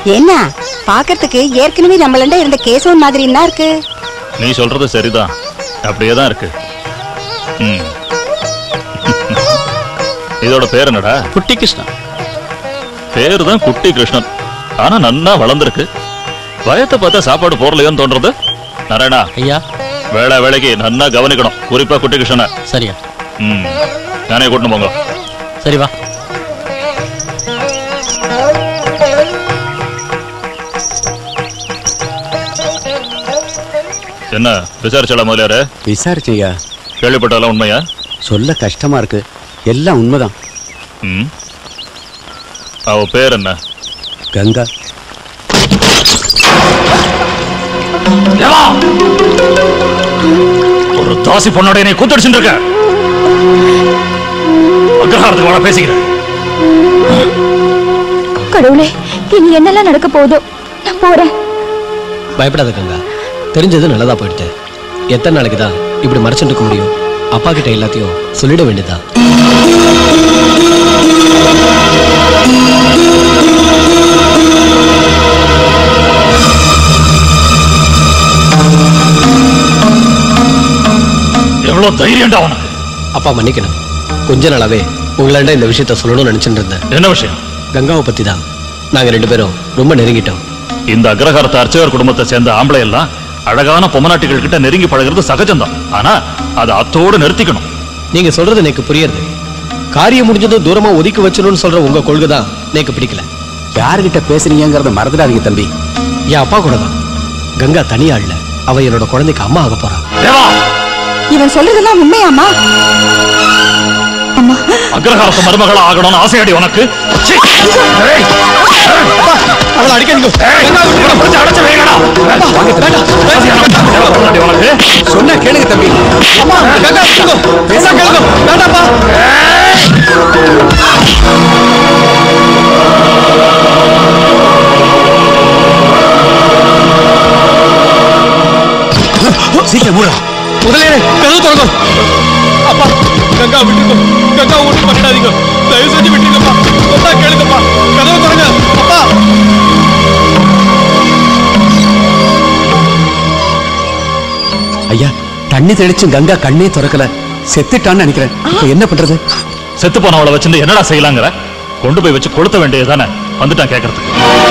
என்ன பாக்கிறதுக்கு ஏற்கனவே நம்மளண்ட இருந்த கேசவன் மாதிரி என்ன இருக்கு நீ சொல்றது சரிதான் அப்படியே தான் இருக்கு ம். இதோட பேர் என்னடா குட்டி கிருஷ்ணன் பேரு தான் குட்டி கிருஷ்ணன் ஆனா நன்னா வளர்ந்துருக்கு வயத்தை பார்த்தா சாப்பாடு போடலையோன்னு தோன்றது நாராயணா ஐயா வேளை வேலைக்கு நன்னா கவனிக்கணும் குறிப்பா குட்டி கிருஷ்ணனை சரியா ம் நானே கூட்டணும் போங்க சரி வா என்ன விசாரிச்சாலா முதலியாரு விசாரிச்சையா கேள்விப்பட்டாலும் உண்மையா சொல்ல கஷ்டமா இருக்கு எல்லாம் உண்மைதான் ம் அவ பேர் என்ன கங்கா ஒரு தாசி பொண்ணோட என்னை கூத்தடிச்சுட்டு இருக்க அக்ரஹாரத்துக்கு வர பேசிக்கிறேன் கடவுளே இனி என்னெல்லாம் நடக்க போகுதோ நான் போறேன் பயப்படாத கங்கா தெரிஞ்சது நல்லதா போயிடுச்சு எத்தனை நாளைக்கு தான் இப்படி மறைச்சுட்டு இருக்க முடியும் அப்பா கிட்ட எல்லாத்தையும் சொல்லிட வேண்டியதா எவ்வளவு தைரியம்டா உனக்கு அப்பா மன்னிக்கணும் கொஞ்ச நாளாவே உங்களாண்ட இந்த விஷயத்த சொல்லணும்னு நினைச்சிட்டு இருந்தேன் என்ன விஷயம் கங்காவை பத்தி தான் நாங்க ரெண்டு பேரும் ரொம்ப நெருங்கிட்டோம் இந்த அக்ரஹாரத்து அர்ச்சகர் குடும்பத்தை சேர்ந்த ஆம்பளை எல்லாம் அழகான பொம்மநாட்டிகள் கிட்ட நெருங்கி பழகிறது சகஜம்தான் ஆனா அதை அத்தோடு நிறுத்திக்கணும் நீங்க சொல்றது எனக்கு புரியுது காரியம் முடிஞ்சதும் தூரமா ஒதுக்கி வச்சிடணும்னு சொல்ற உங்க கொள்கை தான் எனக்கு பிடிக்கல யார்கிட்ட பேசுறீங்கிறத மறந்துடாதீங்க தம்பி என் அப்பா கூட தான் கங்கா தனியா இல்ல அவ என்னோட குழந்தைக்கு அம்மா ஆக போறா தேவா இவன் சொல்றதெல்லாம் உண்மையாமா அக்ரஹாரத்து மருமகளா ஆகணும்னு ஆசையாடி உனக்கு சீ! ஏய்! அவளை அடிக்காதீங்க ஏய்! இவனை பிடிச்சு அடைச்சு வைங்கடா. தேவா, பொண்டாட்டி உனக்கு சொன்ன கேளுங்க தம்பி அம்மா கங்கா கேளுங்க பேச கேளுங்க வேண்டாப்பா சீக்கிரம் மூடா முதலே கதவு திறங்க அப்பா கங்கா விட்டுருங்க கங்கா விட்டு பண்ணிடாதீங்க தயவு செஞ்சு விட்டுருங்கப்பா சொன்னா கேளுங்கப்பா கதவு திறங்க அப்பா ஐயா தண்ணி தெளிச்சும் கங்கா கண்ணே திறக்கல செத்துட்டான்னு நினைக்கிறேன் இப்ப என்ன பண்றது செத்து போனவளை வச்சுட்டு என்னடா செய்யலாங்கிற கொண்டு போய் வச்சு கொளுத்த வேண்டியது தானே வந்துட்டான் கேட்கறதுக்கு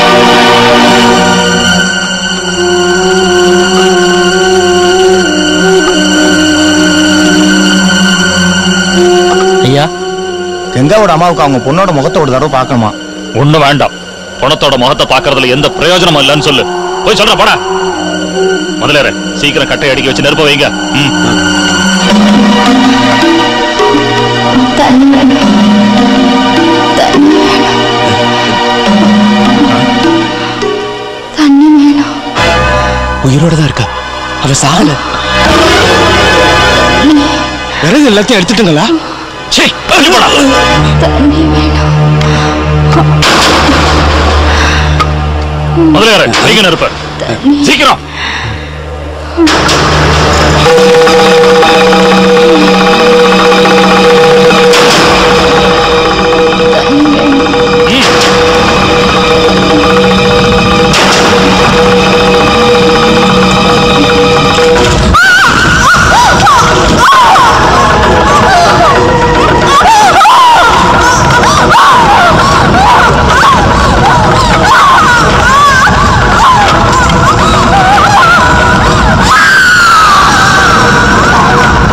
ஐயா கங்காவோட அம்மாவுக்கு அவங்க பொண்ணோட முகத்தை ஒரு தடவை பார்க்கணுமா ஒண்ணு வேண்டாம் பணத்தோட முகத்தை பாக்குறதுல எந்த பிரயோஜனமும் இல்லைன்னு சொல்லு போய் சொல்ற போடா முதலேற சீக்கிரம் கட்டை அடிக்க வச்சு நெருப்ப வைங்க ம். தண்ணி வேணும் தண்ணி வேணும் தண்ணி வேணும் உயிரோட தான் இருக்கா அவ சாகல விறகு எல்லாத்தையும் எடுத்துட்டுங்களா சீ, தள்ளி போடா. தண்ணி வேணும் முதலேற வைங்க நெருப்ப சீக்கிரம் ம். ஆ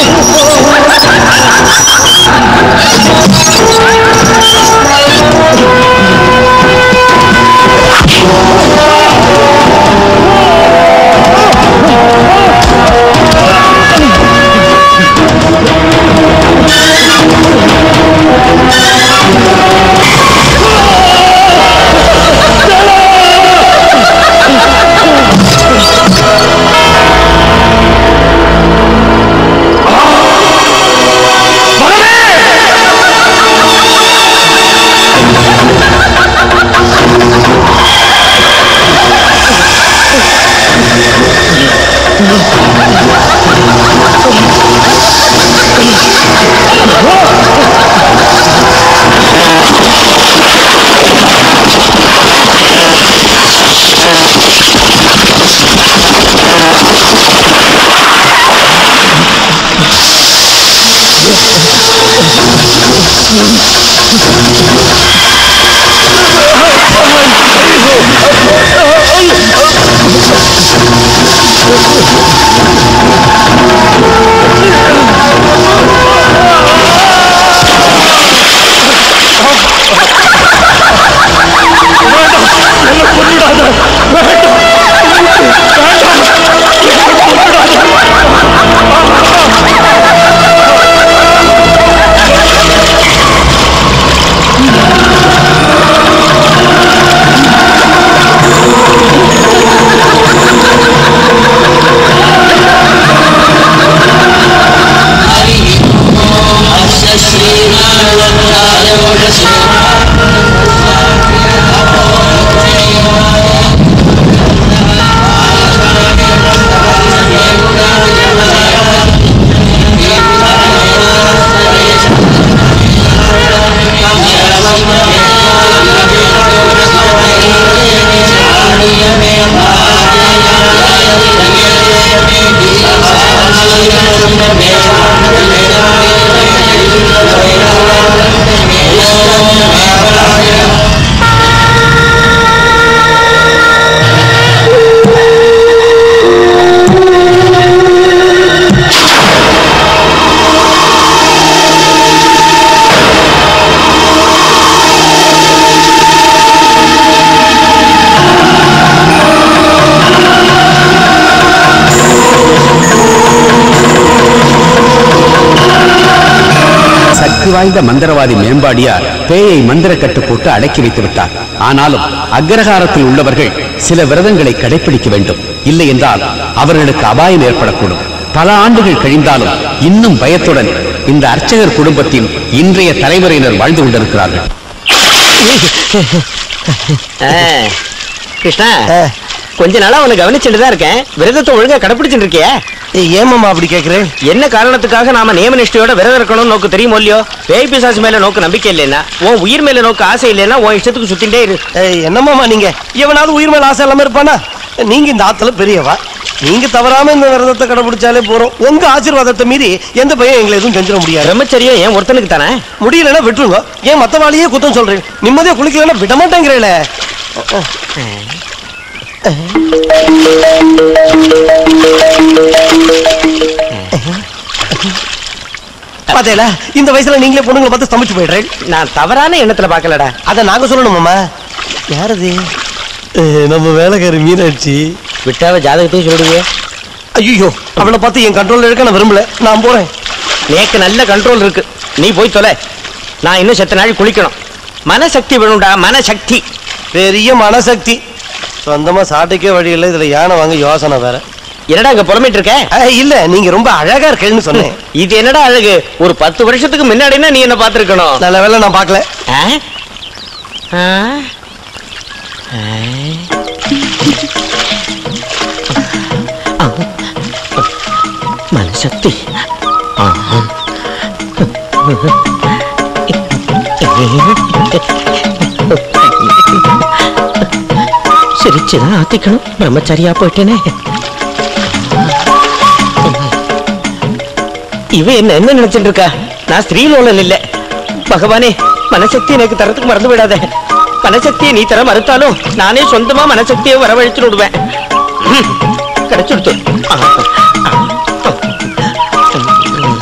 சக்தி வாய்ந்த மந்திரவாதி மேம்பாடியார் பேயை மந்திர கட்டு போட்டு அடக்கி வைத்து விட்டார் ஆனாலும் அக்ரஹாரத்தில் உள்ளவர்கள் சில விரதங்களை கடைபிடிக்க வேண்டும் இல்லை என்றால் அவர்களுக்கு அபாயம் ஏற்படக்கூடும் பல ஆண்டுகள் கழிந்தாலும் இன்னும் பயத்துடன் இந்த அர்ச்சகர் குடும்பத்தின் இன்றைய தலைமுறையினர் வாழ்ந்து கொண்டிருக்கிறார்கள் கிருஷ்ணா கொஞ்ச நாளா உன்னை கவனிச்சுட்டு தான் இருக்கேன் விரதத்தை ஒழுங்கா கடைபிடிச்சிட்டு இருக்கியா ஏமாமா அப்படி கேக்குறேன் என்ன காரணத்துக்காக நாம நியம நிஷ்டையோட விரதம் இருக்கணும்னு நோக்கு தெரியுமோ இல்லையோ பேய் பிசாசு மேல நோக்கு நம்பிக்கை இல்லைன்னா உன் உயிர் மேல நோக்கு ஆசை இல்லைன்னா உன் இஷ்டத்துக்கு சுத்திட்டே இரு என்னமாமா நீங்க எவனாவது உயிர் மேல ஆசை இல்லாம இருப்பானா நீங்க இந்த ஆத்துல பெரியவா நீங்க தவறாம இந்த விரதத்தை கடைபிடிச்சாலே போறோம் உங்க ஆசீர்வாதத்தை மீறி எந்த பையன் எங்களை எதுவும் செஞ்சிட முடியாது பிரம்மச்சரியம் ஏன் ஒருத்தனுக்கு தானே முடியலன்னா விட்டுருங்க ஏன் மத்தவாளியே குத்தம் சொல்றேன் நிம்மதியா குளிக்கலன்னா விட மாட்டேங்கிறேல பாத்தேல இந்த வயசுல நீங்களே பொண்ணுங்களை பார்த்து ஸ்தம்பிச்சு போயிடுறேன் நான் தவறான எண்ணத்துல பாக்கலடா அத நாங்க சொல்லணுமாமா யாரது நம்ம வேலைக்காரி மீனாட்சி விட்டாவ ஜாதகத்தையும் சொல்லுங்க ஐயோ அவளை பார்த்து என் கண்ட்ரோல்ல இருக்க நான் விரும்பல நான் போறேன் நேக்கு நல்ல கண்ட்ரோல் இருக்கு நீ போய் தொலை நான் இன்னும் செத்த நாள் குளிக்கணும் மனசக்தி வேணும்டா மனசக்தி பெரிய மனசக்தி சொந்தமா சாட்டைக்கே வழி இல்லை இதுல யானை வாங்க யோசனை வேற என்னடா இங்க புலம்பிட்டு இருக்க அஹ், இல்ல நீங்க ரொம்ப அழகா இருக்கேன்னு சொன்னேன் இது என்னடா அழகு ஒரு பத்து வருஷத்துக்கு முன்னாடினா நீ என்ன பாத்துருக்கணும் நல்ல வேளை நான் பார்க்கல மனசக்தி சிரிச்சுதான் ஆத்திக்கணும் பிரம்மச்சாரியா போயிட்டேனே இவ என்ன என்ன நினைச்சிட்டு இருக்கா நான் ஸ்ரீலோலன் இல்ல பகவானே மனசக்தி எனக்கு தரத்துக்கு மறந்து விடாத மனசக்தியை நீ தர மறுத்தாலும் நானே சொந்தமா மனசக்தியை வரவழைச்சு விடுவேன் ம், கிடைச்சுடுத்து ஆ, ஆ, ஆ.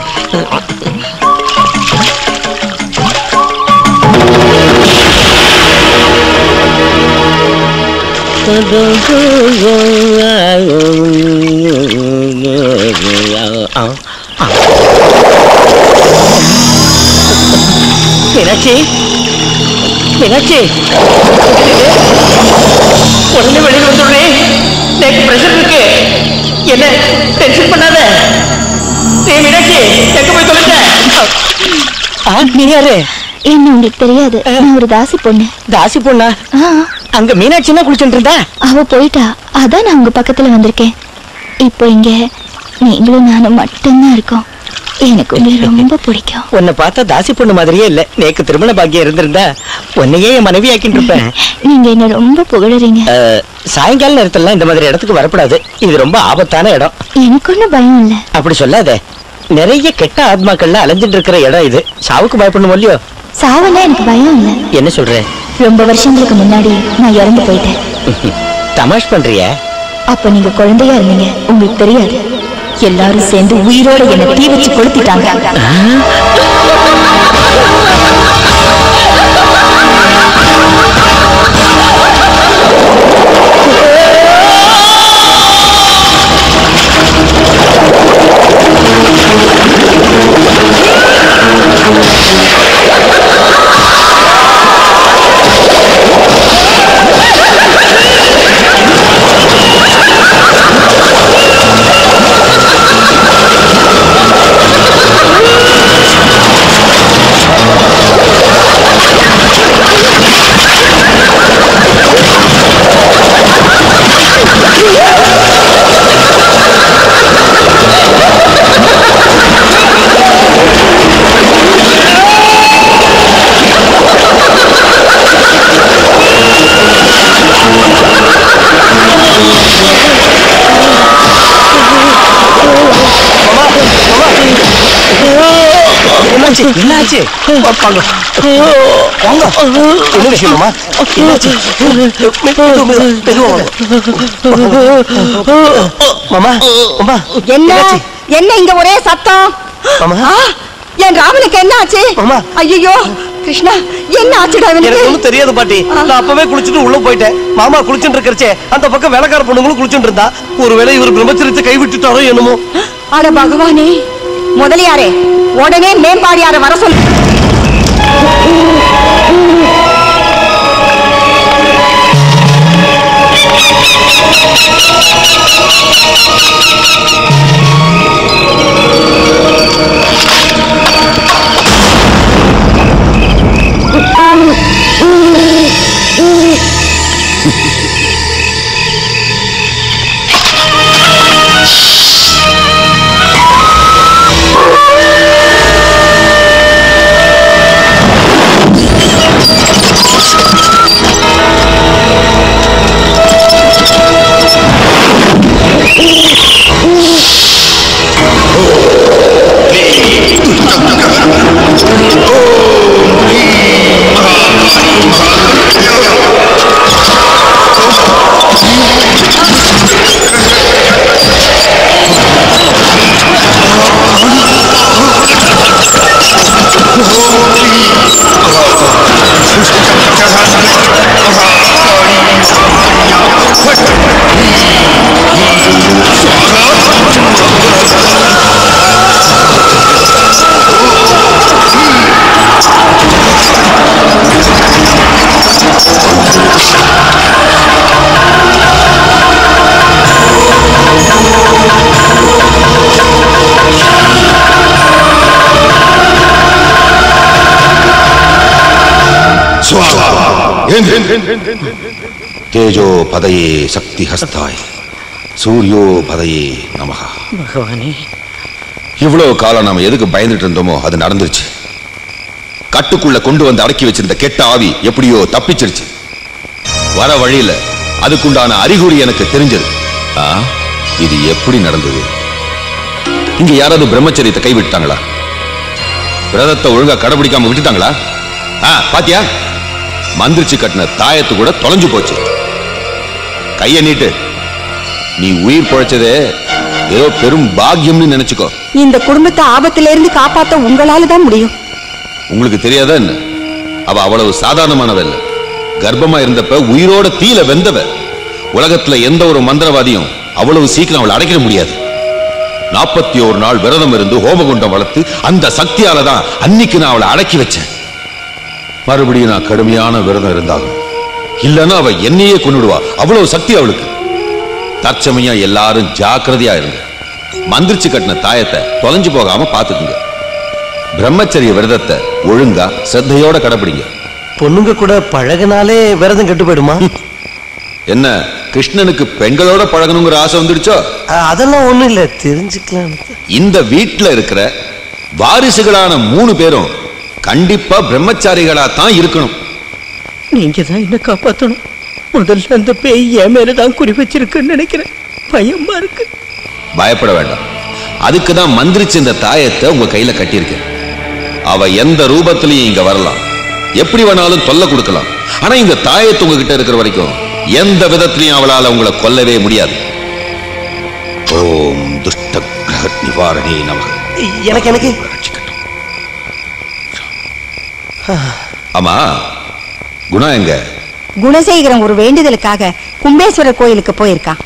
மீனாட்சி மீனாட்சி உடனே வெளியில் வந்துடுறேன் எனக்கு பிரஷர் இருக்கு என்ன டென்ஷன் பண்ணாத நீ மீனாட்சி எங்க போய் தொலைஞ்ச ஆ, நீ யாரு என்ன உங்களுக்கு தெரியாது நான் ஒரு தாசி பொண்ணு தாசி பொண்ணா ஆ, அங்க மீனாட்சி குளிச்சுட்டு இருந்தா அவ போயிட்டா அதான் நான் உங்க பக்கத்துல வந்திருக்கேன் இப்போ இங்க நீங்களும் நானும் மட்டும்தான் இருக்கோம் எனக்கு உங்களை ரொம்ப பிடிக்கும் உன்னை பார்த்தா தாசி பொண்ணு மாதிரியே இல்ல நேக்கு திருமண பாக்கியம் இருந்திருந்தா உன்னையே என் மனைவி ஆக்கிட்டு இருப்பேன் நீங்க என்ன ரொம்ப புகழறீங்க அஹ், சாயங்கால நேரத்துல இந்த மாதிரி இடத்துக்கு வரக்கூடாது இது ரொம்ப ஆபத்தான இடம் எனக்கு ஒன்றும் பயம் இல்லை அப்படி சொல்லாத நிறைய கெட்ட ஆத்மாக்கள்ல அலைஞ்சிட்டு இருக்கிற இடம் இது சாவுக்கு பயப்படணும் இல்லையோ சாவெல்லாம் எனக்கு பயம் இல்லை என்ன சொல்ற ரொம்ப வருஷங்களுக்கு முன்னாடி நான் இறந்து போயிட்டேன் தமாஷ் பண்றிய அப்ப நீங்க குழந்தையா இருந்தீங்க உங்களுக்கு தெரியாது எல்லாரும் சேர்ந்து உயிரோட என்ன தீ வச்சு கொளுத்திட்டாங்க என்னாச்சு என்னாச்சு வாங்க வாங்க என்ன விஷயமா என்னாச்சு மெதுவா வாங்க. மாமா மாமா என்ன என்னாச்சு? என்ன இங்க ஒரே சத்தம் மாமா ஆ, என் ராமனுக்கு என்ன ஆச்சு அம்மா. ஐயோ கிருஷ்ணா என்ன ஆச்சுடா எனக்கு இவனுக்கு ஒண்ணும் தெரியாது பாட்டி நான் அப்பவே குளிச்சுட்டு உள்ள போயிட்டேன் மாமா குளிச்சுட்டு இருக்கறச்சே அந்த பக்கம் வேலைக்கார பொண்ணுங்களும் குளிச்சுட்டு இருந்தா ஒருவேளை இவர் பிரம்மச்சரியத்தை கைவிட்டுட்டாரோ என்னமோ அட பகவானே முதலியாரே உடனே மேம்பாடியார வர சொல்லு తేజో పదయే శక్తి హస్తాయ్ சூரியோ பதையே நமகா பகவானே இவ்வளவு காலம் நாம எதுக்கு பயந்துட்டு இருந்தோமோ அது நடந்துருச்சு கட்டுக்குள்ள கொண்டு வந்து அடக்கி வச்சிருந்த கெட்ட ஆவி எப்படியோ தப்பிச்சிருச்சு வர வழியில அதுக்குண்டான அறிகுறி எனக்கு தெரிஞ்சது ஆ, இது எப்படி நடந்தது இங்க யாராவது பிரம்மச்சரியத்தை கைவிட்டாங்களா விரதத்தை ஒழுங்கா கடைபிடிக்காம விட்டுட்டாங்களா ஆ பாத்தியா மந்திரிச்சு கட்டின தாயத்து கூட தொலைஞ்சு போச்சு கைய நீட்டு நீ உயிர் பொழைச்சதே ஏதோ பெரும் பாக்கியம்னு நினைச்சுக்கோ இந்த குடும்பத்தை ஆபத்துல இருந்து காப்பாத்த உங்களால தான் முடியும் உங்களுக்கு தெரியாதா என்ன அவ அவ்வளவு சாதாரணமானவ இல்ல கர்ப்பமா இருந்தப்ப உயிரோட தீல வெந்தவ உலகத்துல எந்த ஒரு மந்திரவாதியும் அவ்வளவு சீக்கிரம் அவளை அடைக்கிட முடியாது நாற்பத்தி ஒரு நாள் விரதம் இருந்து ஹோமகுண்டம் வளர்த்து அந்த சக்தியால தான் அன்னைக்கு நான் அவளை அடக்கி வச்சேன் மறுபடியும் நான் கடுமையான விரதம் இருந்தாலும் இல்லைன்னா அவ என்னையே கொன்னுடுவா அவ்வளவு சக்தி அவளுக்கு தற்சமயம் எல்லாரும் ஜாக்கிரதையா இருங்க மந்திரிச்சு கட்டின தாயத்தை தொலைஞ்சு போகாம பாத்துக்குங்க பிரம்மச்சரிய விரதத்தை ஒழுங்கா சிரத்தையோட கடைபிடிங்க பொண்ணுங்க கூட பழகினாலே விரதம் கெட்டு போயிடுமா என்ன கிருஷ்ணனுக்கு பெண்களோட பழகணுங்கிற ஆசை வந்துடுச்சோ அஹ், அதெல்லாம் ஒண்ணும் இல்ல தெரிஞ்சுக்கலாம் இந்த வீட்ல இருக்கிற வாரிசுகளான மூணு பேரும் கண்டிப்பா பிரம்மச்சாரிகளா தான் இருக்கணும் நீங்க தான் என்ன காப்பாத்தணும் முதல்ல அந்த பேய் என் மேலதான் குறி வச்சிருக்குன்னு நினைக்கிறேன் பயமா இருக்கு பயப்பட வேண்டாம் அதுக்கு தான் மந்திரிச்சு இந்த தாயத்தை உங்க கையில கட்டியிருக்கேன் அவ எந்த ரூபத்திலையும் இங்க வரலாம் எப்படி வேணாலும் தொல்லை கொடுக்கலாம் ஆனா இந்த தாயத்து உங்ககிட்ட இருக்கிற வரைக்கும் எந்த விதத்திலையும் அவளால உங்களை கொல்லவே முடியாது ஓம் துஷ்ட கிரக நிவாரணி நமக எனக்கு எனக்கு ஆமா குணா எங்க குணசேகரன் ஒரு வேண்டுதலுக்காக கும்பேஸ்வரர் கோயிலுக்கு போயிருக்கான்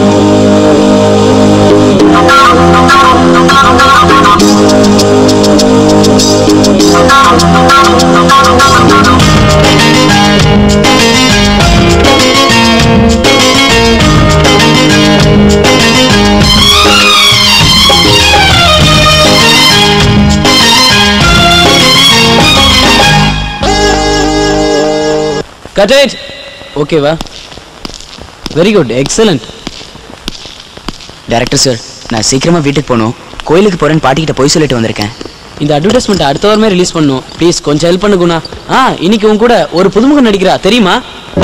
கட் இட் ஓகேவா very good excellent director sir நான் சீக்கிரமா வீட்டுக்கு போகணும் கோயிலுக்கு போறேன்னு பாட்டிக்கிட்ட போய் சொல்லிட்டு வந்திருக்கேன் இந்த அட்வர்டைஸ்மெண்ட் அடுத்த வாரமே ரிலீஸ் பண்ணும் ப்ளீஸ் கொஞ்சம் ஹெல்ப் பண்ணு குணா ஆ இன்னைக்கு உன் கூட ஒரு புதுமுகம் நடிக்கிறா தெரியுமா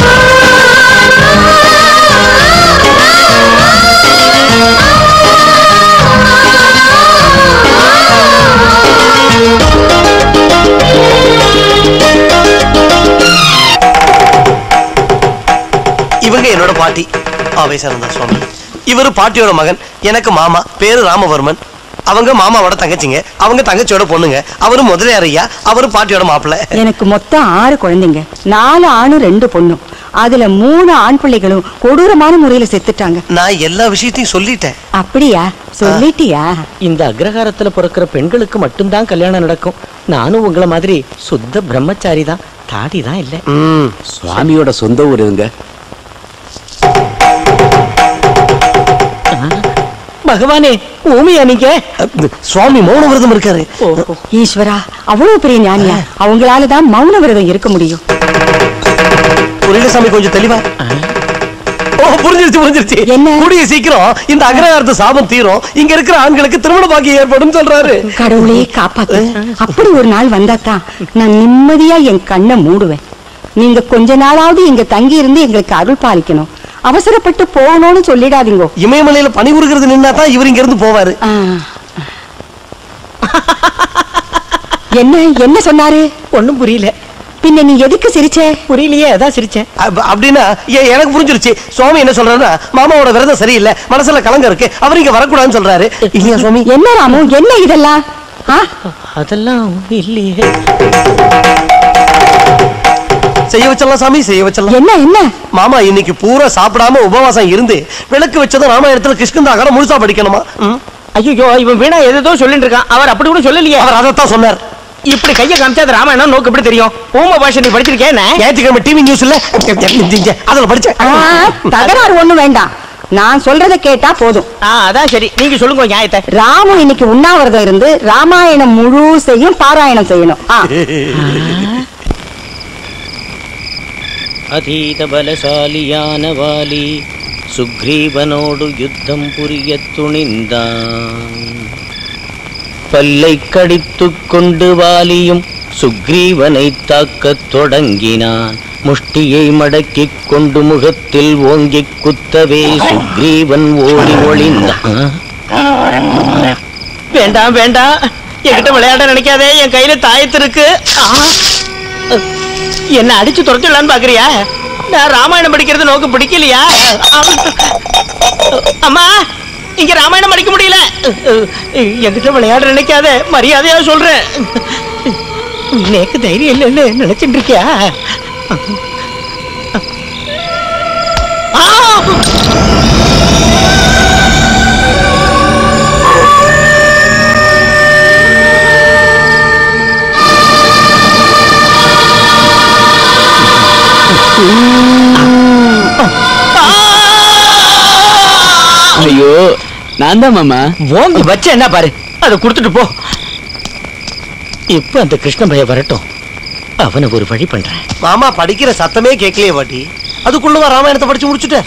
இவங்க என்னோட பாட்டி ஆவேசானந்தா சுவாமி இவரு பாட்டியோட மகன் எனக்கு மாமா பேரு ராமவர்மன் அவங்க மாமாவோட தங்கச்சிங்க அவங்க தங்கச்சியோட பொண்ணுங்க அவரு முதலியார் ஐயா அவரு பாட்டியோட மாப்பிள்ளை எனக்கு மொத்தம் ஆறு குழந்தைங்க நாலு ஆணும் ரெண்டு பொண்ணும் அதுல மூணு ஆண் பிள்ளைகளும் கொடூரமான முறையில செத்துட்டாங்க நான் எல்லா விஷயத்தையும் சொல்லிட்டேன் அப்படியா சொல்லிட்டியா இந்த அக்ரஹாரத்துல பிறக்கிற பெண்களுக்கு மட்டும்தான் கல்யாணம் நடக்கும் நானும் உங்களை மாதிரி சுத்த பிரம்மச்சாரி தான் தாடி தான் இல்லை சுவாமியோட சொந்த ஊர் இவங்க பகவானே ஊமியா நீங்க சுவாமி மௌன விரதம் இருக்காரு ஈஸ்வரா அவ்வளவு பெரிய ஞானியா அவங்களாலதான் மௌன விரதம் இருக்க முடியும் புரியல சாமி கொஞ்சம் தெளிவா ஓ புரிஞ்சிருச்சு புரிஞ்சிருச்சு என்ன? கூடிய சீக்கிரம் இந்த அக்ரஹாரத்து சாபம் தீரும் இங்க இருக்கிற ஆண்களுக்கு திருமண பாக்கியம் ஏற்படும் சொல்றாரு கடவுளே காப்பாத்து அப்படி ஒரு நாள் வந்தாதான் நான் நிம்மதியா என் கண்ணை மூடுவேன் நீங்க கொஞ்ச நாளாவது இங்க தங்கி இருந்து எங்களுக்கு அருள் பாலிக்கணும் அவசரப்பட்டு போகணும்னு சொல்லிடாதீங்க இமயமலையில பனி உருகிறது நின்னா தான் இவர் இங்க இருந்து போவாரு ஆ. என்ன என்ன சொன்னாரு ஒண்ணும் புரியல பின்ன நீ எதுக்கு சிரிச்ச புரியலையே அதான் சிரிச்சேன் அப்ப- அப்படின்னா ஏ- எனக்கு புரிஞ்சிருச்சு சுவாமி என்ன சொல்றாருன்னா மாமாவோட விரதம் சரியில்லை மனசுல கலங்க இருக்கு அவர் இங்க வரக்கூடாதுன்னு சொல்றாரு இல்லையா சுவாமி என்ன ராமு என்ன இதெல்லாம் ஆ? அதெல்லாம் இல்லையே செய்ய வச்சிடலாம் சாமி செய்ய வச்சிடலாம் என்ன என்ன மாமா இன்னைக்கு பூரா சாப்பிடாம உபவாசம் இருந்து விளக்கு வச்சதும் ராமாயணத்துல கிருஷ்ணந்தாகரம் முழுசா படிக்கணுமா ம். ஐயோ இவன் வீணா ஏதோ சொல்லிட்டு இருக்கான் அவர் அப்படி கூட சொல்லலையே அவர் அதைத்தான் சொன்னார் இப்படி கைய காமிச்சா அது ராமாயணம் நோக்கு எப்படி தெரியும் ஊம பாஷை நீ படிச்சிருக்கேன் ஞாயிற்றுக்கிழமை டிவி நியூஸ்ல அதுல படிச்சேன் ஆ, தகராறு ஒண்ணும் வேண்டாம் நான் சொல்றத கேட்டா போதும் ஆ அதான் சரி நீங்க சொல்லுங்க நியாயத்தை ராமு இன்னைக்கு உண்ணாவிரதம் இருந்து ராமாயணம் முழுசையும் பாராயணம் செய்யணும் ஆ. அதீத பலசாலியான வாலி சுக்ரீவனோடு யுத்தம் புரிய துணிந்தான் பல்லை கடித்துக் கொண்டு வாலியும் சுக்ரீவனை தாக்கத் தொடங்கினான் முஷ்டியை மடக்கிக் கொண்டு முகத்தில் ஓங்கிக் குத்தவே சுக்ரீவன் ஓடி ஒளிந்தான் வேண்டாம் வேண்டாம் என்கிட்ட விளையாட நினைக்காதே என் கையில தாயத்து இருக்கு ஆ! என்ன அடிச்சு துரத்திடலான்னு பாக்குறியா நான் ராமாயணம் படிக்கிறது நோக்கு பிடிக்கலையா அம்மா இங்க ராமாயணம் படிக்க முடியல என்கிட்ட விளையாட நினைக்காத மரியாதையா சொல்றேன் நேக்கு தைரியம் இல்லைன்னு நினைச்சிட்டு இருக்கியா ஐயோ நான் தான் மாமா ஓங்கி வச்ச என்ன பாரு அதை கொடுத்துட்டு போ இப்ப அந்த கிருஷ்ண பைய வரட்டும் அவனை ஒரு வழி பண்றேன் மாமா படிக்கிற சத்தமே கேட்கலையே பாட்டி அதுக்குள்ளவா ராமாயணத்தை படிச்சு முடிச்சுட்ட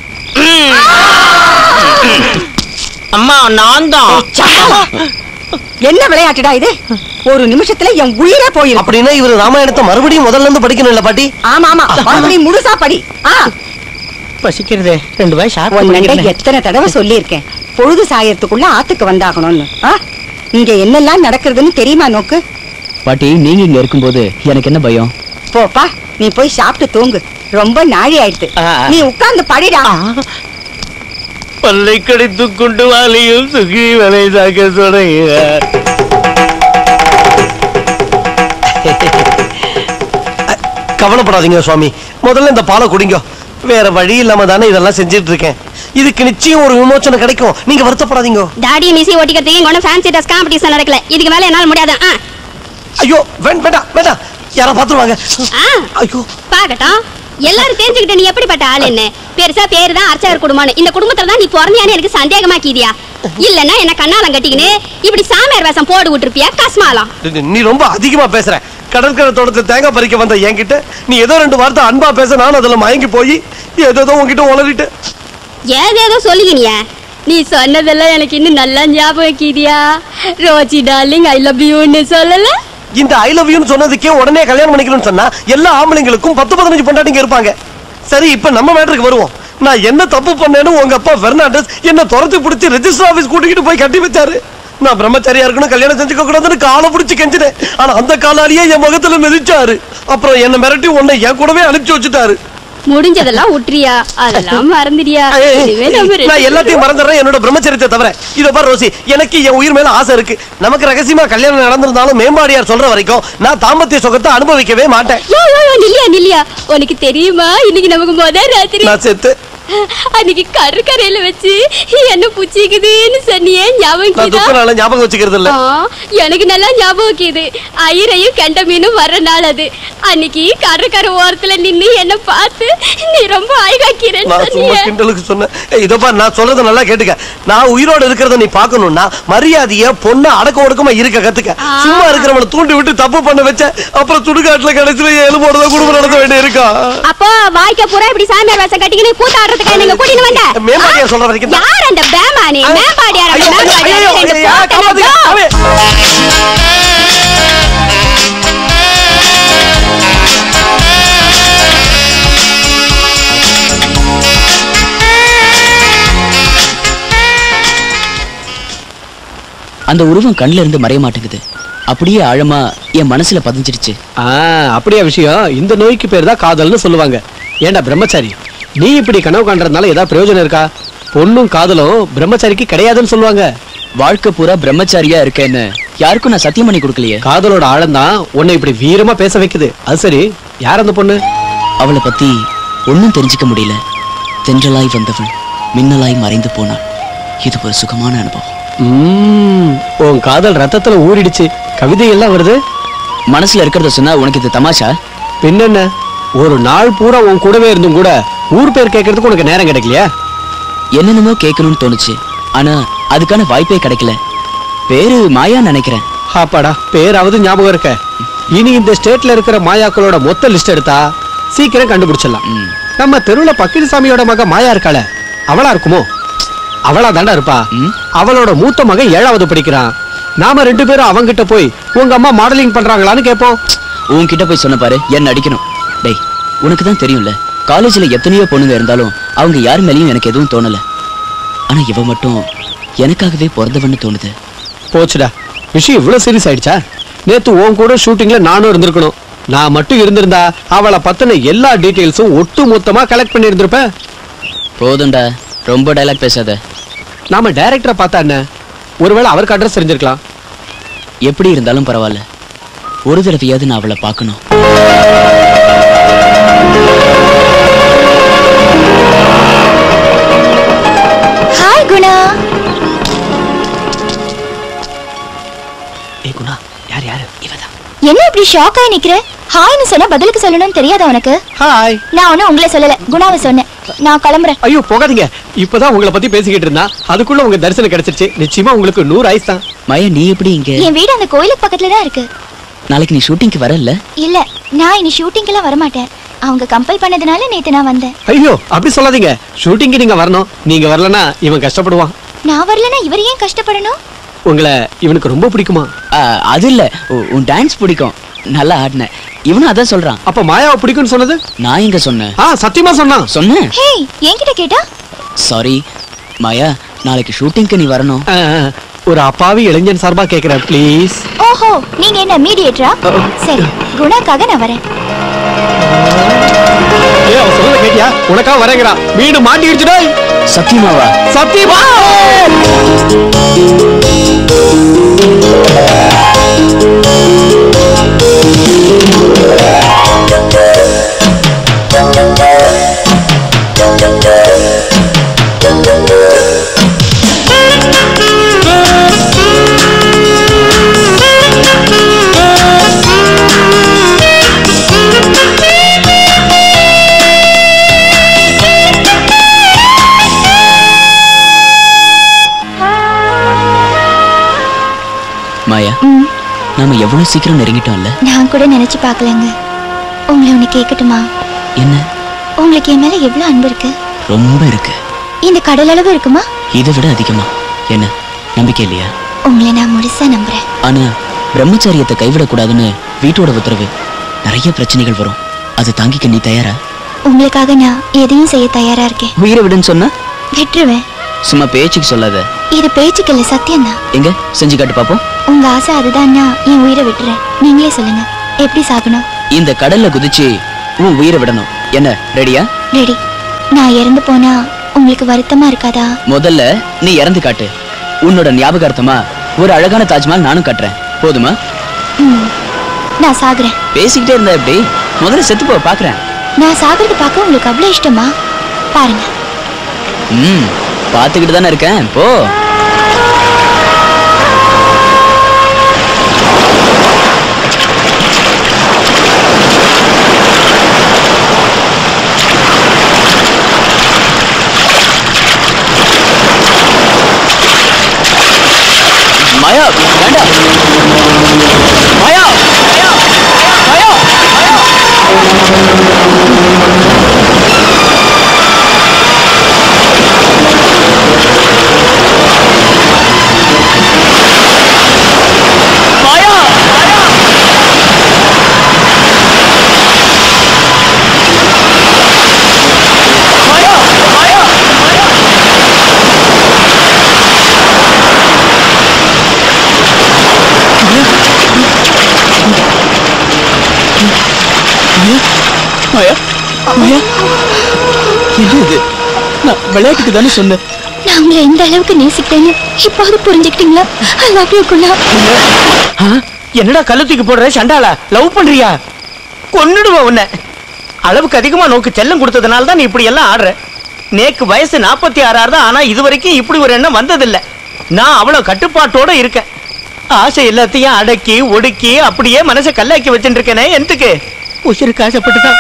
அம்மா நான் தான் என்ன விளையாட்டுடா இது ஒரு நிமிஷத்துல என் உயிரே போயிரும் அப்படின்னா இவர் ராமாயணத்தை மறுபடியும் முதல்ல இருந்து படிக்கணும் இல்ல பாட்டி ஆமா ஆமா மறுபடியும் முழுசா படி ஆ பசிக்கிறதே ரெண்டு வாய் உன்னிட்ட சாப்பிட்டு எத்தனை தடவை சொல்லியிருக்கேன் பொழுது சாயறதுக்குள்ள ஆத்துக்கு வந்தாகணும்னு ஆ? இங்க என்னெல்லாம் நடக்கிறதுன்னு தெரியுமா நோக்கு பாட்டி நீங்க இங்க இருக்கும்போது எனக்கு என்ன பயம் போப்பா நீ போய் சாப்பிட்டு தூங்கு ரொம்ப நாழி ஆயிடுத்து ஆ. நீ உட்கார்ந்து படிடா பல்லை கடித்து கொண்டு வாலியும் சுகி வலை சாக்க தொடங்க கவலைப்படாதீங்க சுவாமி முதல்ல இந்த பாலை குடிங்க வேற வழி இல்லாம தானே இதெல்லாம் செஞ்சுட்டு இருக்கேன் இதுக்கு நிச்சயம் ஒரு விமோச்சனம் கிடைக்கும் நீங்க வருத்தப்படாதீங்க தாடி மிசி ஓட்டிக்கிறதுக்கு இங்க ஒன்றும் ஃபேன்சி ட்ரெஸ் காம்படிஷன் நடக்கல இதுக்கு மேல என்னால முடியாது ஆ ஐயோ வேண் வேண்டாம் வேண்டாம் யாரா பாத்துருவாங்க ஆ ஐயோ பாக்கட்டும் எல்லாரும் தெரிஞ்சுக்கிட்ட நீ எப்படிப்பட்ட ஆள் என்ன பெருசா பேரு தான் அர்ச்சகர் குடும்பம்னு இந்த குடும்பத்துல தான் நீ பிறந்தியான்னு எனக்கு சந்தேகமாக்கிதியா இல்லன்னா என்ன கண்ணாலம் கட்டிக்கின்னு இப்படி சாமியார் வேஷம் போடு விட்டுருப்பியா கஸ்மாலம் நீ ரொம்ப அதிகமா பேசுற கடற்கரை தோட்டத்துல தேங்காய் பறிக்க வந்த என்கிட்ட நீ ஏதோ ரெண்டு வார்த்தை அன்பா பேச நான் அதுல மயங்கி போய் ஏதோ உன்கிட்ட உளறிட்டு ஏதேதோ சொல்லுகினிய நீ சொன்னதெல்லாம் எனக்கு இன்னும் நல்லா ஞாபகம் கீதியா ரோஜி டார்லிங் ஐ லவ் யூன்னு சொல்லல இந்த ஐ லவ் யூன்னு சொன்னதுக்கே உடனே கல்யாணம் பண்ணிக்கணும்னு சொன்னா எல்லா ஆம்பளைங்களுக்கும் பத்து பதினஞ்சு பொண்டாட்டிங்க இருப்பாங்க சரி இப்ப நம்ம மேட்டருக்கு வருவோம் நான் என்ன தப்பு பண்ணேன்னு உங்க அப்பா பெர்னாண்டஸ் என்ன துரத்தி பிடிச்சி ரெஜிஸ்டர் ஆபீஸ் கூட்டிக்கிட்டு போய் கட்டி வச்சாரு நான் பிரம்மச்சாரியா இருக்கணும் கல்யாணம் செஞ்சுக்க கூடாதுன்னு காலை பிடிச்சி கெஞ்சினேன் ஆனா அந்த காலாலேயே என் முகத்துல மிதிச்சாரு அப்புறம் என்ன மிரட்டி உன்னை என் கூடவே அனுப்பிச்சு வச்சுட்டாரு முடிஞ்சதெல்லாம் உட்ரியா அதெல்லாம் மறந்துடியா இனிமே நம்ம ரெண்டு நான் எல்லாத்தையும் மறந்துடுறேன் என்னோட பிரம்மச்சரியத்தை தவிர இத பாரு ரோசி எனக்கு என் உயிர் மேல ஆசை இருக்கு நமக்கு ரகசியமா கல்யாணம் நடந்திருந்தாலும் மேம்பாடியார் சொல்ற வரைக்கும் நான் தாம்பத்திய சுகத்தை அனுபவிக்கவே மாட்டேன் யோ யோ யோ நில்லியா நில்லியா உனக்கு தெரியுமா இன்னைக்கு நமக்கு முத ராத்திரி நான் செத்து அன்னைக்கு கடற்கரையில வச்சு என்ன புச்சிக்குதுன்னு சொன்னியே ஞாபகம் நான் இருக்குதா? துக்க நாள ஞாபகம் வச்சுக்கிறது இல்ல ஆ, எனக்கு நல்லா ஞாபகம் இருக்குது ஐயரையும் கண்ட மீனும் வர்ற நாள் அது அன்னைக்கு கடற்கரை ஓரத்துல நின்னு என்ன பார்த்து நீ ரொம்ப அழகாக்கிறேன்னு நான் சும்மா சொன்னியே கிண்டலுக்கு சொன்னேன் ஏய், இதோ பாரு நான் சொல்றத நல்லா கேட்டுக்க நான் உயிரோட இருக்கிறத நீ பார்க்கணும்னா மரியாதைய பொண்ணு அடக்க ஒடுக்கமா இருக்க கத்துக்க சும்மா இருக்கிறவனை தூண்டி விட்டு தப்பு பண்ண வச்ச அப்புறம் சுடுகாட்டுல கடைசியில எலும்போட தான் குடும்பம் நடத்த வேண்டிய இருக்கா அப்போ வாய்க்க பூரா இப்படி சாமியார் வேஷம் கட்டிக்கின்னு கூத்தாடுறதுக்கு நீங்க கூட்டின்னு வந்த மேம்பாடியார் சொல்ற வரைக்கும் தான். யார் அந்த பேமானி மேம்பாடியார் ஐயோ, ஐயோ, மேம்பாடியார் ஐயோ, ரெண்டு ஐயோ, போட்டனை காப்பாத்துங்க, போ. சாமி. அந்த உருவம் கண்ணுல இருந்து மறைய மாட்டேங்குது அப்படியே ஆழமா என் மனசுல பதிஞ்சிடுச்சு ஆ அப்படியா விஷயம் இந்த நோய்க்கு பேர் தான் காதல்னு சொல்லுவாங்க ஏன்டா பிரம்மச்சாரி நீ இப்படி கனவு காண்றதுனால ஏதாவது பிரயோஜனம் இருக்கா பொண்ணும் காதலும் பிரம்மச்சாரிக்கு கிடையாதுன்னு சொல்லுவாங்க வாழ்க்கை பூரா பிரம்மச்சாரியா இருக்கேன்னு யாருக்கும் நான் சத்தியம் பண்ணி கொடுக்கலையே காதலோட ஆழம்தான் உன்னை இப்படி வீரமா பேச வைக்குது அது சரி யார் அந்த பொண்ணு அவளை பத்தி ஒண்ணும் தெரிஞ்சுக்க முடியல தென்றலாய் வந்தவள் மின்னலாய் மறைந்து போனாள் இது ஒரு சுகமான அனுபவம் ம்ம், உன் காதல் ரத்தத்துல ஊறிடுச்சு கவிதை எல்லாம் வருது மனசுல இருக்கிறத சொன்னா உனக்கு இது தமாஷா பின்னென்ன ஒரு நாள் பூரா உன் கூடவே இருந்தும் கூட ஊர் பேர் கேட்கறதுக்கு உனக்கு நேரம் கிடைக்கலையா என்னென்னமோ கேட்கணும்னு தோணுச்சு ஆனா அதுக்கான வாய்ப்பே கிடைக்கல பேரு மாயா நினைக்கிறேன் ஆப்பாடா பேராவது ஞாபகம் இருக்க இனி இந்த ஸ்டேட்ல இருக்கிற மாயாக்களோட மொத்த லிஸ்ட் எடுத்தா சீக்கிரம் கண்டுபிடிச்சிடலாம் ம். நம்ம தெருவுல பக்கிரிசாமியோட மக மாயா இருக்காள அவளா இருக்குமோ அவளா தாண்டா இருப்பா ம். அவளோட மூத்த மகன் ஏழாவது படிக்கிறான் நாம ரெண்டு பேரும் அவங்கிட்ட போய் உங்க அம்மா மாடலிங் பண்றாங்களான்னு கேட்போம் உன்கிட்ட போய் சொன்ன பாரு என்ன அடிக்கணும் டேய் உனக்கு தான் தெரியும்ல காலேஜ்ல எத்தனையோ பொண்ணுங்க இருந்தாலும் அவங்க யார் மேலயும் எனக்கு எதுவும் தோணல ஆனா இவ மட்டும் எனக்காகவே பிறந்தவன்னு தோணுது போச்சுடா விஷயம் இவ்வளவு சீரியஸ் ஆயிடுச்சா நேத்து உன் கூட ஷூட்டிங்ல நானும் இருந்திருக்கணும் நான் மட்டும் இருந்திருந்தா அவளை பத்தின எல்லா டீடைல்ஸும் ஒட்டு மொத்தமா கலெக்ட் பண்ணி இருந்திருப்பேன் போதும்டா ரொம்ப டைலாக் பேசாத நாம டைரக்டரை பார்த்தா என்ன ஒருவேளை அவருக்கு அட்ரஸ் தெரிஞ்சிருக்கலாம் எப்படி இருந்தாலும் பரவாயில்ல ஒரு தடவையாவது நான் அவளை பார்க்கணும் குணா ஏ குணா யார் யாரு இவதான் என்ன இப்படி ஷாக் ஆகி நிக்கிற ஹாய்னு சொன்னா பதிலுக்கு சொல்லணும்னு தெரியாதா உனக்கு ஹாய் நான் ஒன்னும் உங்களை சொல்லல குணாவை சொன்னேன் நான் கிளம்புறேன் ஐயோ போகாதீங்க இப்பதான் உங்களை பத்தி பேசிக்கிட்டு இருந்தா அதுக்குள்ள உங்க தரிசனம் கிடைச்சிருச்சு நிச்சயமா உங்களுக்கு நூறு ஆயுஸ் தான் மயா நீ எப்படி இங்க என் வீடு அந்த கோயிலுக்கு பக்கத்துல தான் இருக்கு நாளைக்கு நீ ஷூட்டிங்க்கு வரல இல்ல நான் இனி ஷூட்டிங்க்கெல்லாம் வரமாட்டேன் அவங்க கம்பல் பண்ணதுனால நேத்து நான் வந்தேன் ஐயோ அப்படி சொல்லாதீங்க ஷூட்டிங்க்கு நீங்க வரணும் நீங்க வரலனா இவன் கஷ்டப்படுவான் நான் வரலனா இவர் ஏன் கஷ்டப்படணும் உங்களை இவனுக்கு ரொம்ப பிடிக்குமா ஆ, அது இல்ல உ- உன் டான்ஸ் பிடிக்கும் நல்லா ஆடின இவனும் அதான் சொல்றான் அப்ப மாயாவை பிடிக்கும்னு சொன்னது நான் எங்க சொன்னேன் ஆ சத்தியமா சொன்னான் சொன்னேன் ஹே என்கிட்ட கேட்டா சாரி மாயா நாளைக்கு ஷூட்டிங்க்கு நீ வரணும் ஆ, ஆ, ஒரு அப்பாவி இளைஞன் சார்பா கேக்குறேன் ப்ளீஸ் ஓஹோ நீங்க என்ன மீடியேட்டரா சரி குணாக்காக நான் வரேன் ஏ அவன் சொல்றத கேட்டியா உனக்கா வரேங்கிறா வீடு மாட்டிடுச்சுடா சத்தியமாவா சத்தியமா மாயா நாம எவ்வளவு சீக்கிரம் நெருங்கிட்டோம்ல நான் கூட நினைச்சு பார்க்கலங்க உங்களை ஒண்ணு கேட்கட்டுமா என்ன உங்களுக்கு என் மேல எவ்வளவு அன்பு இருக்கு ரொம்ப இருக்கு இந்த கடல் அளவு இருக்குமா இதை விட அதிகமா என்ன நம்பிக்கை இல்லையா உங்களை நான் முழுசா நம்புறேன் ஆனா பிரம்மச்சாரியத்தை கைவிடக்கூடாதுன்னு வீட்டோட உத்தரவு நிறைய பிரச்சனைகள் வரும் அதை தாங்கிக்க நீ தயாரா உங்களுக்காக நான் எதையும் செய்ய தயாரா இருக்கேன் உயிரை விடுன்னு சொன்னா விட்டுருவேன் சும்மா பேச்சுக்கு சொல்லாத இது பேச்சுக்கு இல்ல சத்தியம்தான் எங்க செஞ்சு காட்டு பாப்போம் உங்க ஆசை அதுதான்னா என் உயிரை விட்டுறேன் நீங்களே சொல்லுங்க எப்படி சாகணும் இந்த கடல்ல குதிச்சு உன் உயிரை விடணும் என்ன ரெடியா ரெடி நான் இறந்து போனா உங்களுக்கு வருத்தமா இருக்காதா முதல்ல நீ இறந்து காட்டு உன்னோட ஞாபகார்த்தமா ஒரு அழகான தாஜ்மஹால் நானும் கட்டுறேன் போதுமா ம். நான் சாகுறேன் பேசிக்கிட்டே இருந்தா எப்படி முதல்ல செத்து போ பாக்குறேன் நான் சாகுறது பார்க்க உங்களுக்கு அவ்வளவு இஷ்டமா பாருங்க ம் பாத்துக்கிட்டு தானே இருக்கேன் போ மாயா வேண்டாம் மாயா மாயா மாயா மாயா மாயா மாயா என்ன இது நான் விளையாட்டுக்கு தானே சொன்னேன் நான் உங்களை எந்த அளவுக்கு நேசிக்கிறேன்னு இப்போது புரிஞ்சுக்கிட்டீங்களா ஐ லவ் யூ குணா ஆ? என்னடா கழுத்துக்கு போடுற சண்டாளா லவ் பண்றியா கொன்னுடுவ உன்னை அளவுக்கு அதிகமா நோக்கு செல்லம் கொடுத்ததுனால தான் நீ இப்படி எல்லாம் ஆடுற நேக்கு வயசு நாற்பத்தி ஆறாறு தான் ஆனா இது வரைக்கும் இப்படி ஒரு எண்ணம் வந்ததில்ல நான் அவ்வளவு கட்டுப்பாட்டோட இருக்கேன் ஆசை எல்லாத்தையும் அடக்கி ஒடுக்கி அப்படியே மனசை கல்லாக்கி வச்சுட்டு இருக்கேனே எதுக்கு உசிருக்கு ஆசைப்பட்டுதான்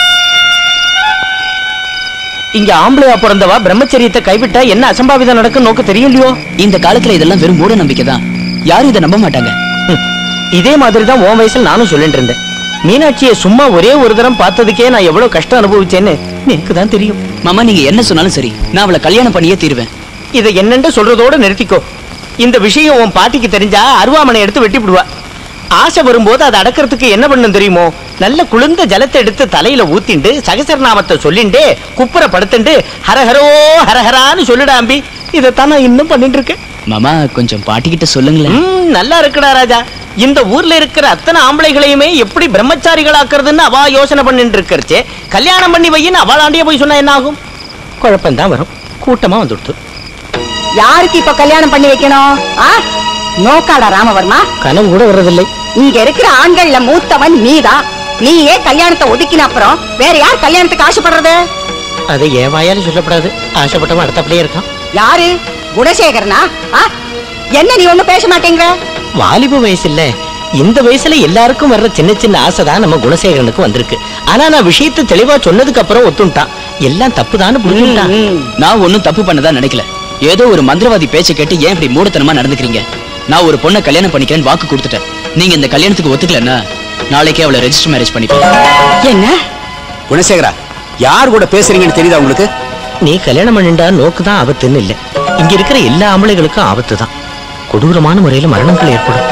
இங்க ஆம்பளையா பிறந்தவா பிரம்மச்சரியத்தை கைவிட்டா என்ன அசம்பாவிதம் நடக்கும் நோக்கு தெரியும் இல்லையோ இந்த காலத்துல இதெல்லாம் வெறும் மூட நம்பிக்கை தான் யாரும் இதை நம்ப மாட்டாங்க ஹம். இதே மாதிரி தான் உன் வயசுல நானும் சொல்லிட்டு இருந்தேன் மீனாட்சியை சும்மா ஒரே ஒரு தரம் பார்த்ததுக்கே நான் எவ்வளவு கஷ்டம் அனுபவிச்சேன்னு எனக்கு தான் தெரியும் மாமா நீங்க என்ன சொன்னாலும் சரி நான் அவளை கல்யாணம் பண்ணியே தீருவேன் இதை என்னன்னு சொல்றதோட நிறுத்திக்கோ இந்த விஷயம் உன் பாட்டிக்கு தெரிஞ்சா அருவாமனை எடுத்து வெட்டி விடுவா ஆசை வரும்போது அதை அடக்கிறதுக்கு என்ன பண்ணும் தெரியுமோ நல்ல குளிர்ந்த ஜலத்தை எடுத்து தலையில ஊத்திண்டு சகசரநாமத்தை சொல்லிண்டே குப்புற படுத்துண்டு ஹரஹரோ ஹரஹரான்னு சொல்லிடா அம்பி இதைத்தான் நான் இன்னும் பண்ணிட்டு இருக்கேன் மாமா கொஞ்சம் பாட்டிக்கிட்ட சொல்லுங்களேன் ம், நல்லா இருக்குடா ராஜா இந்த ஊர்ல இருக்கிற அத்தனை ஆம்பளைகளையுமே எப்படி பிரம்மச்சாரிகளாக்குறதுன்னு அவ யோசனை பண்ணிட்டு இருக்கறச்சே கல்யாணம் பண்ணி வையின்னு அவளாண்டியே போய் சொன்னா என்ன ஆகும் குழப்பம் தான் வரும் கூட்டமா வந்துடுத்து யாருக்கு இப்ப கல்யாணம் பண்ணி வைக்கணும் ஆ நோக்காடா ராமவர்மா கனவு கூட வர்றதில்லை இங்க இருக்கிற ஆண்கள்ல மூத்தவன் நீதான் நீயே கல்யாணத்தை ஒதுக்கின அப்புறம் வேற யார் கல்யாணத்துக்கு ஆசைப்படுறது அதை என் வாயால சொல்லப்படாது ஆசைப்பட்டவன் அடுத்தபடியே இருக்கான் யாரு குணசேகரனா ஆ? என்ன நீ ஒண்ணும் பேச மாட்டேங்கிற வாலிப வயசு இல்ல இந்த வயசுல எல்லாருக்கும் வர்ற சின்ன சின்ன ஆசை தான் நம்ம குணசேகரனுக்கு வந்திருக்கு ஆனா நான் விஷயத்தை தெளிவா சொன்னதுக்கு அப்புறம் ஒத்துட்டான் எல்லாம் தப்புதான்னு புரிஞ்சுட்டான் நான் ஒண்ணும் தப்பு பண்ணதா நினைக்கல ஏதோ ஒரு மந்திரவாதி பேச்சை கேட்டு ஏன் இப்படி மூடத்தனமா நடந்துக்கிறீங்க நான் ஒரு பொண்ணை கல்யாணம் பண்ணிக்கிறேன்னு வாக்கு கொடுத்துட்டேன் நீங்க இந்த கல்யாணத்துக்கு ஒத்துக்கலன்னா நாளைக்கே அவளை ரெஜிஸ்டர் மேரேஜ் பண்ணிப்பேன் என்ன குணசேகரா யார் கூட பேசுறீங்கன்னு தெரியுதா உங்களுக்கு நீ கல்யாணம் பண்ணிண்டா நோக்கு தான் ஆபத்துன்னு இல்லை இங்க இருக்கிற எல்லா ஆம்பளைகளுக்கும் ஆபத்து தான் கொடூரமான முறையில மரணங்கள் ஏற்படும்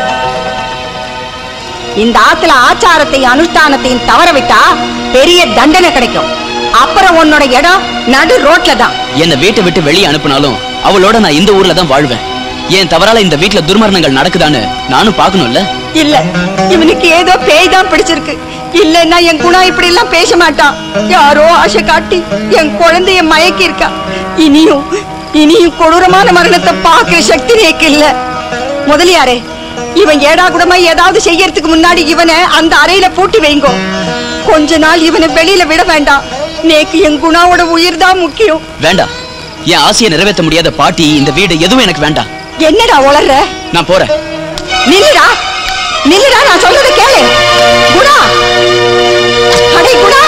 இந்த ஆத்துல ஆச்சாரத்தையும் அனுஷ்டானத்தையும் தவற விட்டா பெரிய தண்டனை கிடைக்கும் அப்புறம் உன்னோட இடம் நடு ரோட்ல தான் என்னை வீட்டை விட்டு வெளியே அனுப்புனாலும் அவளோட நான் இந்த ஊர்ல தான் வாழ்வேன் என் தவறால இந்த வீட்ல துர்மரணங்கள் நடக்குதான்னு நானும் பார்க்கணும்ல இல்ல இவனுக்கு ஏதோ பேய் தான் பிடிச்சிருக்கு இல்லன்னா என் குணா இப்படி எல்லாம் பேச மாட்டான் யாரோ ஆசை காட்டி என் குழந்தைய மயக்கி இருக்கா இனியும் இனியும் கொடூரமான மரணத்தை பாக்குற சக்தி எனக்கு இல்ல முதலியாரே இவன் ஏடா கூடமா ஏதாவது செய்யறதுக்கு முன்னாடி இவனை அந்த அறையில பூட்டி வைங்கோ கொஞ்ச நாள் இவனை வெளியில விட வேண்டாம் நேக்கு என் குணாவோட உயிர் தான் முக்கியம் வேண்டாம் என் ஆசையை நிறைவேற்ற முடியாத பாட்டி இந்த வீடு எதுவும் எனக்கு வேண்டாம் என்னடா உளர்ற நான் போறேன் நில்லுடா நில்லுடா நான் சொல்றத கேளு குணா அடே குணா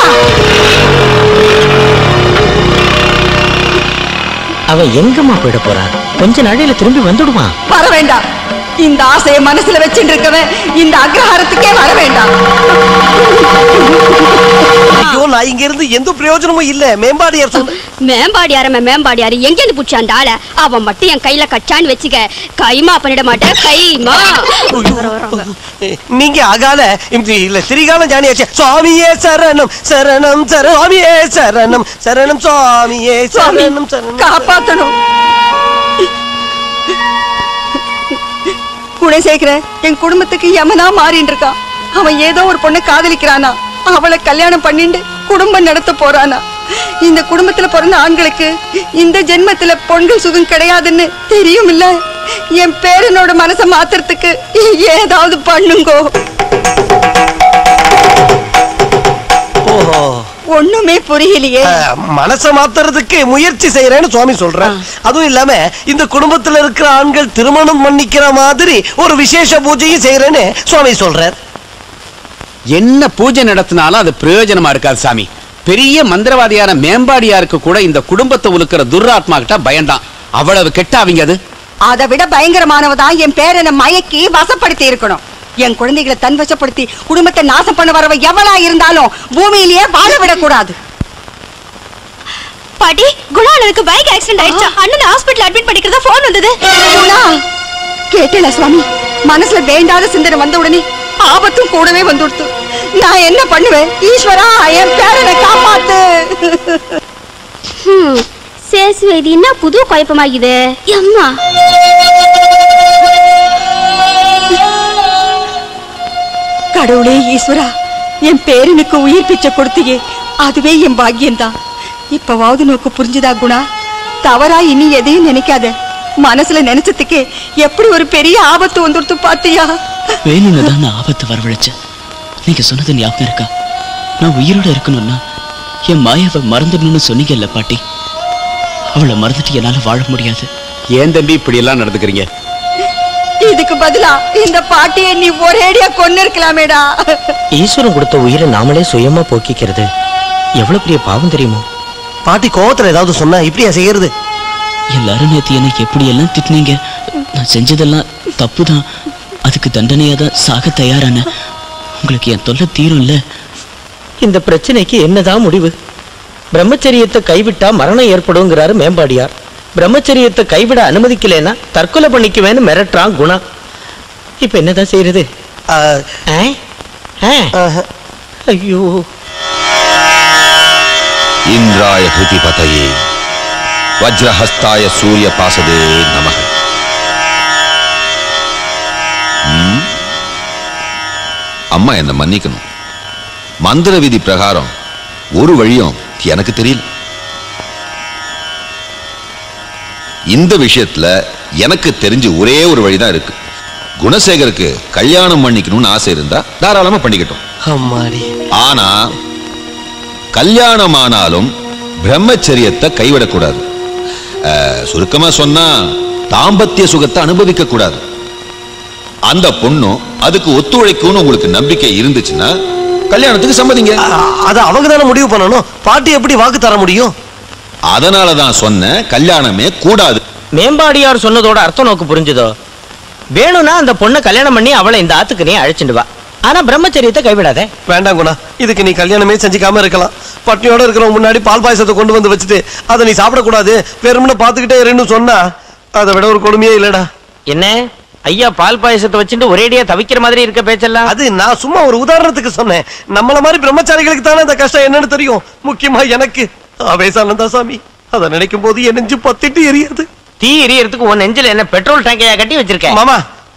அவன் எங்கம்மா போயிட போறான் கொஞ்ச நாளையில திரும்பி வந்துடுவான் வர வேண்டாம் இந்த ஆசையை மனசுல வச்சுட்டு இருக்கவன் இந்த அக்ரஹாரத்துக்கே வர வேண்டாம் ஐயோ நான் இங்க இருந்து எந்த பிரயோஜனமும் இல்ல மேம்பாடியார் சொன்ன மேம்பாடியார மேம்பாடியாரு எங்க இருந்து புடிச்சான் ஆள அவன் மட்டும் என் கையில கச்சான்னு வச்சுக்க கைமா பண்ணிட மாட்டேன் கைமா நீங்க அகால இப்படி இல்ல திரிகாலம் ஜானியாச்சு சுவாமியே சரணம் சரணம் சரணம் சுவாமியே சரணம் சரணம் சுவாமியே சுவாமி சரணம் சரணம் காப்பாத்தணும் குணசேகரன் என் குடும்பத்துக்கு யமனா மாறின்னு இருக்கான் அவன் ஏதோ ஒரு பொண்ணை காதலிக்கிறானா அவளை கல்யாணம் பண்ணிண்டு குடும்பம் நடத்த போறானா இந்த குடும்பத்துல பிறந்த ஆண்களுக்கு இந்த ஜென்மத்துல பொண்கள் சுகம் கிடையாதுன்னு தெரியும் இல்ல என் பேரனோட மனசை மாத்துறதுக்கு ஏதாவது பண்ணுங்கோ ஓஹோ ஒண்ணுமே புரியலையே அஹ், மனச மாத்துறதுக்கு முயற்சி செய்யறேன்னு சுவாமி சொல்றேன் அதுவும் இல்லாம இந்த குடும்பத்துல இருக்கிற ஆண்கள் திருமணம் பண்ணிக்கிற மாதிரி ஒரு விசேஷ பூஜையும் செய்யறேன்னு சுவாமி சொல்றார் என்ன பூஜை நடத்தினாலும் அது பிரயோஜனமா இருக்காது சாமி பெரிய மந்திரவாதியான மேம்பாடியாருக்கு கூட இந்த குடும்பத்தை உலுக்கிற துர்ராத்மா கிட்ட பயந்தான் அவ்வளவு கெட்ட அவங்க அது அதை விட பயங்கரமானவதான் என் பேரனை மயக்கி வசப்படுத்தி இருக்கணும் என் குழந்தைகளை தன் வசப்படுத்தி குடும்பத்தை நாசம் பண்ண வரவ எவளா இருந்தாலும் பூமியிலேயே வாழ விடக்கூடாது பாட்டி குணா அண்ணனுக்கு பைக் ஆக்சிடென்ட் ஆயிடுச்சு அண்ணன் ஹாஸ்பிடல் அட்மிட் பண்ணிக்கிறதா போன் வந்தது குணா, கேட்டல சுவாமி மனசுல வேண்டாத சிந்தனை வந்த உடனே ஆபத்தும் கூடவே வந்துடுத்து நான் என்ன பண்ணுவேன் ஈஸ்வரா என் பேரனை காப்பாத்து ஹம், சேசு இது என்ன புது குழப்பமாகுது அம்மா கடவுளே ஈஸ்வரா என் பேரனுக்கு உயிர் பிச்சை கொடுத்தியே அதுவே என் பாக்கியம்தான் இப்பவாவது நோக்கு புரிஞ்சுதா குணா தவறா இனி எதையும் நினைக்காத மனசுல நினைச்சதுக்கு எப்படி ஒரு பெரிய ஆபத்து வந்துடுத்து பாத்தியா வேணும்னு தான் நான் ஆபத்து வரவழைச்சேன் நீங்க சொன்னது ஞாபகம் இருக்கா நான் உயிரோட இருக்கணும்னா என் மாயாவை மறந்துடணும்னு சொன்னீங்கல்ல பாட்டி அவளை மறந்துட்டு என்னால வாழ முடியாது ஏன் தம்பி இப்படி எல்லாம் நடந்துக்கிறீங்க இதுக்கு பதிலா இந்த பாட்டியை நீ ஒரேடியா கொன்னு இருக்கலாமேடா ஈஸ்வரன் கொடுத்த உயிரை நாமளே சுயமா போக்கிக்கிறது எவ்வளவு பெரிய பாவம் தெரியுமோ பாட்டி கோவத்துல ஏதாவது சொன்னா இப்படியா செய்யறது எல்லாரும் நேத்து என்னை எப்படி எல்லாம் திட்டினீங்க நான் செஞ்சதெல்லாம் தப்பு தான் அதுக்கு தண்டனையா தான் சாக தயாரான உங்களுக்கு என் தொல்லை தீரும்ல இந்த பிரச்சனைக்கு என்னதான் முடிவு பிரம்மச்சரியத்தை கைவிட்டா மரணம் ஏற்படுங்கிறாரு மேம்பாடியார் பிரம்மச்சரியத்தை கைவிட அனுமதிக்கலைன்னா தற்கொலை பண்ணிக்குவேன்னு மிரட்டுறான் குணா இப்ப என்னதான் செய்யறது ஆ? ஆ? ஐயோ இந்திராய ஹிருதிபதயே வஜ்ரஹஸ்தாய சூரிய பாசதே நமக ம்? அம்மா என்ன மன்னிக்கணும் மந்திர விதி பிரகாரம் ஒரு வழியும் எனக்கு தெரியல இந்த விஷயத்துல எனக்கு தெரிஞ்ச ஒரே ஒரு வழிதான் இருக்கு குணசேகருக்கு கல்யாணம் பண்ணிக்கணும்னு ஆசை இருந்தா தாராளமா பண்ணிக்கட்டும் அம்மாடி ஆனா கல்யாணம் ஆனாலும் பிரம்மச்சரியத்தை கைவிடக்கூடாது அஹ், சுருக்கமா சொன்னா தாம்பத்திய சுகத்தை அனுபவிக்க கூடாது அந்த பொண்ணும் அதுக்கு ஒத்துழைக்கும்னு உங்களுக்கு நம்பிக்கை இருந்துச்சுன்னா கல்யாணத்துக்கு சம்மதிங்க அது அவங்க தானே முடிவு பண்ணணும் பாட்டி எப்படி வாக்கு தர முடியும் அதனால தான் சொன்னேன் கல்யாணமே கூடாது மேம்பாடியார் சொன்னதோட அர்த்தம் நோக்கு புரிஞ்சுதோ வேணும்னா அந்த பொண்ணை கல்யாணம் பண்ணி அவளை இந்த ஆத்துக்கு நீ அழைச்சிட்டு வா ஆனா பிரம்மச்சரியத்தை கைவிடாத வேண்டாம் குணா இதுக்கு நீ கல்யாணமே செஞ்சுக்காம இருக்கலாம் பட்னியோட இருக்கிறவங்க முன்னாடி பால் பாயசத்தை கொண்டு வந்து வச்சுட்டு அதை நீ சாப்பிடக்கூடாது வெறுமனே பார்த்துக்கிட்டே இருன்னு சொன்னா அதை விட ஒரு கொடுமையே இல்லடா என்ன ஐயா பால் பாயசத்தை வச்சுட்டு ஒரேடியா தவிக்கிற மாதிரி இருக்க பேச்செல்லாம் அது நான் சும்மா ஒரு உதாரணத்துக்கு சொன்னேன் நம்மள மாதிரி பிரம்மச்சாரிகளுக்கு தானே இந்த கஷ்டம் என்னன்னு தெரியும் முக்கியமா எனக்கு அவேசானந்தா சாமி அதை நினைக்கும் போது என் நெஞ்சு பத்திட்டு எரியுது தீ எரியறதுக்கு உன் நெஞ்சில என்ன பெட்ரோல் டேங்கையா கட்டி வச்சிருக்க மாமா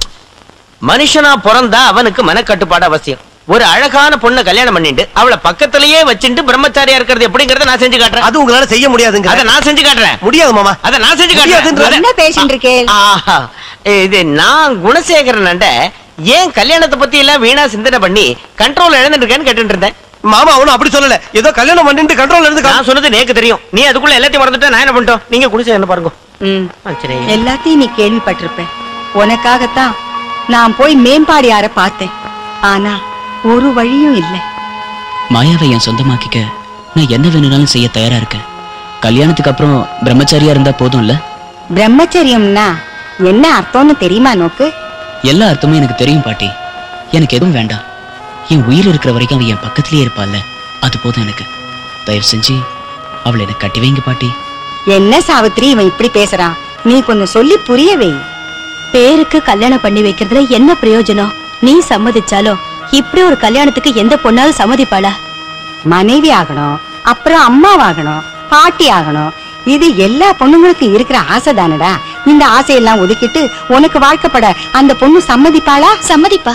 மனுஷனா பிறந்தா அவனுக்கு மனக்கட்டுப்பாடு அவசியம் ஒரு அழகான பொண்ணை கல்யாணம் பண்ணிட்டு அவளை பக்கத்திலேயே வச்சுட்டு பிரம்மச்சாரியா இருக்கிறது எப்படிங்கறத நான் செஞ்சு காட்டுறேன் அது உங்களால செய்ய முடியாதுங்க அதை நான் செஞ்சு காட்டுறேன் முடியாது மாமா அதை நான் செஞ்சு முடியாதுன்ற- காட்டுறேன் என்ன பேசிட்டு இருக்கேன் ஆஹா. இது நான் குணசேகரன் ஏன் கல்யாணத்தை பத்தி எல்லாம் வீணா சிந்தனை பண்ணி கண்ட்ரோல் இழந்துட்டு இருக்கேன்னு கேட்டுட்டு இருந்தேன் மாமா அவனும் அப்படி சொல்லல ஏதோ கல்யாணம் பண்ணிட்டு கண்ட்ரோல் இருந்து நான் சொன்னது நேக்கு தெரியும் நீ அதுக்குள்ள எல்லாத்தையும் மறந்துட்ட நான் என்ன பண்ணிட்டோம் நீங்க குடிச்ச என்ன பாருங்க ம். ஆ, சரி எல்லாத்தையும் நீ கேள்விப்பட்டிருப்ப உனக்காகத்தான் நான் போய் மேம்பாடியார பார்த்தேன் ஆனா ஒரு வழியும் இல்லை மாயாவை என் சொந்தமாக்கிக்க நான் என்ன வேணும்னாலும் செய்ய தயாரா இருக்கேன் கல்யாணத்துக்கு அப்புறம் பிரம்மச்சாரியா இருந்தா போதும்ல பிரம்மச்சரியம்னா என்ன அர்த்தம்னு தெரியுமா நோக்கு எல்லா அர்த்தமும் எனக்கு தெரியும் பாட்டி எனக்கு எதுவும் வேண்டாம் என் உயிர் இருக்கிற வரைக்கும் அவ என் பக்கத்திலேயே இருப்பாள்ல அது போதும் எனக்கு தயவு செஞ்சு அவளை எனக்கு கட்டி வைங்க பாட்டி என்ன சாவித்திரி இவன் இப்படி பேசுறான் நீ கொஞ்சம் சொல்லி புரிய வை பேருக்கு கல்யாணம் பண்ணி வைக்கிறதுல என்ன பிரயோஜனம் நீ சம்மதிச்சாலும் இப்படி ஒரு கல்யாணத்துக்கு எந்த பொண்ணாலும் சம்மதிப்பாளா மனைவி ஆகணும் அப்புறம் அம்மாவாகணும் பாட்டி ஆகணும் இது எல்லா பொண்ணுங்களுக்கும் இருக்கிற ஆசை தானடா இந்த ஆசையெல்லாம் ஒதுக்கிட்டு உனக்கு வாழ்க்கப்பட அந்த பொண்ணு சம்மதிப்பாளா சம்மதிப்பா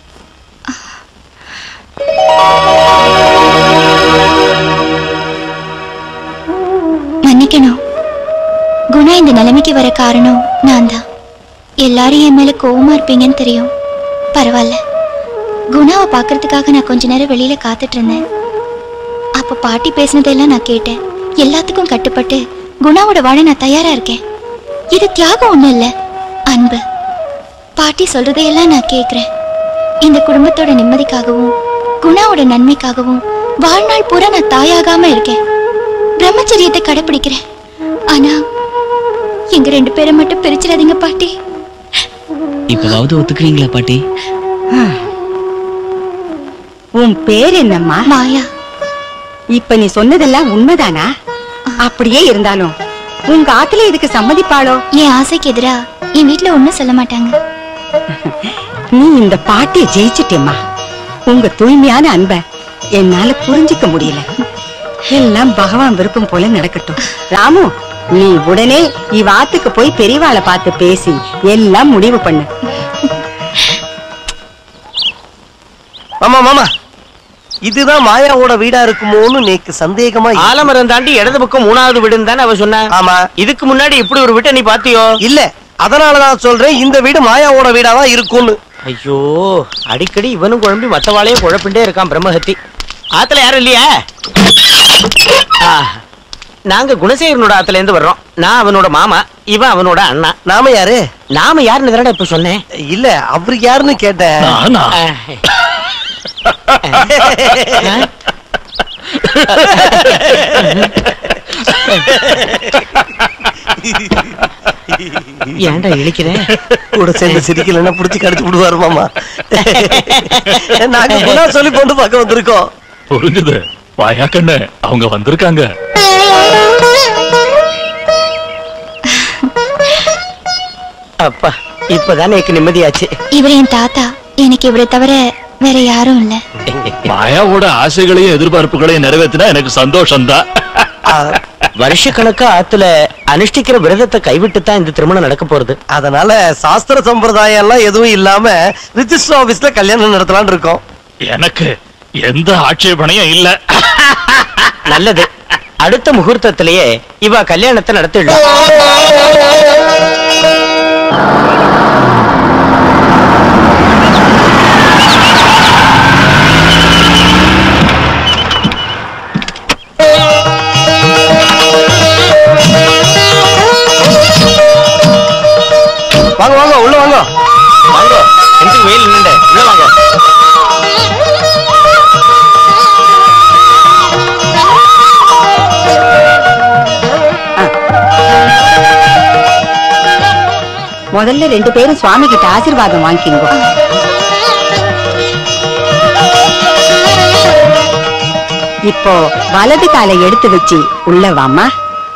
மன்னிக்கணும் குணா இந்த நிலைமைக்கு வர காரணம் நான் தான் எல்லாரும் என் மேல கோவமா இருப்பீங்கன்னு தெரியும் பரவாயில்ல குணாவை பார்க்கறதுக்காக நான் கொஞ்ச நேரம் வெளியில காத்துட்டு இருந்தேன் அப்ப பாட்டி பேசினதெல்லாம் நான் கேட்டேன் எல்லாத்துக்கும் கட்டுப்பட்டு குணாவோட வாழ நான் தயாரா இருக்கேன் இது தியாகம் ஒண்ணும் இல்ல அன்பு பாட்டி சொல்றதையெல்லாம் நான் கேக்குறேன் இந்த குடும்பத்தோட நிம்மதிக்காகவும் குணாவோட நன்மைக்காகவும் வாழ்நாள் பூரா நான் தாயாகாம இருக்கேன் பிரம்மச்சரியத்தை கடைபிடிக்கிறேன் ஆனா எங்க ரெண்டு பேரை மட்டும் பிரிச்சிடாதீங்க பாட்டி இப்பவாவது ஒத்துக்கிறீங்களா பாட்டி உன் பேர் என்னம்மா மாயா இப்ப நீ சொன்னதெல்லாம் உண்மைதானா அப்படியே இருந்தாலும் உங்க ஆத்துல இதுக்கு சம்மதிப்பாளோ என் ஆசைக்கு எதிரா என் வீட்ல ஒண்ணும் சொல்ல மாட்டாங்க நீ இந்த பாட்டியை ஜெயிச்சிட்டேம்மா உங்க தூய்மையான அன்ப என்னால புரிஞ்சுக்க முடியல எல்லாம் பகவான் விருப்பம் போல நடக்கட்டும் ராமு நீ உடனே இவாத்துக்கு போய் பெரியவாளை பார்த்து பேசி எல்லாம் முடிவு பண்ணு மாமா மாமா இதுதான் மாயாவோட வீடா இருக்குமோன்னு நேக்கு சந்தேகமா இருக்கு. ஆலமரம் தாண்டி இடது பக்கம் மூணாவது வீடுன்னு தானே அவ சொன்னா ஆமா இதுக்கு முன்னாடி இப்படி ஒரு வீட்டை நீ பாத்தியோ இல்ல அதனாலதான் சொல்றேன் இந்த வீடு மாயாவோட வீடாதான் இருக்கும்னு ஐயோ அடிக்கடி இவனும் குழம்பி மத்தவாளையும் குழப்பிண்டே இருக்கான் பிரம்மஹத்தி ஆத்துல யாரும் இல்லையா ஆ, நாங்க குணசேகரனோட ஆத்துல இருந்து வர்றோம் நான் அவனோட மாமா இவன் அவனோட அண்ணா நாம யாரு நாம யாருன்னு தானடா இப்ப சொன்னேன் இல்ல அவரு யாருன்னு கேட்டேன் நானா? ஏன்டா இழிக்கிறேன் கூட சேர்ந்து சிரிக்கலன்னா புடிச்சு கடிச்சு விடுவாரு மாமா நாங்க குணா சொல்லி பொண்ணு பார்க்க வந்திருக்கோம் புரிஞ்சுது வாயா கண்ணு அவங்க வந்திருக்காங்க அப்பா இப்பதானே எனக்கு நிம்மதியாச்சு இவர் என் தாத்தா எனக்கு இவரை தவிர வேற யாரும் இல்ல மாயாவோட ஆசைகளையும் எதிர்பார்ப்புகளையும் நிறைவேற்றினா எனக்கு சந்தோஷம்தான் வருஷக்கணக்கா ஆத்துல அனுஷ்டிக்கிற விரதத்தை கைவிட்டு தான் இந்த திருமணம் நடக்க போறது அதனால சாஸ்திர சம்பிரதாயம் எல்லாம் எதுவும் இல்லாம ரிஜிஸ்டர் ஆபீஸ்ல கல்யாணம் நடத்தலாம்னு இருக்கோம் எனக்கு எந்த ஆட்சேபனையும் இல்ல நல்லது அடுத்த முகூர்த்தத்திலேயே இவ கல்யாணத்தை நடத்திடலாம் முதல்ல ரெண்டு பேரும் சுவாமி கிட்ட ஆசீர்வாதம் வாங்கிக்கோ இப்போ வலது காலை எடுத்து வச்சு உள்ள வாம்மா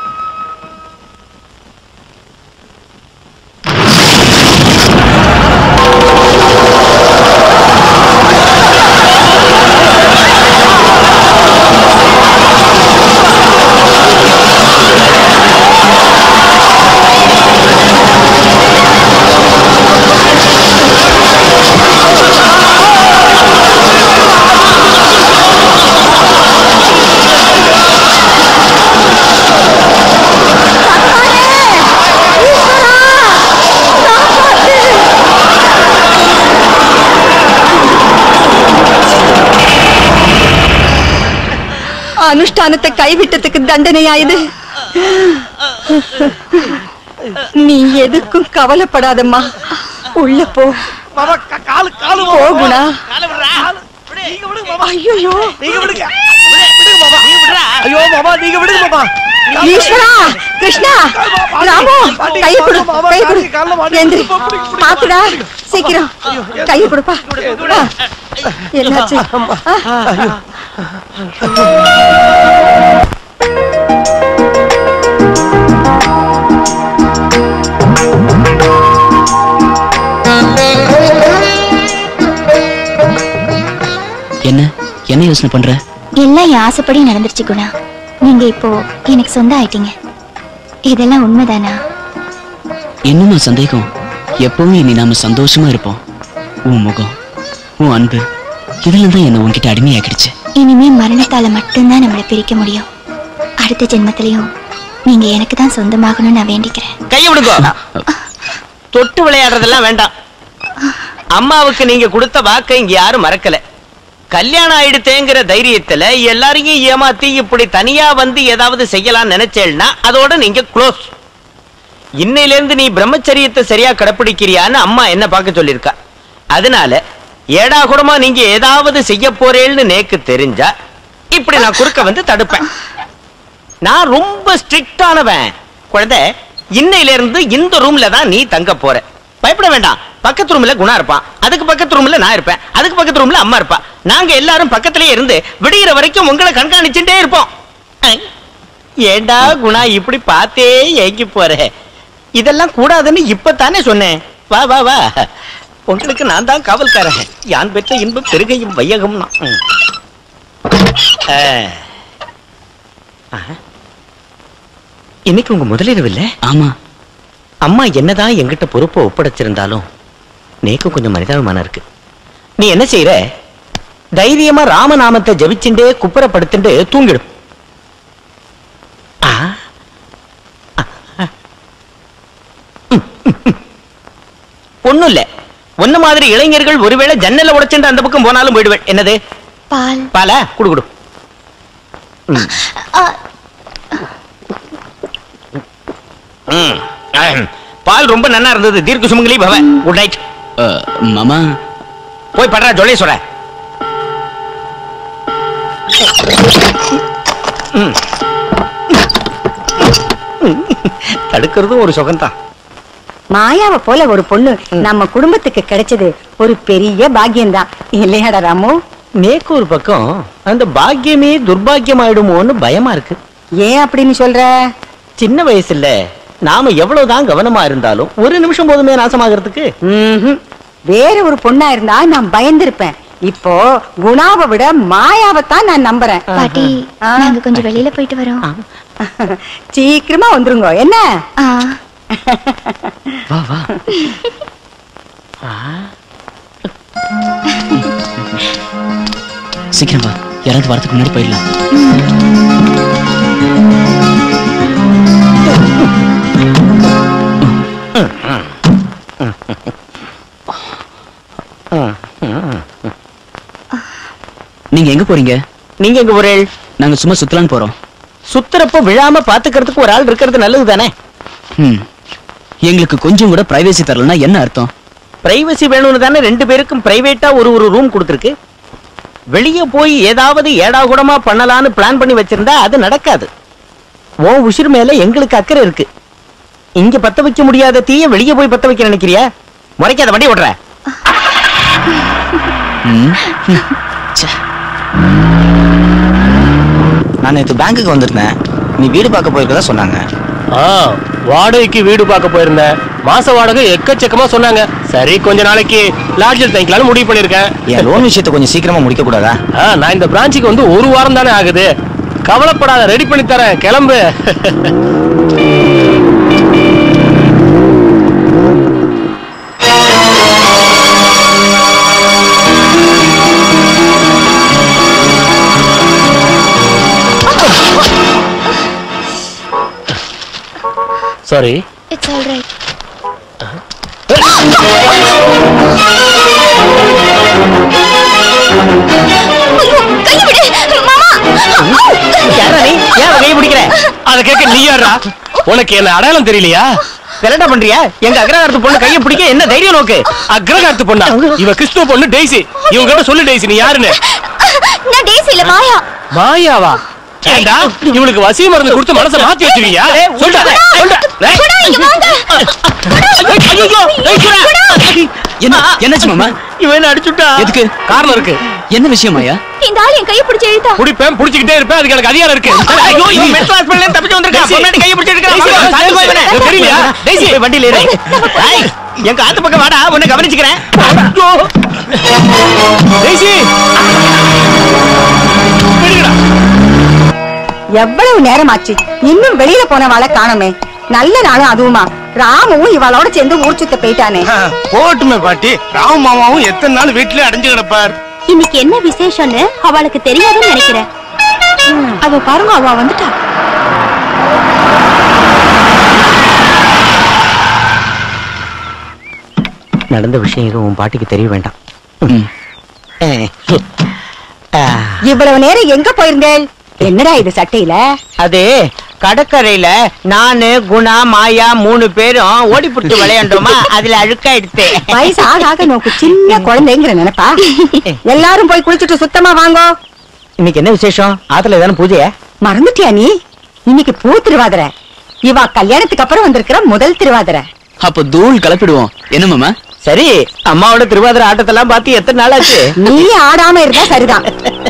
அனுஷ்டானத்தை கைவிட்டதுக்கு தண்டனையா இது நீ எதுக்கும் கவலைப்படாதம்மா உள்ள போ காலு காலு போகுணா ஐயோ நீங்க விடுங்க விடுங்க மாமா ஐயோ மாமா நீங்க விடுங்க மாமா ஈஸ்வரா கிருஷ்ணா ராமு கையை கொடு கையை கொடு எந்திரி பாத்துடா சீக்கிரம் கையை கொடுப்பா ஆ, என்னாச்சு ஆ. என்ன என்ன யோசனை பண்ற எல்லாம் என் ஆசைப்படி நடந்துருச்சு குணா நீங்க இப்போ எனக்கு சொந்தம் ஆயிட்டீங்க இதெல்லாம் உண்மைதானா இன்னுமா சந்தேகம் எப்பவும் இனி நாம சந்தோஷமா இருப்போம் உன் முகம் உன் அன்பு இதெல்லாம் தான் என்ன உன்கிட்ட அடிமையாக்கிடுச்சு இனிமே மரணத்தால மட்டும்தான் நம்மளை பிரிக்க முடியும் அடுத்த ஜென்மத்திலையும் நீங்க எனக்கு தான் சொந்தமாகணும்னு நான் வேண்டிக்கிறேன் கைய விடுங்க தொட்டு விளையாடுறதெல்லாம் வேண்டாம் அம்மாவுக்கு நீங்க கொடுத்த வாக்கை இங்க யாரும் மறக்கல கல்யாணம் ஆயிடுத்தேங்கிற தைரியத்துல எல்லாரையும் ஏமாத்தி இப்படி தனியா வந்து ஏதாவது செய்யலாம் நினைச்சேன்னா அதோட நீங்க க்ளோஸ் இன்னையில இருந்து நீ பிரம்மச்சரியத்தை சரியா கடைப்பிடிக்கிறியான்னு அம்மா என்ன பார்க்க சொல்லியிருக்கா அதனால ஏடா கூடமா நீங்க ஏதாவது செய்ய போறேன்னு நேக்கு தெரிஞ்சா இப்படி நான் குறுக்க வந்து தடுப்பேன் நான் ரொம்ப ஸ்ட்ரிக்டானவன் குழந்தை இன்னையில இருந்து இந்த ரூம்ல தான் நீ தங்க போற பயப்பட வேண்டாம் பக்கத்து ரூம்ல குணா இருப்பான் அதுக்கு பக்கத்து ரூம்ல நான் இருப்பேன் அதுக்கு பக்கத்து ரூம்ல அம்மா இருப்பா நாங்க எல்லாரும் பக்கத்திலேயே இருந்து விடிகிற வரைக்கும் உங்களை கண்காணிச்சுட்டே இருப்போம் அஹ், ஏண்டா குணா இப்படி பார்த்தே ஏங்கி போற இதெல்லாம் கூடாதுன்னு இப்பத்தானே சொன்னேன் வா வா வா உங்களுக்கு நான் தான் காவல்காரன் யான் பெற்ற இன்பம் பெருகையும் வையகம் இன்னைக்கு உங்க முதலிரவு இல்ல ஆமா அம்மா என்னதான் எங்கிட்ட பொறுப்பை ஒப்படைச்சிருந்தாலும் நேக்கும் கொஞ்சம் மனிதாபிமானம் இருக்கு நீ என்ன செய்யற தைரியமா ராமநாமத்தை ஜபிச்சுண்டே குப்புறப்படுத்துண்டு தூங்கிடும் ஆ. ஒண்ணும் இல்ல ஒன்ன மாதிரி இளைஞர்கள் ஒருவேளை ஜன்னல உடைச்சுட்டு அந்த பக்கம் போனாலும் போயிடுவேன் என்னது பால் பாலா குடு குடு ம். அஹம். பால் ரொம்ப நன்னா இருந்தது தீர்க்க சுமங்கலி பவ குட் நைட் மாமா போய் படுறா ஜொல்லே சொல்ற ம். தடுக்கிறதும் ஒரு சுகம்தான் மாயாவை போல ஒரு பொண்ணு நம்ம குடும்பத்துக்கு கிடைச்சது ஒரு பெரிய பாக்கியம்தான் இல்லையாடா ராமு நேக்கு ஒரு பக்கம் அந்த பாக்கியமே துர்பாக்கியம் ஆயிடுமோன்னு பயமா இருக்கு ஏன் அப்படின்னு சொல்ற சின்ன வயசுல நாம எவ்வளவுதான் கவனமா இருந்தாலும் ஒரு நிமிஷம் போதுமே நாசமாகிறதுக்கு ம்ஹும். வேற ஒரு பொண்ணா இருந்தா நான் பயந்திருப்பேன் இப்போ குணாவை விட மாயாவைத்தான் நான் நம்புறேன் பாட்டி நாங்க கொஞ்சம் வெளியில போயிட்டு வரோம் சீக்கிரமா வந்துருங்க என்ன வா வா சீக்கிரம் வா யாராவது வரதுக்கு முன்னாடி போயிடலாம் நீங்க எங்க போறீங்க நீங்க எங்க போறீள் நாங்க சும்மா சுத்தலான்னு போறோம் சுத்துறப்ப விழாம பாத்துக்கிறதுக்கு ஒரு ஆள் இருக்கிறது நல்லது தானே ம். எங்களுக்கு கொஞ்சம் கூட பிரைவேசி தரலன்னா என்ன அர்த்தம் பிரைவசி வேணும்னு தானே ரெண்டு பேருக்கும் பிரைவேட்டா ஒரு ஒரு ரூம் கொடுத்துருக்கு வெளியே போய் ஏதாவது ஏடாகுடமா பண்ணலான்னு பிளான் பண்ணி வச்சிருந்தா அது நடக்காது உன் உசிர் மேல எங்களுக்கு அக்கறை இருக்கு இங்க பத்த வைக்க முடியாத தீய வெளியே போய் பத்த வைக்க நினைக்கிறியா முறைக்காத வண்டி ஓடுற நான் நேற்று பேங்க்குக்கு வந்திருந்தேன் நீ வீடு பார்க்க போயிருக்கதா சொன்னாங்க ஆ வாடகைக்கு வீடு பார்க்க போயிருந்தேன் மாச வாடகை எக்கச்சக்கமா சொன்னாங்க சரி கொஞ்ச நாளைக்கு லாட்ஜில் தங்கிக்கலாம்னு முடிவு பண்ணிருக்கேன் என் லோன் விஷயத்தை கொஞ்சம் சீக்கிரமா முடிக்க கூடாதா ஆ, நான் இந்த பிரான்ச்சுக்கு வந்து ஒரு வாரம் தானே ஆகுது கவலைப்படாத ரெடி பண்ணி தரேன் கிளம்பு சாரி இட்ஸ் ஆல் ரைட் யாரா நீ ஏன் அவன் கையை பிடிக்கிற அத கேட்க நீ யாரா உனக்கு என்ன அடையாளம் தெரியலையா கரெக்டா பண்றியா எங்க அக்ரஹாரத்து பொண்ணு கையை பிடிக்க என்ன தைரியம் நோக்கு அக்ரகாரத்து பொண்ணா இவ கிறிஸ்துவ பொண்ணு டெய்ஸி இவங்க கிட்ட சொல்லு டெய்ஸி நீ யாருன்னு நான் டேசி இல்ல மாயா மாயாவா ஏண்டா இவளுக்கு வசி மருந்து கொடுத்து மனசை மாத்தி வச்சிருக்கியா சொல்டா சொல்டா குணா, இங்க வாங்க என்ன என்னாச்சு மாமா இவன் அடிச்சுட்டா எதுக்கு காரணம் இருக்கு என்ன விஷயம் ஐயா இந்த ஆள் என் கையை பிடிச்சு இழுத்தா புடிப்பேன் புடிச்சுக்கிட்டே இருப்பேன் அதுக்கு எனக்கு அதிகாரம் இருக்கு ஐயோ இவன் மெட்ரோ ஹாஸ்பிடல்ல தப்பிச்சு வந்திருக்கான் பொண்ணாடி கையை பிடிச்சு டேய்ஸி, எடுக்கறான் சாந்தி போய் இவனை. இது தெரியலையா? டேய்ஸி. போய் வண்டியில ஏறு ஏய், எங்க ஆத்து பக்கம் வாடா உன்னை கவனிச்சுக்கிறேன் ஐயோ டெய்ஸி விடுங்கடா எவ்வளவு நேரமாச்சு இன்னும் வெளியில போனவாளை காணோமே நல்ல நாளும் அதுவுமா ராமுவும் இவளோட சேர்ந்து ஊர் சுத்த போயிட்டானே போட்டுமே பாட்டி ராம மாமாவும் எத்தனை நாள் வீட்டுல அடைஞ்சு கிடப்பார் இன்னைக்கு என்ன விசேஷம்னு அவளுக்கு தெரியாதுன்னு நினைக்கிறேன் அவ பாருங்க அவ வந்துட்டா நடந்த விஷயம் எதுவும் உன் பாட்டிக்கு தெரிய வேண்டாம் இவ்வளவு நேரம் எங்க போயிருந்தேன் என்னடா இது சட்டையில அது கடற்கரையில நானு குணா மாயா மூணு பேரும் ஓடி புடிச்சு விளையாண்டோமா அதுல அழுக்கா எடுத்து வயசு ஆக ஆக நோக்கு சின்ன குழந்தைங்கிற நினைப்பா எல்லாரும் போய் குளிச்சுட்டு சுத்தமா வாங்கோ இன்னைக்கு என்ன விசேஷம் ஆத்துல ஏதான பூஜையா மறந்துட்டியா நீ இன்னைக்கு பூ திருவாதிரை இவா கல்யாணத்துக்கு அப்புறம் வந்திருக்கிற முதல் திருவாதிரை அப்ப தூள் கலப்பிடுவோம் என்ன மாமா சரி அம்மாவோட திருவாதிரை ஆட்டத்தெல்லாம் பார்த்து எத்தனை நாள் ஆச்சு நீ ஆடாம இருந்தா சரிதான்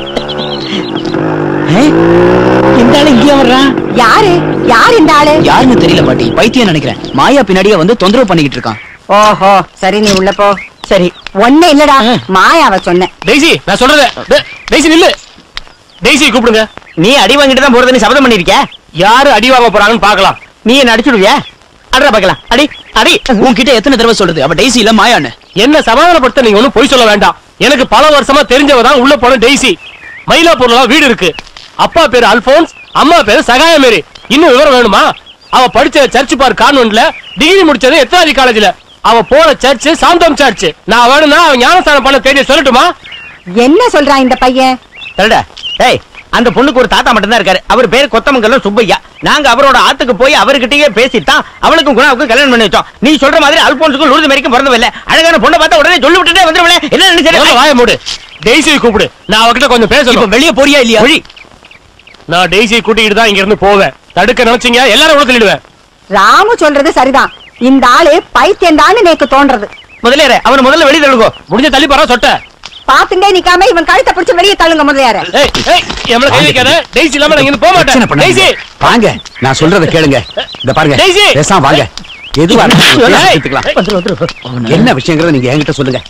இந்த ஆளு இங்கே வர்றான் யாரு யார் இந்த ஆளு யாருன்னு தெரியல பாட்டி பைத்தியம் நினைக்கிறேன் மாயா பின்னாடியே வந்து தொந்தரவு பண்ணிக்கிட்டு இருக்கான் ஓஹோ சரி நீ உள்ள போ சரி ஒண்ணே இல்லடா மாயாவ சொன்னேன் டெய்ஸி நான் சொல்றத டே- டெய்ஸி நில்லு டெய்ஸி கூப்பிடுங்க நீ அடி வாங்கிட்டு தான் போறது நீ சபதம் பண்ணிருக்க யாரு அடி வாங்க போறாங்கன்னு பார்க்கலாம் நீ என்ன அடிச்சுடுவியா அட்ரா பார்க்கலாம் அடி அடி உன்கிட்ட எத்தனை தடவை சொல்றது அவ டெய்ஸி இல்ல மாயான்னு என்ன சமாதானப்படுத்த நீங்க ஒண்ணும் பொய் சொல்ல வேண்டாம் எனக்கு பல வருஷமா தெரிஞ்சவ தான் உள்ள போன டெய்ஸி மயிலாப்பூர்ல தான் வீடு இருக்கு அப்பா பேரு அல்போன்ஸ் அம்மா பேரு சகாயமேரி இன்னும் விவரம் வேணுமா அவ படிச்ச சர்ச் பார் கான்வென்ட்ல டிகிரி முடிச்சது எத்தாதி காலேஜ்ல அவ போன சர்ச் சாந்தோம் சர்ச் நான் வேணும்னா அவன் ஞானஸ்தானம் பண்ண தேடி சொல்லட்டுமா என்ன சொல்றான் இந்த பையன் தரடா டேய் அந்த பொண்ணுக்கு ஒரு தாத்தா மட்டும் தான் இருக்காரு அவர் பேர் கொத்தமங்கலம் சுப்பையா நாங்க அவரோட ஆத்துக்கு போய் அவர்கிட்டயே பேசித்தான் அவளுக்கும் குணாவுக்கும் கல்யாணம் பண்ணி வச்சோம் நீ சொல்ற மாதிரி அல்போன்ஸுக்கும் லூர்து மேரிக்கும் பிறந்தவில்லை அழகான பொண்ணை பார்த்தா உடனே சொல்லி விட்டுட்டே வந்துருவல என்ன முதல்ல நினைச்சேன் வாய மூடு டெய்ஸியை கூப்பிடு நான் அவகிட்ட கொஞ்சம் பேசணும் வெளியே போறியா இல்லையா மொழி நான் டெய்ஸியை கூட்டிக்கிட்டு தான் இங்க இருந்து போவேன் தடுக்க நினைச்சீங்க எல்லாரும் உள்ள தள்ளிடுவேன் ராமு சொல்றது சரிதான் இந்த ஆளு பைத்தியம் நேக்கு தோன்றது முதலியார அவன் முதல்ல வெளியே தள்ளுங்கோ முடிஞ்ச தள்ளி போறா சொட்ட பாத்துட்டே நிக்காம இவன் கழுத்தை பிடிச்சு வெளியே தள்ளுங்க முதலியார ஏய் ஏய் எம்மள கை வைக்காத டெய்ஸி இல்லாம நான் இங்க போக பிரச்சனை மாட்டேன் டெய்ஸி பண்ணாதீங்க. வாங்க நான் சொல்றத கேளுங்க இந்த பாருங்க டெய்ஸி! பேசாம வாங்க எதுவா இருந்தாலும் பேசி ஏய், தீர்த்துக்கலாம். வந்துரு வந்துரு என்ன விஷயங்கிறத நீங்க என்கிட்ட சொல்லுங்க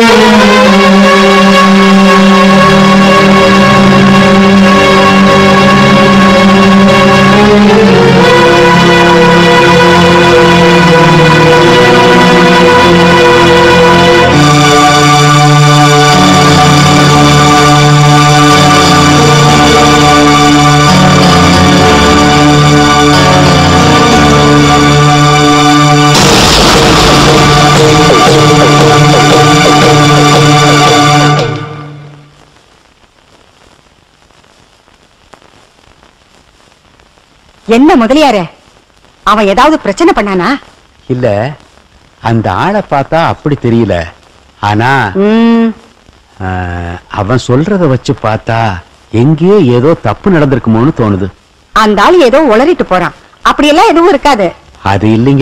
என்ன முதலியார அவன் ஏதாவது பிரச்சனை பண்ணானா இல்ல அந்த ஆளை பார்த்தா அப்படி தெரியல ஆனா ம், ஆ, அவன் சொல்றத வச்சு பார்த்தா எங்கேயோ ஏதோ தப்பு நடந்திருக்குமோன்னு தோணுது அந்த ஆள் ஏதோ உளறிட்டு போறான் அப்படியெல்லாம் எதுவும் இருக்காது அது இல்லைங்க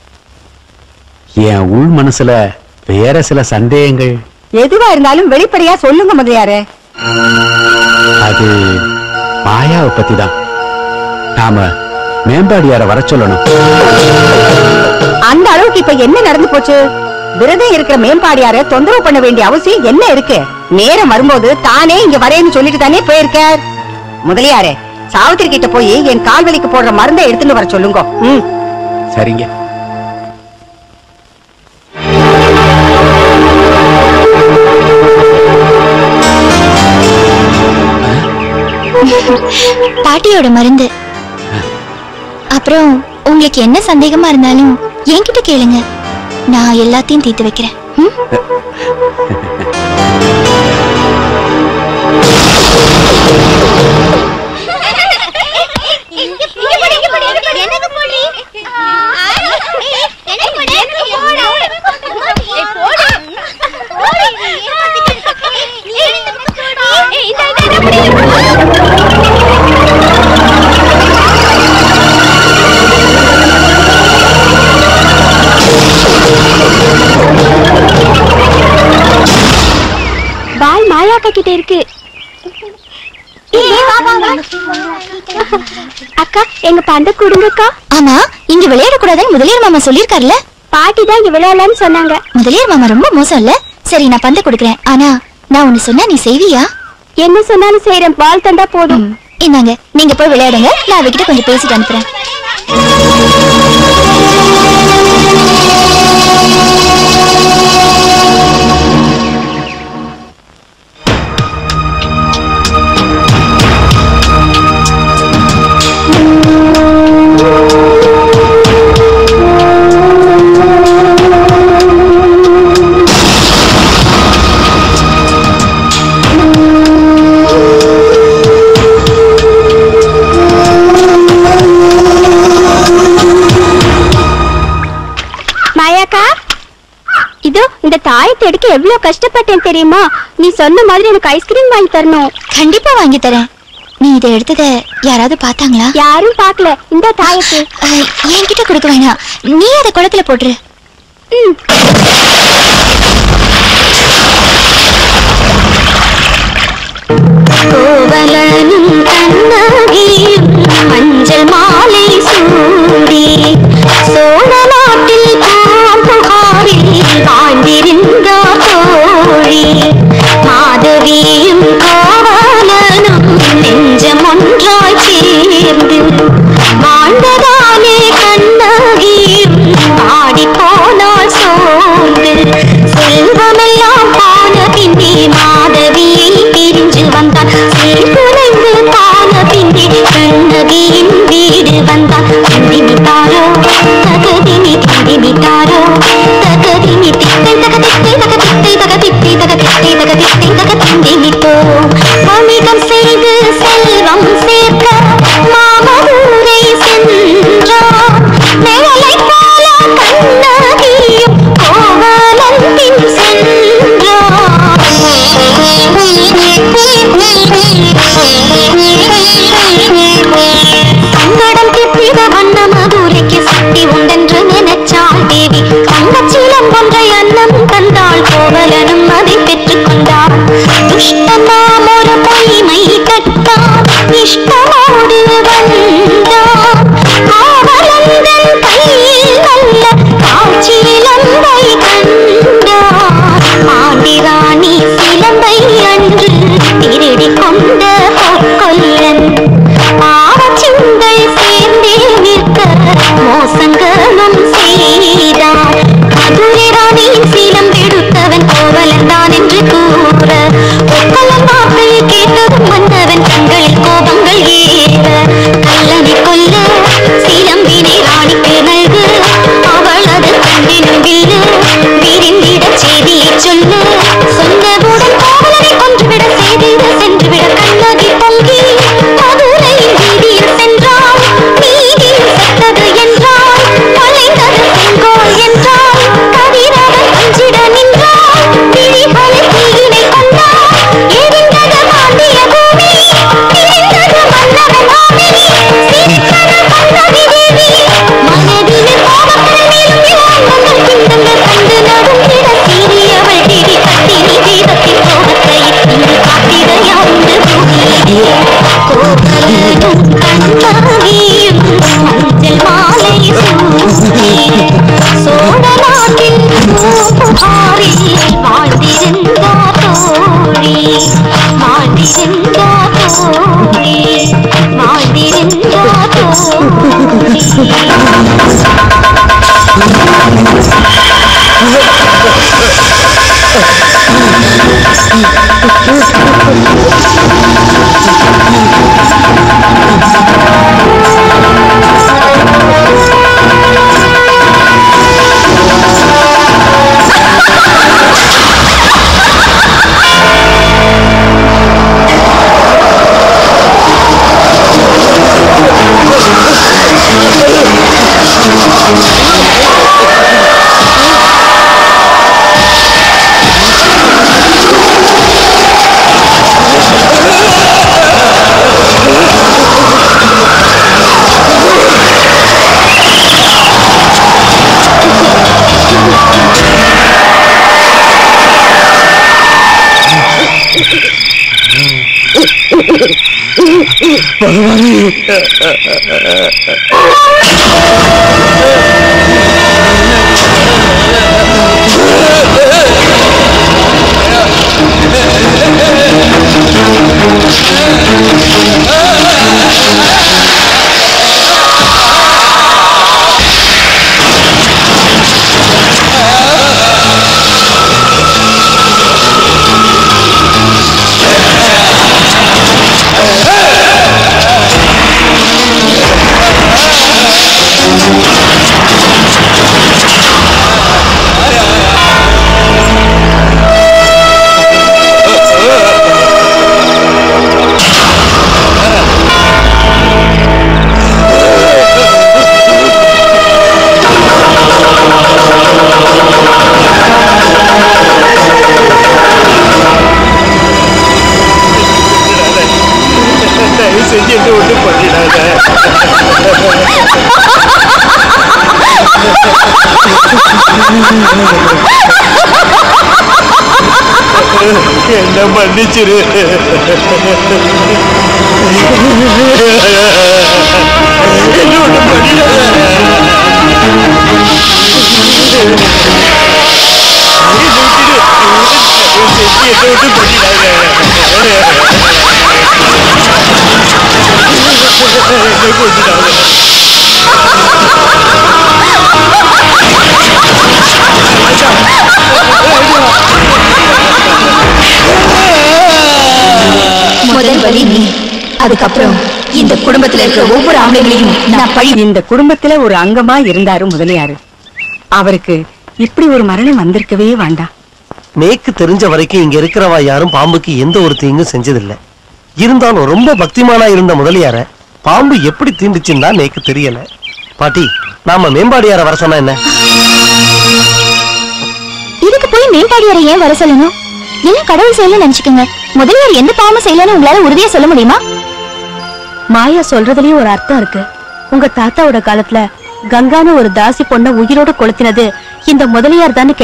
என் உள் மனசுல வேற சில சந்தேகங்கள் எதுவா இருந்தாலும் வெளிப்படையா சொல்லுங்க முதலியாரே அது மாயாவை பத்தி தான் நாம மேம்பாடியார வர சொல்லணும் அந்த அளவுக்கு இப்ப என்ன நடந்து போச்சு விரதம் இருக்கிற மேம்பாடியார தொந்தரவு பண்ண வேண்டிய அவசியம் என்ன இருக்கு நேரம் வரும்போது தானே இங்க வரேன்னு சொல்லிட்டு தானே போயிருக்கார் முதலியாரே சாவித்திரி கிட்ட போய் என் கால்வலிக்கு போடுற மருந்தை எடுத்துட்டு வர சொல்லுங்க ம் சரிங்க பாட்டியோட மருந்து அப்புறம் உங்களுக்கு என்ன சந்தேகமா இருந்தாலும் என்கிட்ட கேளுங்க நான் எல்லாத்தையும் தீர்த்து வைக்கிறேன் ம்? பால் மாயாக்கா கிட்ட இருக்கு அக்கா எங்க பந்த கொடுங்கக்கா ஆமா இங்க விளையாடக்கூடாதுன்னு முதலியார் மாமா சொல்லிருக்காருல்ல பாட்டி தான் இங்க விளையாடலாம்னு சொன்னாங்க முதலியார் மாமா ரொம்ப மோசம் இல்ல சரி நான் பந்த கொடுக்குறேன் ஆனா நான் ஒண்ணு சொன்னா நீ செய்வியா என்ன சொன்னாலும் செய்யறேன் பால் தந்தா போதும் இந்தாங்க நீங்க போய் விளையாடுங்க நான் அவகிட்ட கொஞ்சம் பேசிட்டு அனுப்புறேன் மாயாக்கா இதோ இந்த தாயத்தை எடுக்க எவ்வளவு கஷ்டப்பட்டேன் தெரியுமா நீ சொன்ன மாதிரி எனக்கு ஐஸ்கிரீம் வாங்கி தரணும் கண்டிப்பா வாங்கி தரேன் நீ இதை எடுத்தத யாராவது பார்த்தாங்களா யாரும் பார்க்கல இந்த தாயத்தை என்கிட்ட கொடுக்க வேணாம் நீ அதை குளத்துல போட்டுரு கோவலனும் கண்ணகியும் மஞ்சள் மாலை சூடி சோழ நாட்டில் பூம்புகாரில் வாழ்ந்திருந்தார் தோழி மாதவியும் கோவலனும் நெஞ்சம் ஒன்றாய் சேர்ந்து வாழ்ந்ததாலே கண்ணகியும் பாடி போனால் சோர்ந்து செல்வமெல்லாம் பான பின்னே மாதவியை பிரிஞ்சு வந்தான் சீர்குலைந்து பான பின்னே கண்ணகியின் வீடு வந்தான் திண்டிமிட்டாரோ தகதினி திண்டிமிட்டாரோ தகதினி திட்டை தக திட்டை தக திட்டை தக திட்டை தக திட்டை தக திட்டை தக திண்டிமிட்டோ அமிதம் செய்து செல்வம் சேர்க்க மாமதுரை சென்றார் நிழலை போல கண்ணகியும் கோவலன் பின் சங்கடம் திப்பித வண்ண மதுரைக்கு சக்தி உண்டென்று நினைச்சாள் தேவி தங்கச்சிலம் ஒன்றை அன்னம் தந்தாள் கோவலனும் அதை பெற்றுக் கொண்டாள் துஷ்ட வாழ்ந்திருந்தா தோழி வாழ்ந்திருந்தா தோழி தயவு செஞ்சு என்ன ஒன்றும் பண்ணிடாத என்ன மன்னிச்சிரு என்ன ஒன்றும் முதல் வழி நீ அதுக்கப்புறம் இந்த குடும்பத்துல இருக்கிற ஒவ்வொரு ஆம்பளைங்களையும் நான் பழி இந்த குடும்பத்துல ஒரு அங்கமா இருந்தாரு முதலியாரு அவருக்கு இப்படி ஒரு மரணம் வந்திருக்கவே வேண்டாம் நேக்கு தெரிஞ்ச வரைக்கும் இங்க இருக்கிறவா யாரும் பாம்புக்கு எந்த ஒரு தீங்கும் செஞ்சதில்ல இருந்தாலும் ரொம்ப பக்திமானா இருந்த முதலியார பாம்பு எப்படி தீண்டுச்சுன்னு தான் நேக்கு தெரியல பாட்டி நாம மேம்பாடியார வர சொன்னா என்ன இதுக்கு போய் மேம்பாடியாரை ஏன் வர சொல்லணும் எல்லாம் கடவுள் செய்யல நினைச்சுக்கோங்க முதலியார் எந்த பாவமும் செய்யலன்னு உங்களால உறுதியா சொல்ல முடியுமா மாயா சொல்றதுலயும் ஒரு அர்த்தம் இருக்கு உங்க தாத்தாவோட காலத்துல கங்கான்னு ஒரு தாசி பொண்ண உயிரோட கொளுத்தினது இந்த முதலியார் தானே கே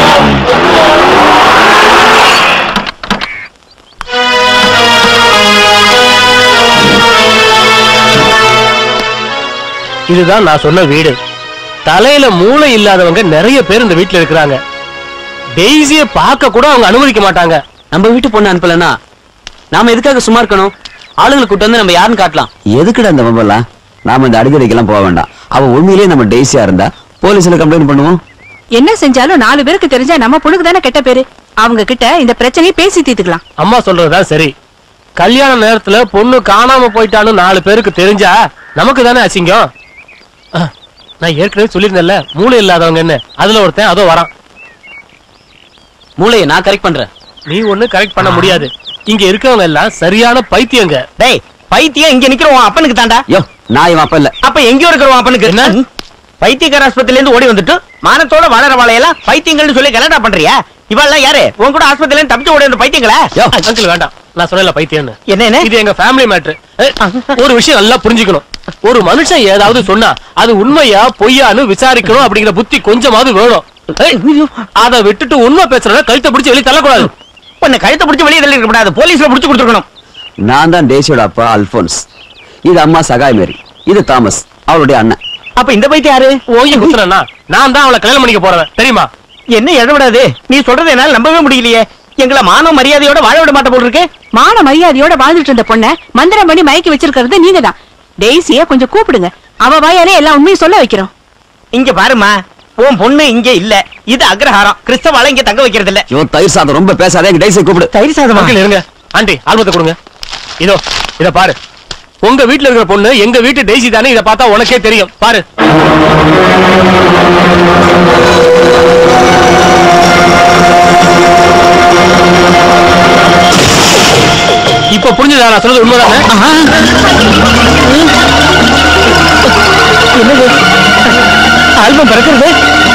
இதுதான் நான் சொன்ன வீடு தலையில மூளை இல்லாதவங்க நிறைய பேர் இந்த வீட்டுல இருக்கிறாங்க டெய்ஸிய பார்க்க கூட அவங்க அனுமதிக்க மாட்டாங்க நம்ம வீட்டு பொண்ணு அனுப்பலன்னா நாம எதுக்காக சும்மா இருக்கணும் ஆளுங்களை கூட்டு வந்து நம்ம யாருன்னு காட்டலாம் எதுக்குடா இந்த மொபைலாம் நாம இந்த அடிக்கடிக்கெல்லாம் போக வேண்டாம் அவ உண்மையிலேயே நம்ம டெய்ஸியா இருந்தா போலீஸ்ல கம்ப்ளைண்ட் பண்ணுவோம் என்ன செஞ்சாலும் நாலு பேருக்கு தெரிஞ்சா நம்ம பொண்ணுக்கு தானே கெட்ட பேரு அவங்க கிட்ட இந்த பிரச்சனையை பேசி தீர்த்துக்கலாம் அம்மா சொல்றதுதான் சரி கல்யாண நேரத்துல பொண்ணு காணாம போயிட்டான்னு நாலு பேருக்கு தெரிஞ்சா நமக்கு தானே அசிங்கம் அஹ், நான் ஏற்கனவே சொல்லியிருந்தேன்ல மூளை இல்லாதவங்க என்ன அதுல ஒருத்தன் அதோ வரான் மூளையை நான் கரெக்ட் பண்றேன் நீ ஒண்ணு கரெக்ட் பண்ண முடியாது இங்க இருக்கவங்க எல்லாம் சரியான பைத்தியங்க டேய் பைத்தியம் இங்க நிக்கிற உன் அப்பனுக்கு தாண்டா யோ நான் இவன் அப்ப இல்ல அப்ப எங்கேயோ இருக்கிற உன் அப்பனுக்கு என்ன பைத்தியக்கார ஆஸ்பத்திரில இருந்து ஓடி வந்துட்டு மானத்தோட வளர வாழையெல்லாம் பைத்தியங்கள்னு சொல்லி கலடா பண்றியா இவெல்லாம் யாரு உன் கூட ஆஸ்பத்திரில இருந்து தப்பிச்சு ஓடி வந்த பைத்தியங்களா அங்கிள் வேண்டாம் நான் சொல்லல பைத்தியம்னு என்ன என்ன இது எங்க ஃபேமிலி மேட்ரு ஒரு விஷயம் நல்லா புரிஞ்சுக்கணும் ஒரு மனுஷன் ஏதாவது சொன்னா அது உண்மையா பொய்யான்னு விசாரிக்கணும் அப்படிங்கிற புத்தி கொஞ்சமாவது வேணும் ஏய், அத விட்டுட்டு உண்மை பேசுறத கழுத்தை பிடிச்சு வெளியே தள்ளக்கூடாது உன்னை கழுத்தை பிடிச்சு வெளியே தள்ளி இருக்க கூடாது போலீஸ்ல பிடிச்சு கொடுத்துருக்கணும் நான் தான் டேசியோட அப்பா அல்போன்ஸ் இது அம்மா சகாய் மேரி இது தாமஸ் அவளுடைய அண்ணன் அப்ப இந்த பைத்தியம் யாரு ஓய்ய குத்துறேன்னா நான் தான் அவளை கல்யாணம் பண்ணிக்க போறவன் தெரியுமா என்ன எழவிடாது நீ சொல்றது என்னால நம்பவே முடியலையே எங்களை மான மரியாதையோட வாழ விட மாட்ட போல் இருக்கு மான மரியாதையோட வாழ்ந்துட்டு இருந்த பொண்ண மந்திரம் பண்ணி மயக்கி வச்சிருக்கிறது நீங்க தான் டெய்ஸிய கொஞ்சம் கூப்பிடுங்க அவ வாயாலே எல்லா உண்மையும் சொல்ல வைக்கிறோம் இங்க பாருமா உன் பொண்ணு இங்க இல்ல இது அக்ரஹாரம் கிறிஸ்தவால இங்க தங்க வைக்கிறது இல்ல இவன் தயிர் சாதம் ரொம்ப பேசாதே எங்க டைஸை கூப்பிடு தயிர் சாதமா மக்கள் இருங்க ஆண்டி ஆல்பத்தை கொடுங்க இதோ இத பாரு உங்க வீட்ல இருக்கிற பொண்ணு எங்க வீட்டு டெய்ஸி தானே இத பார்த்தா உனக்கே தெரியும் பாரு இப்ப புரிஞ்சுதா நான் சொல்றது உண்மைதானே என்னது ஆல்பம் பிறக்கிறது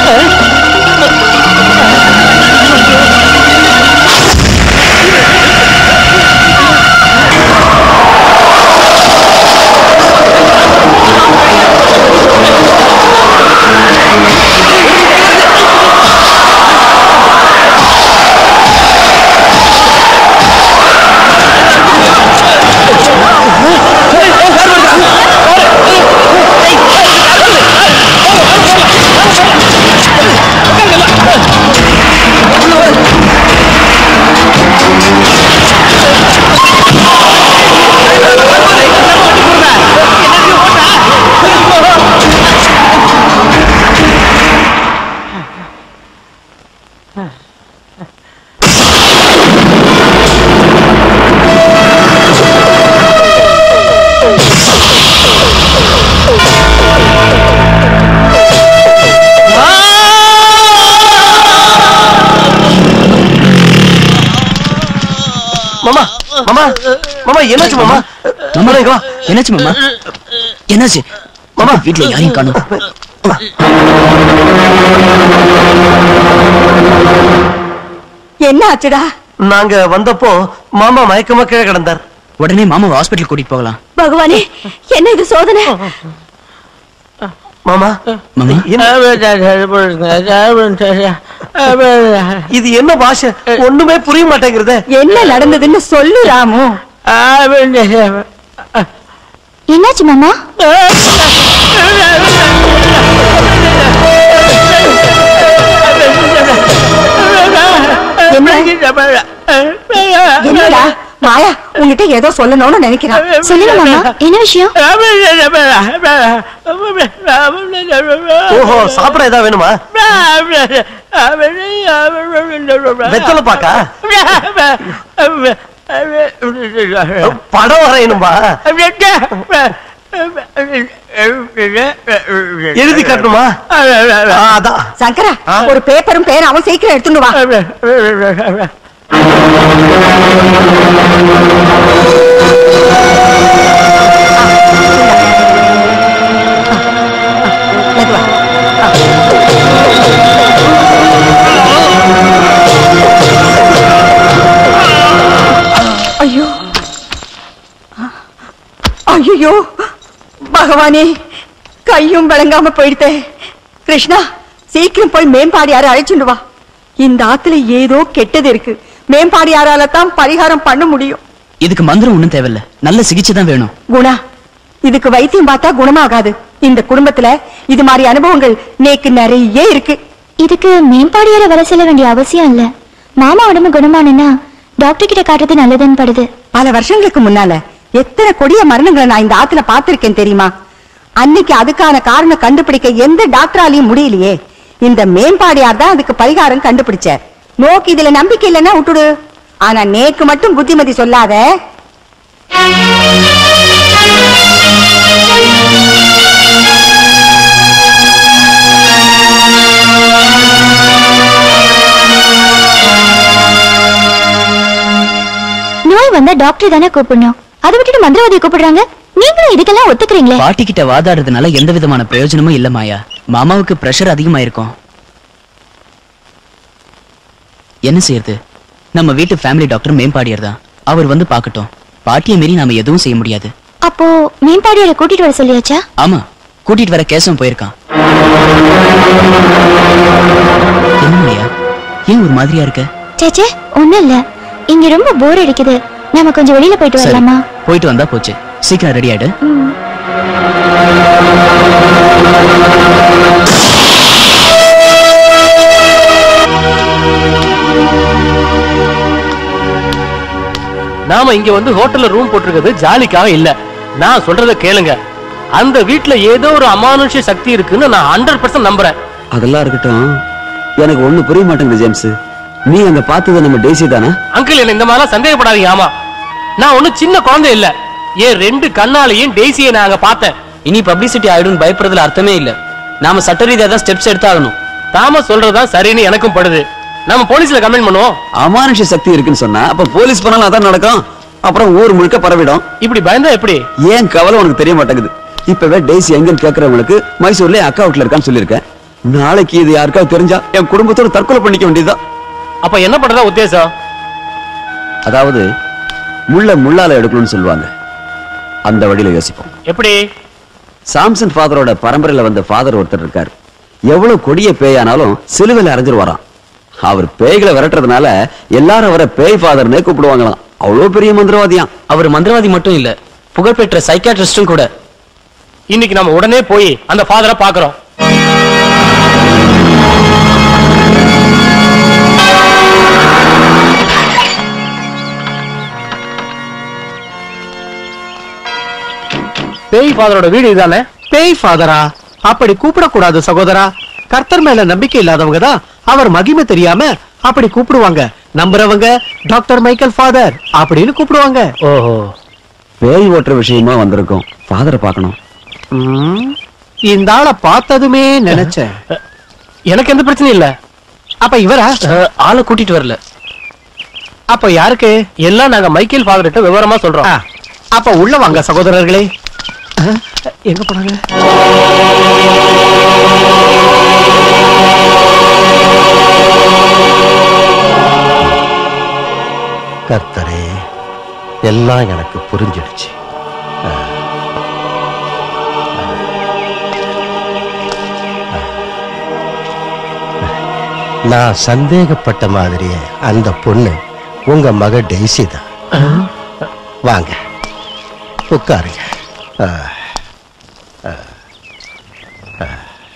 மாமா மாமா மாமா என்னாச்சு மாமா மாமா இங்க வா. என்னாச்சு மாமா என்னாச்சு மாமா வீட்ல யாரையும் காணும் என்ன ஆச்சுடா நாங்க வந்தப்போ மாமா மயக்கமா கீழே கிடந்தார் உடனே மாமா ஹாஸ்பிட்டல் கூட்டிட்டு போகலாம் பகவானே என்ன இது சோதனை மாமா மாமா இது என்ன பாஷை ஒண்ணுமே புரிய மாட்டேங்கிறதே என்ன நடந்ததுன்னு சொல்லு ராமு என்னாச்சு மாமா என்னடா மாயா உன்கிட்ட ஏதோ சொல்லணும்னு நினைக்கிறான் சொல்லுங்க மாமா என்ன விஷயம் ஓஹோ சாப்பிட ஏதாவது வேணுமா வெத்தலை பாக்கா படம் வரையணுமா எழுதி காட்டணுமா ஆ, அதான் சங்கரா ஒரு பேப்பரும் பேரும் அவன் சீக்கிரம் எடுத்துட்டு வா மெதுவா. ஐயோ ஐயோ பகவானே கையும் விளங்காம போயிடுதே கிருஷ்ணா சீக்கிரம் போய் மேம்பாடியார அழைச்சுண்டு வா இந்த ஆத்துல ஏதோ கெட்டது இருக்கு மேம்பாடியாரால தான் பரிகாரம் பண்ண முடியும் இதுக்கு மந்திரம் ஒண்ணும் தேவையில்ல நல்ல சிகிச்சை தான் வேணும் குணா இதுக்கு வைத்தியம் பார்த்தா குணமாகாது இந்த குடும்பத்துல இது மாதிரி அனுபவங்கள் நேக்கு நிறைய இருக்கு இதுக்கு மேம்பாடியார வர செல்ல வேண்டிய அவசியம் இல்ல மாமா உடம்பு குணமானுன்னா டாக்டர் கிட்ட காட்டுறது நல்லதுன்னு படுது பல வருஷங்களுக்கு முன்னால எத்தனை கொடிய மரணங்களை நான் இந்த ஆத்துல பார்த்திருக்கேன் தெரியுமா அன்னைக்கு அதுக்கான காரணம் கண்டுபிடிக்க எந்த டாக்டராலையும் முடியலையே இந்த மேம்பாடியார் தான் அதுக்கு பரிகாரம் கண்டுபிடிச்சார் நோக்கு இதுல நம்பிக்கை இல்லைன்னா விட்டுடு ஆனா நேக்கு மட்டும் புத்திமதி சொல்லாத நோய் வந்தா டாக்டர் தானே கூப்பிடணும் அதை விட்டுட்டு மந்திரவாதியை கூப்பிடுறாங்க நீங்களும் இதுக்கெல்லாம் ஒத்துக்கிறீங்களே பாட்டி கிட்ட வாதாடுறதுனால எந்த விதமான பிரயோஜனமும் இல்ல மாயா மாமாவுக்கு பிரஷர் அதிகமாயிருக்கும் என்ன செய்யறது நம்ம வீட்டு ஃபேமிலி டாக்டர் மேம்பாடியார் தான் அவர் வந்து பார்க்கட்டும் பாட்டியை மீறி நாம எதுவும் செய்ய முடியாது அப்போ மேம்பாடியாரை கூட்டிட்டு வர சொல்லியாச்சா ஆமா கூட்டிட்டு வர கேசவன் போயிருக்கான் என்ன மாயா ஏன் ஒரு மாதிரியா இருக்க சேச்சே ஒண்ணும் இல்ல இங்க ரொம்ப போர் அடிக்குது நாம கொஞ்சம் வெளியில போயிட்டு சரி வரலாமா போயிட்டு வந்தா போச்சு சீக்கிரம் ரெடி ஆயிடு நாம இங்க வந்து ஹோட்டல்ல ரூம் போட்டிருக்கிறது ஜாலிக்காக இல்ல நான் சொல்றத கேளுங்க அந்த வீட்ல ஏதோ ஒரு அமானுஷ்ய சக்தி இருக்குன்னு நான் ஹண்ட்ரட் பர்சன்ட் நம்புறேன் அதெல்லாம் இருக்கட்டும் எனக்கு ஒண்ணு புரிய மாட்டேங்குது ஜேம்ஸ் நீ அங்க பார்த்தது நம்ம டேசி தானே அங்கிள் என்ன இந்த மாதிரிலாம் சந்தேகப்படாதீங்க ஆமா நான் ஒண்ணும் சின்ன குழந்தை இல்ல என் ரெண்டு கண்ணாலையும் டெய்ஸியை நான் அங்க பார்த்தேன் இனி பப்ளிசிட்டி ஆயிடும் பயப்படுறதுல அர்த்தமே இல்ல நாம சட்ட ரீதியா தான் ஸ்டெப்ஸ் எடுத்தாகணும் தாம சொல்றதுதான் சரின்னு எனக்கும் படுது நம்ம போலீஸ்ல கம்ப்ளைண்ட் பண்ணுவோம் அமானுஷ சக்தி இருக்குன்னு சொன்னா அப்ப போலீஸ் பண்ணாலும் அதான் நடக்கும் அப்புறம் ஊர் முழுக்க பரவிடும் இப்படி பயந்தா எப்படி ஏன் கவலை உனக்கு தெரிய மாட்டேங்குது இப்பவே டேசி எங்கன்னு கேக்குறவங்களுக்கு மைசூர்ல அக்கா வீட்டுல இருக்கான்னு சொல்லியிருக்கேன் நாளைக்கு இது யாருக்காவது தெரிஞ்சா என் குடும்பத்தோட தற்கொலை பண்ணிக்க வேண்டியதுதான் அப்ப என்ன பண்றதா உத்தேசம் அதாவது முள்ள முள்ளால எடுக்கணும்னு சொல்லுவாங்க அந்த வழியில யோசிப்போம் எப்படி சாம்சன் ஃபாதரோட பரம்பரையில வந்த ஃபாதர் ஒருத்தர் இருக்காரு எவ்வளவு கொடிய பேயானாலும் சிலுவையில அரைஞ்சிருவாராம் அவர் பேய்களை விரட்டுறதுனால எல்லாரும் அவரை பேய் ஃபாதர்னே கூப்பிடுவாங்களாம் அவ்வளவு பெரிய மந்திரவாதியாம் அவர் மந்திரவாதி மட்டும் இல்ல புகழ்பெற்ற சைக்காட்ரிஸ்டும் கூட இன்னைக்கு நம்ம உடனே போய் அந்த ஃபாதரை பாக்குறோம் பேய் ஃபாதரோட வீடு இதானே பேய் ஃபாதரா அப்படி கூப்பிடக்கூடாது சகோதரா கர்த்தர் மேல நம்பிக்கை இல்லாதவங்க தான் அவர் மகிமை தெரியாம அப்படி கூப்பிடுவாங்க நம்புறவங்க டாக்டர் மைக்கேல் ஃபாதர் அப்படின்னு கூப்பிடுவாங்க ஓஹோ பேய் ஓட்டுற விஷயமா வந்திருக்கோம் ஃபாதரை பார்க்கணும் ம், இந்த ஆளை பார்த்ததுமே நினைச்சேன் எனக்கு எந்த பிரச்சனையும் இல்ல அப்ப இவரா ஆளை கூட்டிட்டு வரல அப்ப யாருக்கு எல்லாம் நாங்க மைக்கேல் ஃபாதர் கிட்ட விவரமா சொல்றோம் அப்ப உள்ள வாங்க சகோதரர்களே அஹ், எங்க போனாங்க கர்த்தரே எல்லாம் எனக்கு புரிஞ்சிடுச்சு நான் சந்தேகப்பட்ட மாதிரியே அந்த பொண்ணு உங்க மக டெய்ஸி தான் வாங்க உட்காருங்க ஆ, ஆ, ஆ.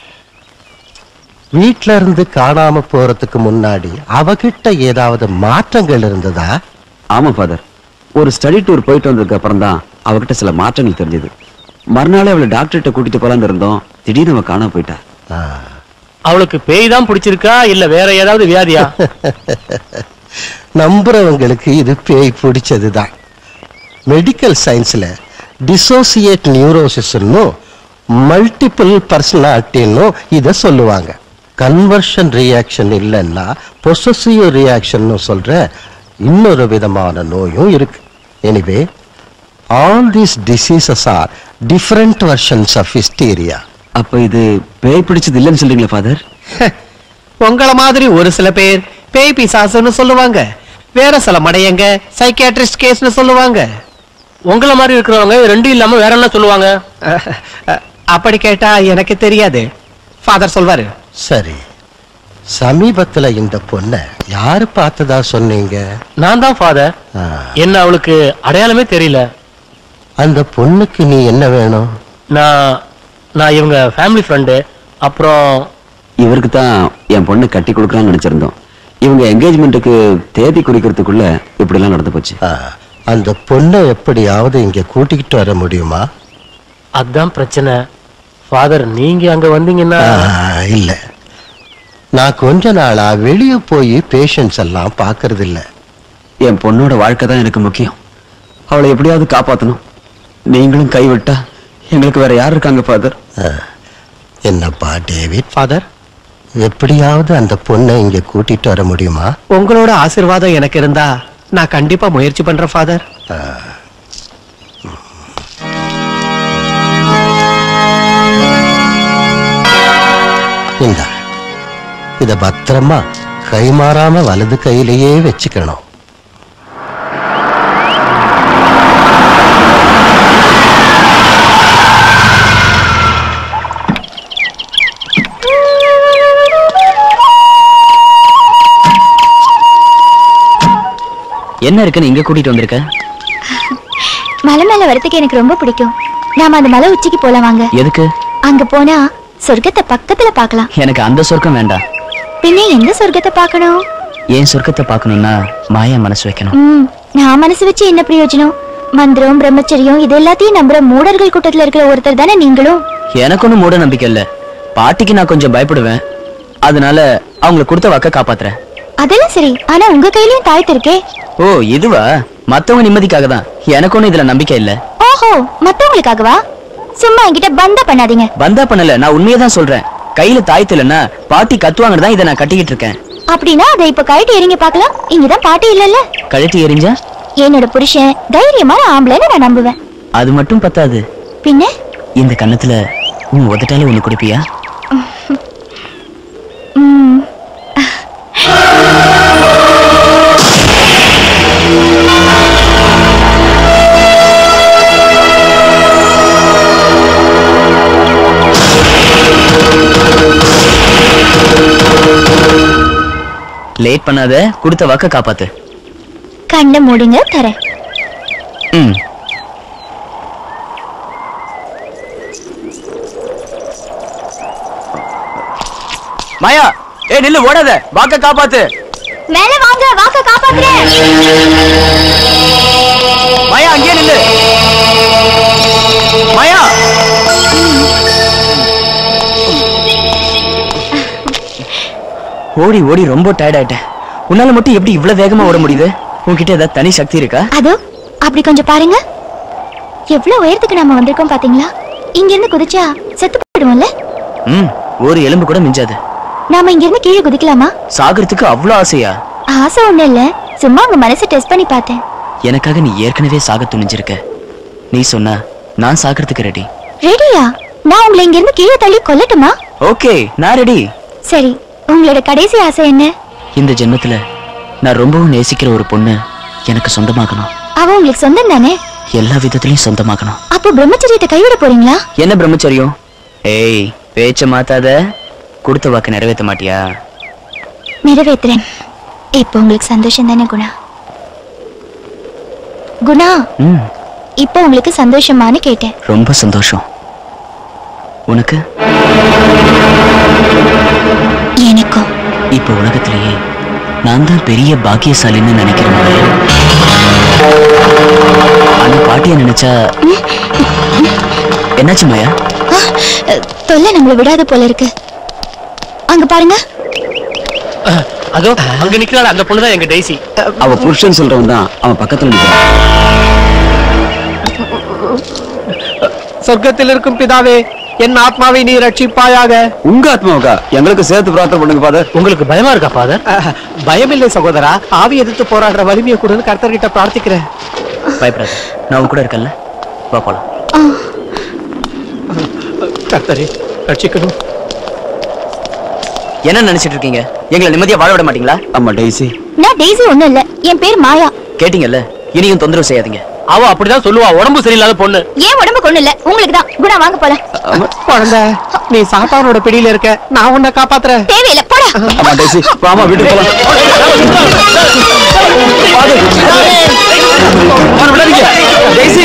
வீட்ல இருந்து காணாம போறதுக்கு முன்னாடி அவகிட்ட ஏதாவது மாற்றங்கள் இருந்ததா ஆமா ஃபாதர் ஒரு ஸ்டடி டூர் போயிட்டு வந்ததுக்கு அப்புறம் தான் அவகிட்ட சில மாற்றங்கள் தெரிஞ்சது மறுநாளே அவளை டாக்டர்கிட்ட கூட்டிட்டு போலான்னு இருந்தோம் திடீர்னு அவ காணாம போயிட்டா அவளுக்கு பேய் தான் பிடிச்சிருக்கா இல்ல வேற ஏதாவது வியாதியா நம்புறவங்களுக்கு இது பேய் பிடிச்சதுதான் மெடிக்கல் சயின்ஸ்ல டிசோசியேட் நியூரோசிஸ்னு மல்டிபிள் பர்சனாலிட்டின்னு இதை சொல்லுவாங்க கன்வர்ஷன் ரியாக்ஷன் இல்லைன்னா பொசசிவ் ரியாக்ஷன் சொல்ற இன்னொரு விதமான நோயும் இருக்கு anyway all these diseases are different versions of hysteria அப்ப இது பேய் பிடிச்சது இல்லைன்னு சொல்றீங்களா ஃபாதர் உங்கள மாதிரி ஒரு சில பேர் பேய் பிசாசுன்னு சொல்லுவாங்க வேற சில மடையங்க சைக்கியாட்ரிஸ்ட் கேஸ்னு சொல்லுவாங்க உங்கள மாதிரி இருக்கிறவங்க ரெண்டும் இல்லாம வேற என்ன சொல்லுவாங்க அப்படி கேட்டா எனக்கு தெரியாது ஃபாதர் சொல்வாரு சரி சமீபத்துல இந்த பொண்ணை யாரு பார்த்ததா சொன்னீங்க நான் தான் ஃபாதர் என்ன அவளுக்கு அடையாளமே தெரியல அந்த பொண்ணுக்கு நீ என்ன வேணும் நான் நான் இவங்க ஃபேமிலி ஃப்ரெண்டு அப்புறம் இவருக்கு தான் என் பொண்ணை கட்டி கொடுக்கலாம்னு நினைச்சிருந்தோம் இவங்க என்கேஜ்மெண்ட்டுக்கு தேதி குறிக்கிறதுக்குள்ள இப்படி எல்லாம் நடந்து போச்சு அந்த பொண்ணை எப்படியாவது இங்க கூட்டிக்கிட்டு வர முடியுமா அதான் பிரச்சனை ஃபாதர் நீங்க அங்க வந்தீங்கன்னா ஆ, இல்ல நான் கொஞ்ச நாளா வெளிய போய் பேஷண்ட்ஸ் எல்லாம் பாக்குறது இல்ல என் பொண்ணோட வாழ்க்கை தான் எனக்கு முக்கியம் அவளை எப்படியாவது காப்பாத்தணும் நீங்களும் கைவிட்டா எங்களுக்கு வேற யார் இருக்காங்க ஃபாதர் என்னப்பா டேவிட் ஃபாதர் எப்படியாவது அந்த பொண்ணை இங்க கூட்டிட்டு வர முடியுமா உங்களோட ஆசீர்வாதம் எனக்கு இருந்தா நான் கண்டிப்பா முயற்சி பண்றேன் ஃபாதர் இந்த இத பத்திரமா கை மாறாம வலது கையிலேயே வச்சுக்கணும் என்ன இருக்குன்னு இங்க கூட்டிட்டு வந்திருக்க மலை மேல வரதுக்கு எனக்கு ரொம்ப பிடிக்கும் நாம அந்த மலை உச்சிக்கு போலாம் வாங்க எதுக்கு அங்க போனா சொர்க்கத்தை பக்கத்துல பார்க்கலாம் எனக்கு அந்த சொர்க்கம் வேண்டாம் பின்ன எந்த சொர்க்கத்தை பார்க்கணும் என் சொர்க்கத்தை பார்க்கணும்னா மாயா மனசு வைக்கணும் ம் நான் மனசு வச்சு என்ன பிரயோஜனம் மந்திரம் பிரம்மச்சரியம் இது எல்லாத்தையும் நம்புற மூடர்கள் கூட்டத்துல இருக்கிற ஒருத்தர் தானே நீங்களும் எனக்கு ஒன்றும் மூட நம்பிக்கை இல்ல பாட்டிக்கு நான் கொஞ்சம் பயப்படுவேன் அதனால அவங்கள கொடுத்த வாக்க காப்பாத்துறேன் அதெல்லாம் சரி ஆனா உங்க கையிலயும் தாய்த்து இருக்கே ஓ இதுவா மத்தவங்க நிம்மதிக்காக தான் எனக்கு ஒன்றும் இதுல நம்பிக்கை இல்ல ஓஹோ மத்தவங்களுக்காகவா சும்மா என்கிட்ட பந்தா பண்ணாதீங்க பந்தா பண்ணல நான் உண்மையை தான் சொல்றேன் கையில தாய்த்து இல்லைன்னா பாட்டி கத்துவாங்கன்னு தான் இதை நான் கட்டிக்கிட்டு இருக்கேன் அப்படின்னா அதை இப்ப கழட்டி எறிங்க பார்க்கலாம் இங்கதான் பாட்டி இல்லல்ல கழட்டி எறிஞ்சா என்னோட புருஷன் தைரியமான ஆம்பளைன்னு நான் நம்புவேன் அது மட்டும் பத்தாது பின்ன இந்த கன்னத்துல உன் உதட்டால ஒண்ணு கொடுப்பியா ம், லேட் பண்ணாத கொடுத்த வாக்க காப்பாத்து கண்ணை மூடுங்க தரேன் ம் மாயா ஏ நில்லு ஓடாத வாக்க காப்பாத்து மேல வாங்க வாக்க காப்பாத்துறேன் மாயா அங்கேயே நில்லு மாயா ஓடி ஓடி ரொம்ப டயர்ட் ஆயிட்டேன் உன்னால மட்டும் எப்படி இவ்வளவு வேகமா ஓட முடியுது உன்கிட்ட ஏதாவது தனி சக்தி இருக்கா அதோ அப்படி கொஞ்சம் பாருங்க எவ்வளவு உயரத்துக்கு நாம வந்திருக்கோம் பாத்தீங்களா இங்க இருந்து குதிச்சா செத்து போயிடுவோம்ல ம் ஒரு எலும்பு கூட மிஞ்சாது நாம இங்க இருந்து கீழே குதிக்கலாமா சாகறதுக்கு அவ்வளவு ஆசையா ஆசை ஒண்ணு இல்ல சும்மா உங்க மனசை டெஸ்ட் பண்ணி பார்த்தேன் எனக்காக நீ ஏற்கனவே சாக துணிஞ்சிருக்க நீ சொன்னா நான் சாகிறதுக்கு ரெடி ரெடியா நான் உங்களை இங்க இருந்து கீழே தள்ளி கொல்லட்டுமா ஓகே நான் ரெடி சரி உங்களோட கடைசி ஆசை என்ன இந்த ஜென்மத்துல நான் ரொம்பவும் நேசிக்கிற ஒரு பொண்ணு எனக்கு சொந்தமாகணும் அவ உங்களுக்கு சொந்தம் தானே எல்லா விதத்திலையும் சொந்தமாகணும் அப்போ பிரம்மச்சரியத்தை கைவிட போறீங்களா என்ன பிரம்மச்சரியம் ஏய் பேச்ச மாத்தாத கொடுத்த வாக்கு நிறைவேற்ற மாட்டியா நிறைவேத்துறேன் இப்போ உங்களுக்கு சந்தோஷம் தானே குணா குணா ம் இப்போ உங்களுக்கு சந்தோஷமான்னு கேட்டேன் ரொம்ப சந்தோஷம் உனக்கு எனக்கும் இப்ப உலகத்திலேயே நான் தான் பெரிய பாக்கியசாலின்னு நினைக்கிறேன் மாயா. ஆனா பாட்டிய நினைச்சா என்னாச்சு மாயா அஹ், தொல்லை நம்மள விடாத போல இருக்கு அங்க பாருங்க அதோ அங்க நிக்கிறாள் அந்த பொண்ணுதான் எங்க டெய்சி அவ புருஷன் சொல்றவன் தான் அவன் பக்கத்துல நிக்கிறான் சொர்க்கத்தில் இருக்கும் பிதாவே என் ஆத்மாவை நீ ரட்சிப்பாயாக உங்க ஆத்மாவுக்கா எங்களுக்கு சேர்த்து பிரார்த்தனை பண்ணுங்க ஃபாதர் உங்களுக்கு பயமா இருக்கா ஃபாதர் பயமில்லை சகோதரா ஆவி எதிர்த்து போராடுற வலிமையை கொடுன்னு கர்த்தர்கிட்ட பிரார்த்திக்கிறேன் பயப்படாத நான் உன் கூட இருக்கேன்ல வா போலாம் கர்த்தரே ரட்சிக்கணும் என்ன நினைச்சிட்டு இருக்கீங்க எங்களை நிம்மதியா வாழ விட மாட்டீங்களா ஆமா டெய்ஸி நான் டெய்ஸி ஒண்ணும் இல்ல என் பேர் மாயா கேட்டீங்கல்ல இனியும் தொந்தரவு செய்யாதீங்க அவ அப்படிதான் சொல்லுவா உடம்பு சரியில்லாத பொண்ணு ஏன் உடம்புக்கு ஒண்ணும் இல்ல உங்களுக்கு தான் குணா வாங்க போலாம் குழந்தை நீ சாத்தானோட பிடியில இருக்க நான் உன்னை காப்பாத்துறேன் தேவையில்லை போடா ஆமா டெய்ஸி வாமா வீட்டுக்கு போலாம் டெய்ஸி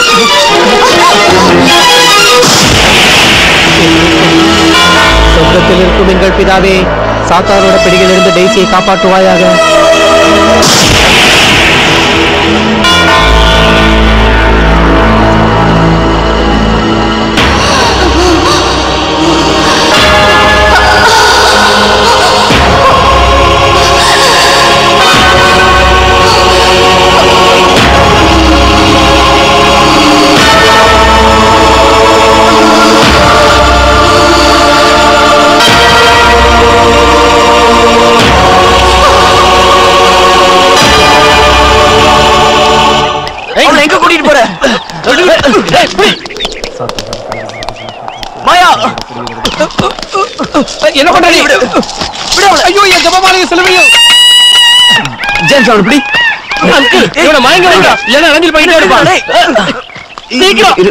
சொர்க்கத்தில் இருக்கும் எங்கள் பிதாவே சாத்தானோட பிடியில் இருந்து டெய்ஸியை காப்பாற்றுவாயாக அவளை எங்க கூட்டிட்டு போற மாயா என்ன பண்ற நீ ஐயோ என் ஜபமாலைய சிலுவையும் ஜேம்ஸ் அவன் இப்படி இவனை மயங்க வைங்க இல்லைன்னா அணைஞ்சு போயிட்டே இருப்பான் சீக்கிரம்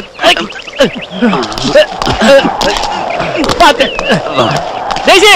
பாத்து டெய்ஸி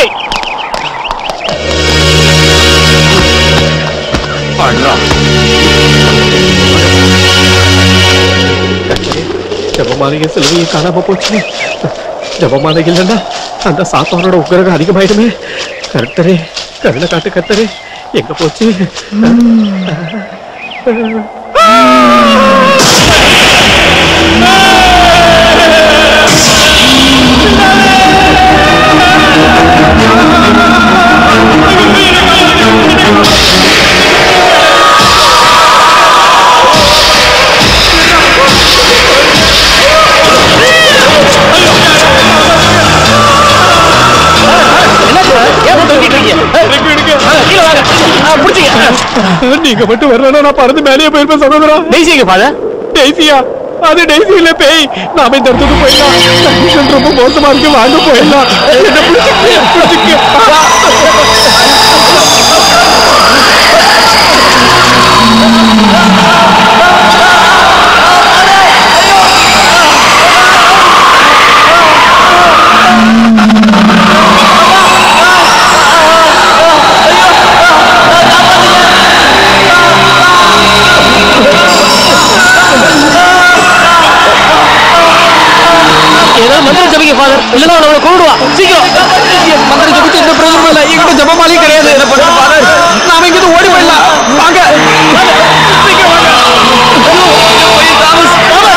ஜபமாலைய சிலுவையை காணாம போச்சு ஜபமாலை இல்லைன்னா அந்த சாத்தானோட உக்கிரகம் அதிகமாயிடுமே கர்த்தரே கருணை காட்டு கர்த்தரே எங்க போச்சு நீங்க மட்டும் வரலன்னா நான் பறந்து மேலேயே போயிருப்பேன் சகோதரா டெய்ஸிங்க பாத டெய்ஸியா அது டெய்ஸி இல்ல பேய் நாம இந்த இடத்துக்கு போயிடலாம் கண்டிஷன் ரொம்ப மோசமா இருக்கு வாங்க போயிடலாம் என்ன பிடிச்சிக்க பிடிச்சிக்க ஏதாவது மந்திரம் ஜபிங்க ஃபாதர் இல்லனா அவனை கொண்டுடுவா சீக்கிரம் மந்திரம் ஜபிச்சு எந்த பிரயோஜனம் இல்ல என்கிட்ட ஜபமாலையும் கிடையாது என்ன பண்ண ஃபாதர் நாம இங்க இருந்து ஓடி போயிடலாம் வாங்க சீக்கிரம் வாங்க ஐயோ, ஐயோ, தாமஸ், தாமஸ்.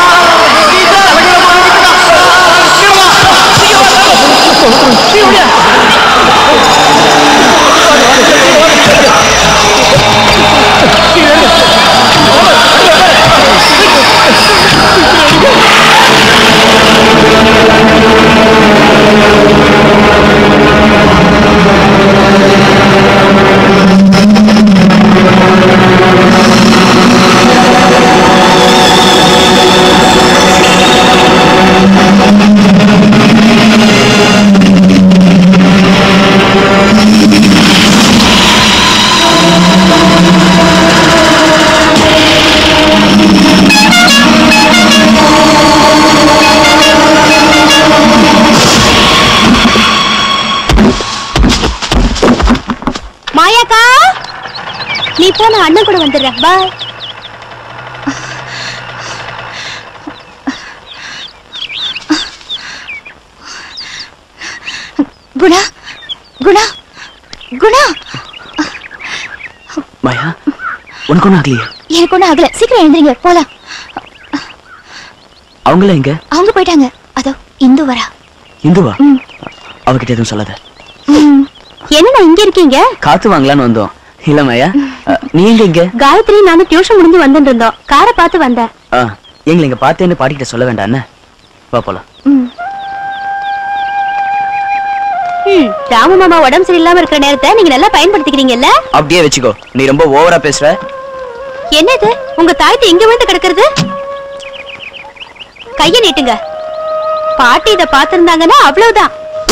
மாயாக்கா நீ போ நான் அண்ணன் கூட வந்துடுறேன் பாய் குணா குணா குணா மாயா உனக்கு ஒன்றும் ஆகலையே எனக்கு ஒண்ணும் ஆகல சீக்கிரம் எழுந்திரிங்க போலாம் அவங்கள எங்க அவங்க போயிட்டாங்க அதோ இந்து வரா இந்துவா அவகிட்ட எதுவும் சொல்லாத என்னண்ணா இங்க இருக்கீங்க காத்து வாங்கலான்னு வந்தோம் இல்ல மாயா அ, நீ எங்க இங்க காயத்ரி நானும் டியூஷன் முடிஞ்சு வந்துட்டு இருந்தோம் காரை பார்த்து வந்தேன் ஆ, எங்களை இங்க பார்த்தேன்னு பாட்டிக்கிட்ட சொல்ல வேண்டாம் என்ன வா போலாம் ம் ராமு மாமா உடம்பு சரியில்லாம இருக்கிற நேரத்தை நீங்க நல்லா பயன்படுத்திக்கிறீங்கல்ல அப்படியே வச்சுக்கோ நீ ரொம்ப ஓவரா பேசுற என்னது உங்க தாயத்தை எங்க விழுந்து கிடக்குறது கைய நீட்டுங்க பாட்டி இத பாத்திருந்தாங்கன்னா அவ்வளவுதான்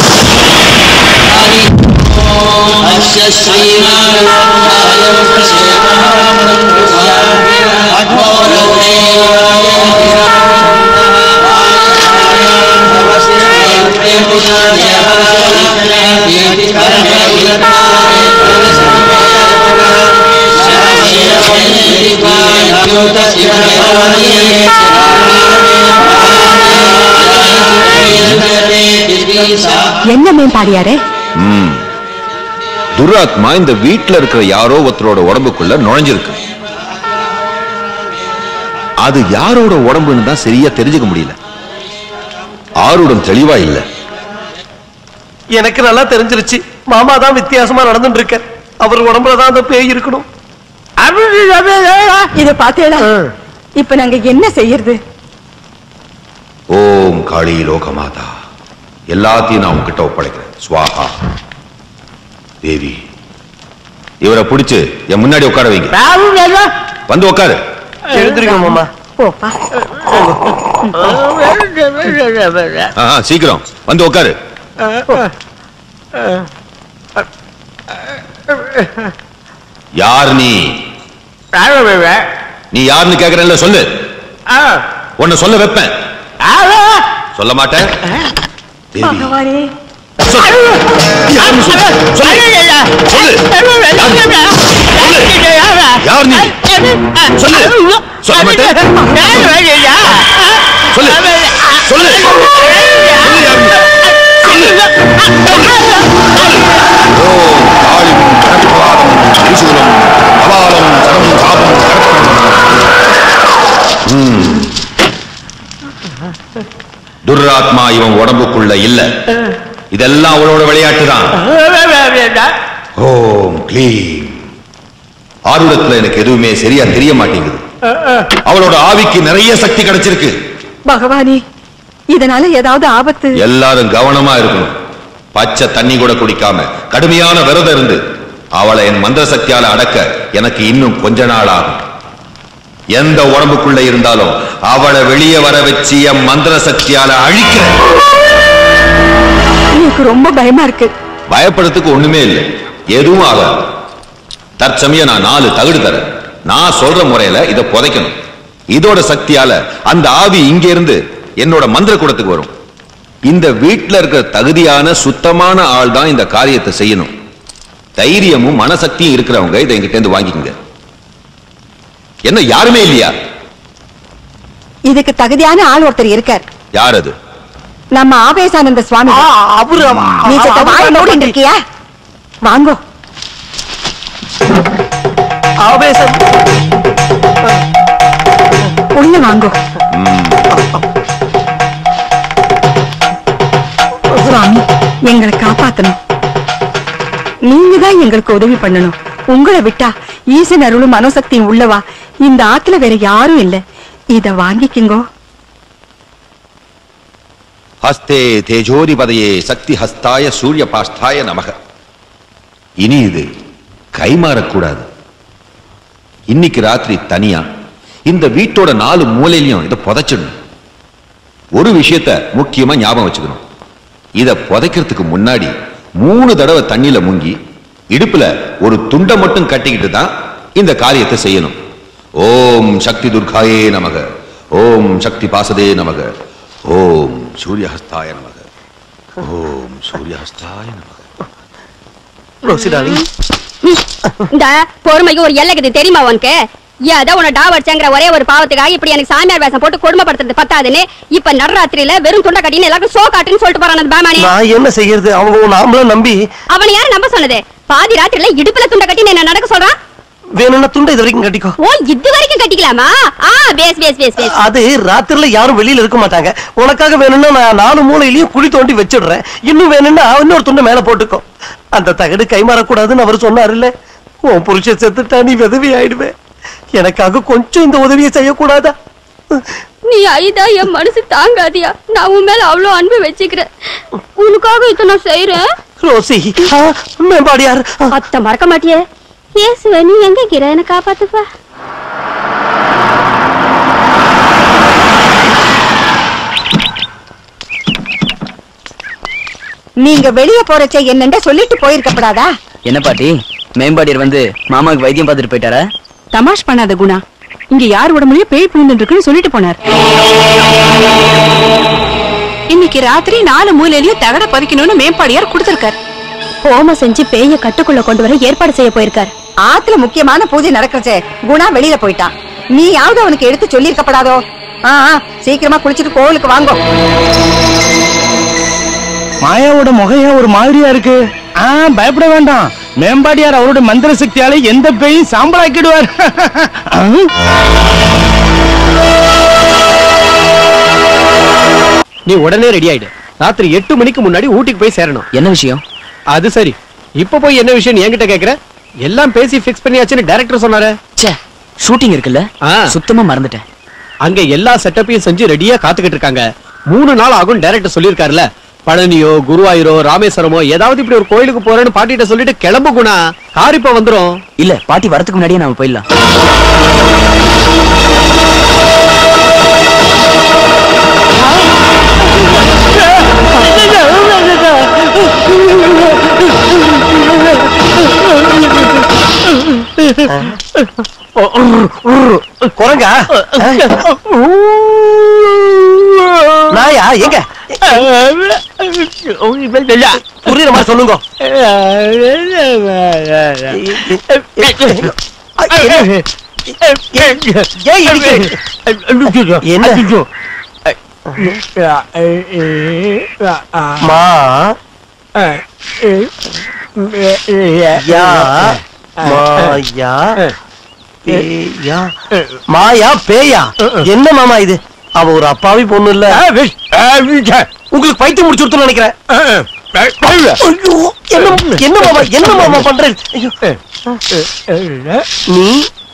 என்ன மேம்பாடியாரே ம். துராத்மா இந்த வீட்ல இருக்கிற யாரோ ஒருத்தரோட உடம்புக்குள்ள நுழைஞ்சிருக்கு அது யாரோட உடம்புன்னு தான் சரியா தெரிஞ்சுக்க முடியல ஆருடன் தெளிவா இல்ல எனக்கு நல்லா தெரிஞ்சிருச்சு மாமா தான் வித்தியாசமா நடந்துட்டு இருக்க அவர் உடம்புல தான் அந்த பேய் இருக்கணும் இத பாத்தேடா இப்ப நாங்க என்ன செய்யறது ஓம் காளி லோகமாதா எல்லாத்தையும் நான் உங்ககிட்ட ஒப்படைக்கிறேன் ஸ்வாஹா தேவி இவரை பிடிச்சு என் முன்னாடி உட்கார வைங்க வந்து உட்காரு எழுந்திருக்க மாமா போப்பா ஆ, ஆ, சீக்கிரம் வந்து உட்காரு யார் நீ நீ யாருன்னு கேக்குறேன்ல சொல்லு உன்னை சொல்ல வைப்பேன் சொல்ல மாட்டேன் தேவி பகவானே யாருன்னு சொல்லு. சொல்லு. யார் நீ சொல்லு சொல்ல மாட்டேன் சொல்லு சொல்லு ஓம் காளியும் கடற்பாதம் திரிசூலம் கபாலம் சரம் சாபம் கடற்கரம் ம். துர்ராத்மா இவன் உடம்புக்குள்ள இல்ல இதெல்லாம் அவளோட விளையாட்டு தான் ஓம் க்ளீம் ஆருடத்துல எனக்கு எதுவுமே சரியா தெரிய மாட்டேங்குது அவளோட ஆவிக்கு நிறைய சக்தி கிடைச்சிருக்கு பகவானே இதனால ஏதாவது ஆபத்து எல்லாரும் கவனமா இருக்கணும் பச்சை தண்ணி கூட குடிக்காம கடுமையான விரதம் இருந்து அவளை என் மந்திர சக்தியால அடக்க எனக்கு இன்னும் கொஞ்ச நாள் ஆகும் எந்த உடம்புக்குள்ள இருந்தாலும் அவளை வெளியே வர வச்சு என் மந்திர சக்தியால அழிக்கிறேன் எனக்கு ரொம்ப பயமா இருக்கு பயப்படுறதுக்கு ஒண்ணுமே இல்லை எதுவும் ஆகாது தற்சமயம் நான் நாலு தகுடு தரேன் நான் சொல்ற முறையில இதை புதைக்கணும் இதோட சக்தியால அந்த ஆவி இங்க இருந்து என்னோட மந்திர கூடத்துக்கு வரும் இந்த வீட்ல இருக்கிற தகுதியான சுத்தமான ஆள் தான் இந்த காரியத்தை செய்யணும் தைரியமும் மனசக்தியும் இருக்கிறவங்க இதை என்கிட்ட இருந்து வாங்கிக்கங்க என்ன யாருமே இல்லையா இதுக்கு தகுதியான ஆள் ஒருத்தர் இருக்கார் யார் அது நம்ம ஆவேசானந்த சுவாமி அவரு நீ செத்த வாய் மூடிட்டு இருக்கியா வாங்கோ ஆவேசம் உள்ள வாங்கோ சுவாமி எங்களை காப்பாத்தணும் நீங்க தான் எங்களுக்கு உதவி பண்ணணும் உங்களை விட்டா ஈசன் அருளும் மனோசக்தியும் உள்ளவா இந்த ஆத்துல வேற யாரும் இல்ல இத வாங்கிக்கிங்கோ ஹஸ்தே தேஜோதிபதையே சக்தி ஹஸ்தாய சூரிய பாஸ்தாய நமக இனி இது கைமாறக்கூடாது இன்னைக்கு ராத்திரி தனியா இந்த வீட்டோட நாலு மூலையிலையும் இதை புதைச்சிடணும் ஒரு விஷயத்த முக்கியமா ஞாபகம் வச்சுக்கணும் இத புதைக்கிறதுக்கு முன்னாடி மூணு தடவை தண்ணியில முங்கி இடுப்புல ஒரு துண்டை மட்டும் கட்டிக்கிட்டு தான் இந்த காரியத்தை செய்யணும் ஓம் சக்தி துர்காயே நமக ஓம் சக்தி பாசதே நமக ஓம் சூரியஹஸ்தாய நமக ஓம் சூரியஹஸ்தாய நமக இந்த பொறுமைக்கு ஒரு எல்லைக்குது தெரியுமா உனக்கு ஏதோ உன டாவடிச்சங்கிற ஒரே ஒரு பாவத்துக்காக இப்படி எனக்கு சாமியார் வேஷம் போட்டு கொடுமைப்படுத்துறது பத்தாதுன்னு இப்ப நடுராத்திரியில வெறும் துண்டை கட்டின்னு எல்லாருக்கும் சோ காட்டுன்னு சொல்லிட்டு போறான் அந்த பாமானி நான் என்ன செய்யறது அவங்க உன் ஆம்பளை நம்பி அவனை யாரு நம்ப சொன்னது பாதி ராத்திரில இடுப்புல துண்டை கட்டி என்ன நடக்க சொல்றான் வேணும்னா துண்டை இது வரைக்கும் கட்டிக்கோ ஓ இது வரைக்கும் கட்டிக்கலாமா ஆ பேஸ் பேஸ் பேஸ் பேஸ் அது ராத்திரில யாரும் வெளியில இருக்க மாட்டாங்க உனக்காக வேணும்னா நான் நாலு மூலையிலயும் குழி தோண்டி வச்சிடுறேன் இன்னும் வேணும்னா இன்னொரு துண்டை மேல போட்டுக்கோ அந்த தகடு கைமாறக்கூடாதுன்னு அவர் சொன்னார் இல்ல உன் புருஷன் செத்துட்டா நீ விதவி ஆயிடுவே எனக்காக கொஞ்சம் இந்த உதவியை செய்யக்கூடாதா நீ ஐதா என் மனசு தாங்காதியா நான் உன் மேல அவ்வளவு அன்பு வச்சுக்கிறேன் உனக்காக இதை நான் செய்யறேன் ரோசி ஆ, மேம்பாடியார் அத்தை மறக்க மாட்டியே இயேசுவே நீ எங்க இருக்கிற என்ன காப்பாத்துப்பா நீங்க வெளிய போறச்சே என்னண்ட சொல்லிட்டு போயிருக்கப்படாதா என்ன பாட்டி மேம்பாடியர் வந்து மாமாவுக்கு வைத்தியம் பார்த்துட்டு போயிட்டாரா தமாஷ் பண்ணாத குணா இங்க யார் உடம்புலயும் பேய் பூந்துட்டு இருக்குன்னு சொல்லிட்டு போனார் இன்னைக்கு ராத்திரி நாலு மூலையிலயும் தகட பதிக்கணும்னு மேம்பாடியார் கொடுத்திருக்கார் ஹோமம் செஞ்சு பேய கட்டுக்குள்ள கொண்டு வர ஏற்பாடு செய்ய போயிருக்கார் ஆத்துல முக்கியமான பூஜை நடக்கிறச்சே குணா வெளியில போயிட்டான் நீயாவது அவனுக்கு எடுத்து சொல்லியிருக்கப்படாதோ ஆ ஆ, சீக்கிரமா குளிச்சிட்டு கோவிலுக்கு வாங்கோ மாயாவோட முகையா ஒரு மாதிரியா இருக்கு ஆ பயப்பட வேண்டாம் மேம்பாடியார் அவரோட மந்திர சக்தியால எந்த பேயும் சாம்பலாக்கிடுவார் ஆ? நீ உடனே ரெடி ஆயிடு ராத்திரி எட்டு மணிக்கு முன்னாடி ஊட்டிக்கு போய் சேரணும் என்ன விஷயம் அது சரி இப்ப போய் என்ன விஷயம் என்கிட்ட கேக்குற எல்லாம் பேசி ஃபிக்ஸ் பண்ணியாச்சுன்னு டைரக்டர் சொன்னாரு ச்சே ஷூட்டிங் இருக்குல்ல சுத்தமா மறந்துட்டேன் அங்க எல்லா செட்டப்பையும் செஞ்சு ரெடியா காத்துக்கிட்டு இருக்காங்க மூணு நாள் ஆகும் டைரக்டர் சொல்லிருக்காருல பழனியோ குருவாயூரோ ராமேஸ்வரமோ ஏதாவது இப்படி ஒரு கோயிலுக்கு போறேன்னு பாட்டிட்ட சொல்லிட்டு கிளம்பு குணா கார் இப்ப வந்துரும் இல்ல பாட்டி வரதுக்கு முன்னாடியே நாம போயிடலாம் குரங்கா நாயா எங்க புரியுற மாதிரி சொல்லுங்க ஏன் இடிக்கிறீங்க? என்ன மா யா மாயா பேயா மாயா பேயா என்ன மாமா இது அவ ஒரு அப்பாவி பொண்ணு இல்ல உங்களுக்கு பைத்தியம் முடிச்சு கொடுத்து நினைக்கிறேன் ஐயோ, என்ன என்ன மாமா என்ன மாமா பண்றேன் ஐயோ. நீ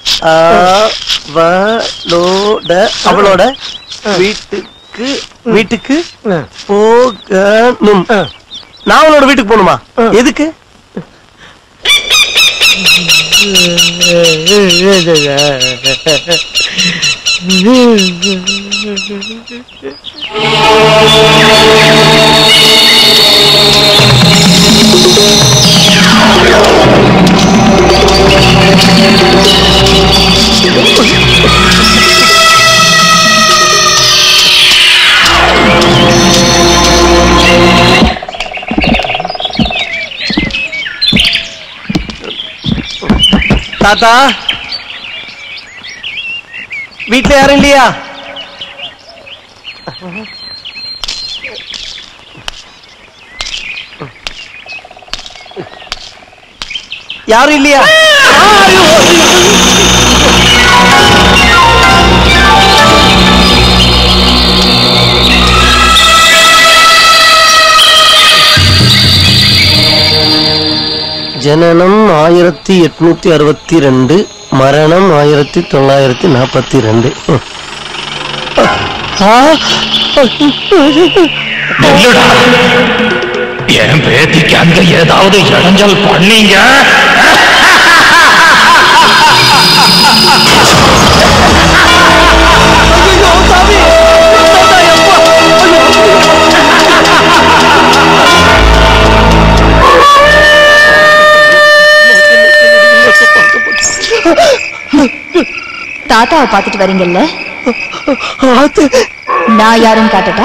அவளோட அவளோட வீட்டுக்கு வீட்டுக்கு போகணும் நான் அவளோட வீட்டுக்கு போகணுமா எதுக்கு தாத்தா வீட்ல யாரும் இல்லையா யாரும் இல்லையா ஜனனம் ஆயிரத்தி எட்நூத்தி அறுபத்தி ரெண்டு மரணம் ஆயிரத்தி தொள்ளாயிரத்தி நாற்பத்தி ரெண்டு என் பேத்திக்கு அங்க ஏதாவது இடைஞ்சல் பண்ணீங்க தாத்தாவை பார்த்துட்டு வரீங்கல்ல நான் யாருன்னு காட்டட்டா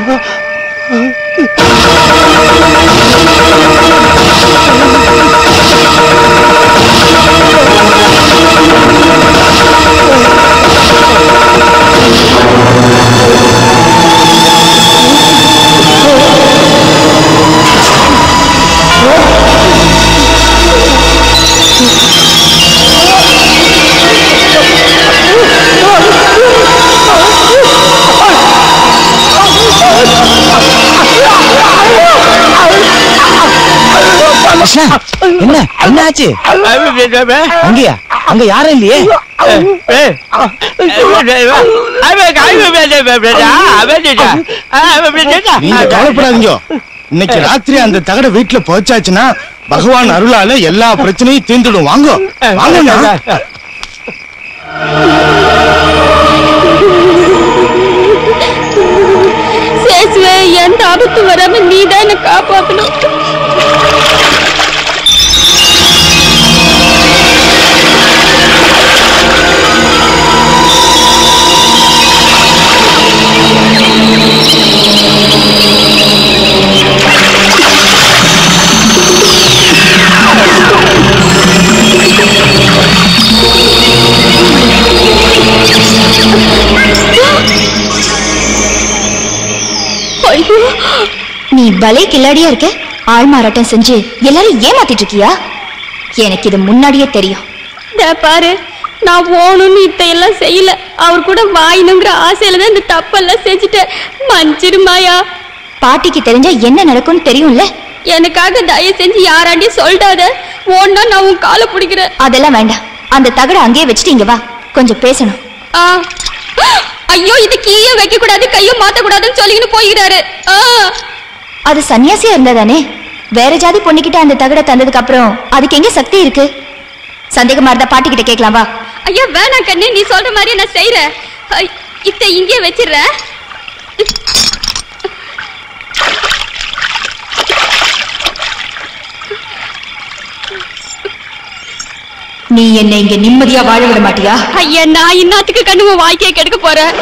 என்ன என்ன ஆச்சு அங்கயா அங்க யாரும் இல்லையே நீங்க கவலைப்படாதீங்க இன்னைக்கு ராத்திரி அந்த தகட வீட்டுல போச்சாச்சுன்னா பகவான் அருளால எல்லா பிரச்சனையும் தீர்ந்துடும் வாங்க வாங்கண்ணா சேசுவே எந்த ஆபத்து வராம நீ தான் என்ன காப்பாத்தணும் ஐயோ நீ பலே கில்லாடியா இருக்க ஆள் மாறாட்டம் செஞ்சு எல்லாரும் ஏமாத்திட்டு இருக்கியா எனக்கு இது முன்னாடியே தெரியும் இதோ பாரு நான் போகணும்னு இத்தையெல்லாம் செய்யல அவர் கூட வாயினுங்கிற ஆசையில தான் இந்த தப்பெல்லாம் செஞ்சுட்டேன் மஞ்சிருமாயா பாட்டிக்கு தெரிஞ்சா என்ன நடக்கும்னு தெரியும்ல எனக்காக தயவு செஞ்சு யாராண்டியும் சொல்லிடாத ஓன்னா நான் உன் காலை பிடிக்கிறேன் அதெல்லாம் வேண்டாம் அந்த தகட அங்கேயே வச்சுட்டு இங்க வா கொஞ்சம் பேசணும் ஆ ஐயோ இது கீழே வைக்க கூடாது கையும் மாத்த கூடாதுன்னு சொல்லிக்கிட்டு போய்கிறாரு ஆ அது சன்னியாசியா இருந்தாதானே வேற ஜாதி பொண்ணுகிட்ட அந்த தகட தந்ததுக்கு அப்புறம் அதுக்கு எங்க சக்தி இருக்கு சந்தேகமா இருந்தா பாட்டி கிட்ட கேட்கலாம் வா ஐயா வேணாம் கண்ணு நீ சொல்ற மாதிரி நான் செய்யறேன் இத்த இங்கே வச்சிடுறேன் நீ என்னை இங்க நிம்மதியா வாழ விட மாட்டியா ஐயா நான் இன்னாத்துக்கு கண்ணு உன் வாழ்க்கையை கெடுக்க போறேன்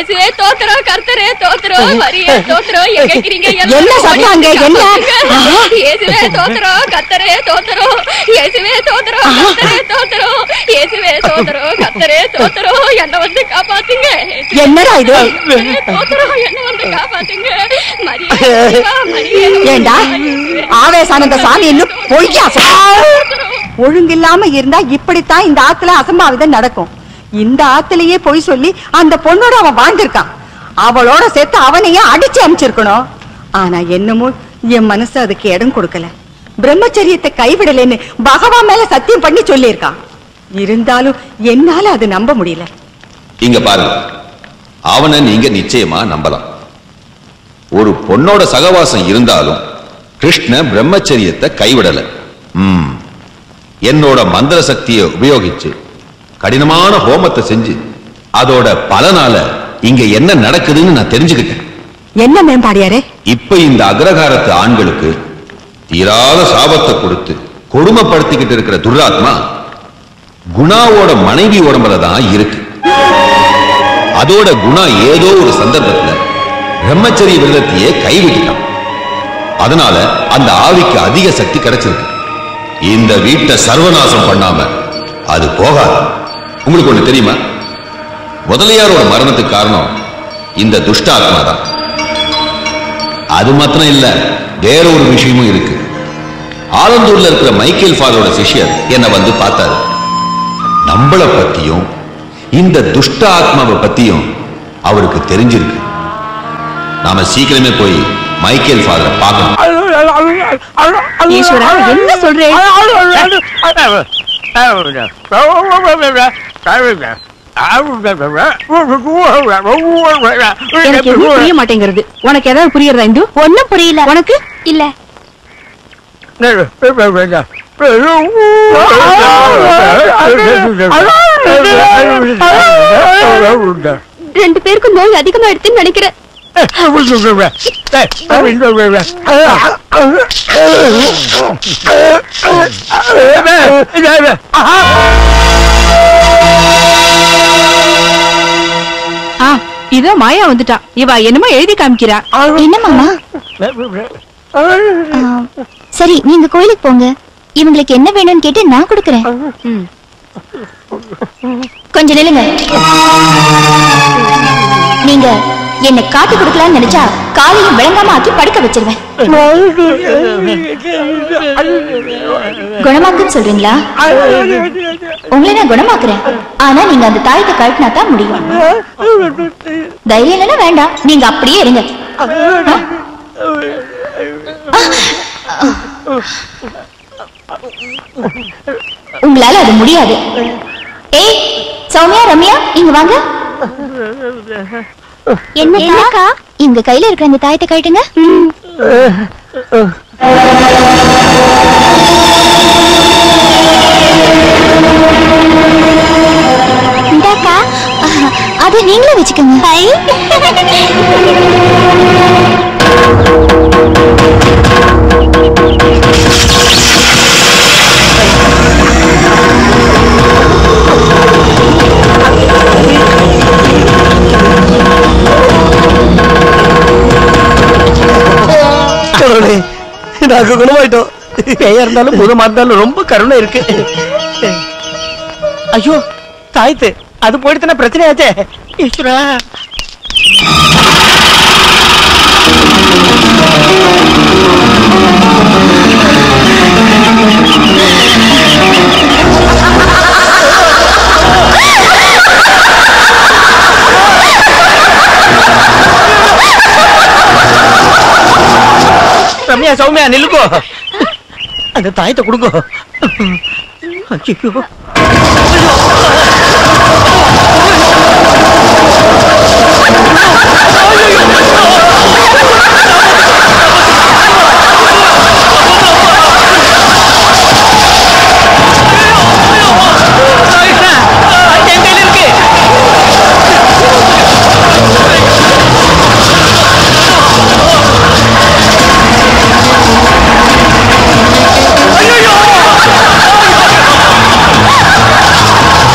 இயேசுவே தோத்திரம் கர்த்தரே தோத்திரம் மரியே தோத்திரம் எங்க இருக்கிறீங்க எல்லாம் என்ன சத்தம் அங்க? என்ன? ஆஹா. இயேசுவே தோத்திரம் கர்த்தரே தோத்திரம் இயேசுவே தோத்திரம் கர்த்தரே தோத்திரம் இயேசுவே தோத்திரம் கர்த்தரே தோத்திரம் என்ன வந்து காப்பாத்துங்க என்னடா இது? இயேசுவே தோத்திரம் என்ன வந்து காப்பாத்துங்க மரியே சிவா, மரியே ஏண்டா ஆவேசானந்த சாமி இன்னும் பொய்யா ஒழுங்கில்லாம இருந்தா இப்படித்தான் இந்த ஆத்துல அசம்பாவிதம் நடக்கும் இந்த ஆத்துலயே பொய் சொல்லி அந்த பொண்ணோட அவன் வாழ்ந்திருக்கான் அவளோட சேர்த்து அவனையே அடிச்சு அனுப்பிச்சிருக்கணும் ஆனா என்னமோ என் மனசு அதுக்கு இடம் கொடுக்கல பிரம்மச்சரியத்தை கைவிடலைன்னு பகவான் மேல சத்தியம் பண்ணி சொல்லியிருக்கான் இருந்தாலும் என்னால அது நம்ப முடியல இங்க பாருங்க அவனை நீங்க நிச்சயமா நம்பலாம் ஒரு பொண்ணோட சகவாசம் இருந்தாலும் கிருஷ்ண பிரம்மச்சரியத்தை கைவிடல ம். என்னோட மந்திர சக்தியை உபயோகிச்சு கடினமான ஹோமத்தை செஞ்சு அதோட பலனால இங்க என்ன நடக்குதுன்னு நான் தெரிஞ்சுக்கிட்டேன் என்ன மேம்பாடியாரே இப்ப இந்த அக்ரகாரத்து ஆண்களுக்கு தீராத சாபத்தை கொடுத்து கொடுமைப்படுத்திக்கிட்டு இருக்கிற துர்ராத்மா குணாவோட மனைவி உடம்புல தான் இருக்கு அதோட குணா ஏதோ ஒரு சந்தர்ப்பத்துல பிரம்மச்சரிய விரதத்தையே கைவிட்டுட்டான் அதனால அந்த ஆவிக்கு அதிக சக்தி கிடைச்சிருக்கு இந்த வீட்டை சர்வநாசம் பண்ணாம அது போகாது உங்களுக்கு ஒண்ணு தெரியுமா முதலியாரோட மரணத்துக்கு காரணம் இந்த துஷ்ட ஆத்மா தான் அது மாத்திரம் இல்ல வேற ஒரு விஷயமும் இருக்கு ஆலந்தூர்ல இருக்கிற மைக்கேல் ஃபாதரோட சிஷ்யர் என்னை வந்து பார்த்தாரு நம்மள பத்தியும் இந்த துஷ்ட ஆத்மாவை பத்தியும் அவருக்கு தெரிஞ்சிருக்கு நாம சீக்கிரமே போய் மைக்கேல் ஃபாதரை பார்க்கணும் ஈஸ்வரா என்ன சொல்றேன் எனக்கு எதுவும் புரிய மாட்டேங்கிறது உனக்கு ஏதாவது புரியறதா இந்து ஒண்ணும் புரியல உனக்கு இல்ல ரெண்டு பேருக்கும் நோய் அதிகமா எடுத்துன்னு நினைக்கிறேன் ஆ இதோ மாயா வந்துட்டா இவ என்னமோ எழுதி காமிக்கிறா என்ன மாமா ஆ, சரி நீங்க கோயிலுக்கு போங்க இவங்களுக்கு என்ன வேணும்னு கேட்டு நான் கொடுக்கறேன் கொஞ்சம் நில்லுங்க நீங்க என்ன காட்டி கொடுக்கலாம்னு நினைச்சா காலையும் விளங்காம ஆக்கி படுக்க வச்சிருவேன் குணமாக்குன்னு சொல்றீங்களா உங்களை நான் குணமாக்குறேன் ஆனா நீங்க அந்த தாயத்தை கழட்டினா தான் முடியும் தைரியம் இல்லைன்னா வேண்டாம் நீங்க அப்படியே இருங்க உங்களால அது முடியாது ஏய் சௌமியா ரம்யா இங்க வாங்க என்னக்கா இங்க கையில இருக்கிற அந்த தாயத்தை கழட்டுங்க இந்தாக்கா அது நீங்களே வச்சுக்கோங்க கடவுளே நாங்க குணமாயிட்டோம் பேயா இருந்தாலும் பூதமா இருந்தாலும் ரொம்ப கருணை இருக்கு ஐயோ தாய்த்து அது போயிடுத்துனா பிரச்சனையாச்சே ஈஸ்வரா ரம்யா சௌமியா நில்லுக்கோ அந்த தாயத்தை கொடுங்க ஐயோ ஐயோ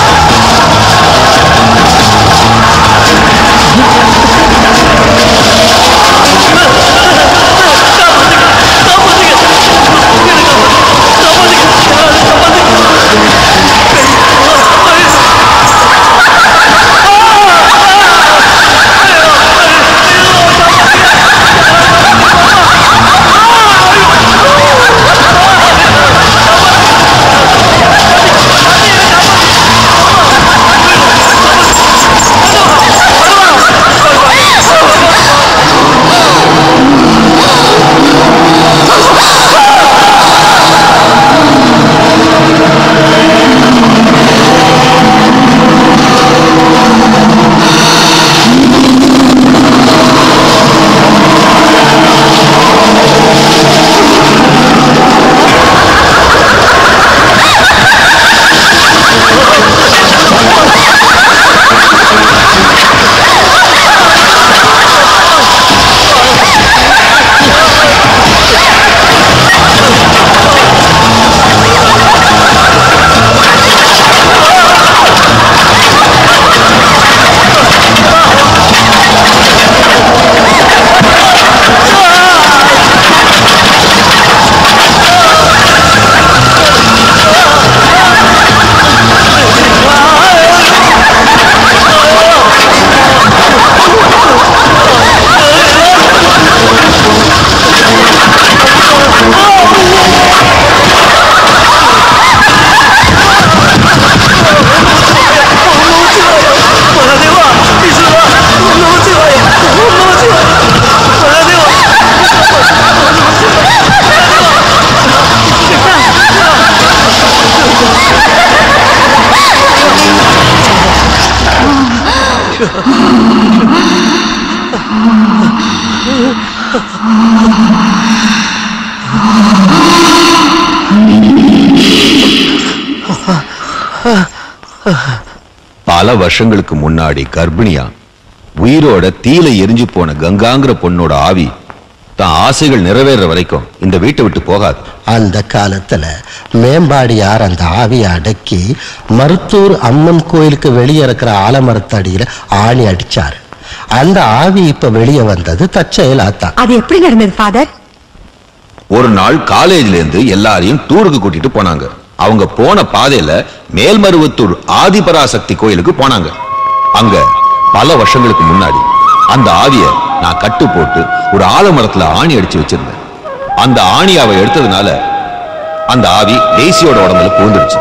பல வருஷங்களுக்கு முன்னாடி கர்ப்பிணியா உயிரோட தீல எரிஞ்சு போன கங்காங்கிற பொண்ணோட ஆவி தான் ஆசைகள் நிறைவேற வரைக்கும் இந்த வீட்டை விட்டு போகாது அந்த காலத்துல மேம்பாடியார் அந்த ஆவியை அடக்கி மருத்தூர் அம்மன் கோயிலுக்கு வெளியே இருக்கிற ஆலமரத்தடியில ஆணி அடிச்சாரு அந்த ஆவி இப்ப வெளியே வந்தது தற்செயலாத்தான் அது எப்படி நடந்தது ஃபாதர் ஒரு நாள் காலேஜ்ல இருந்து எல்லாரையும் டூருக்கு கூட்டிட்டு போனாங்க அவங்க போன பாதையில மேல்மருவத்தூர் ஆதிபராசக்தி கோயிலுக்கு போனாங்க அங்க பல வருஷங்களுக்கு முன்னாடி அந்த ஆவிய நான் கட்டு போட்டு ஒரு ஆலமரத்துல ஆணி அடிச்சு வச்சிருந்தேன் அந்த ஆணி அவ எடுத்ததுனால அந்த ஆவி டெய்ஸியோட உடம்புல பூந்துருச்சு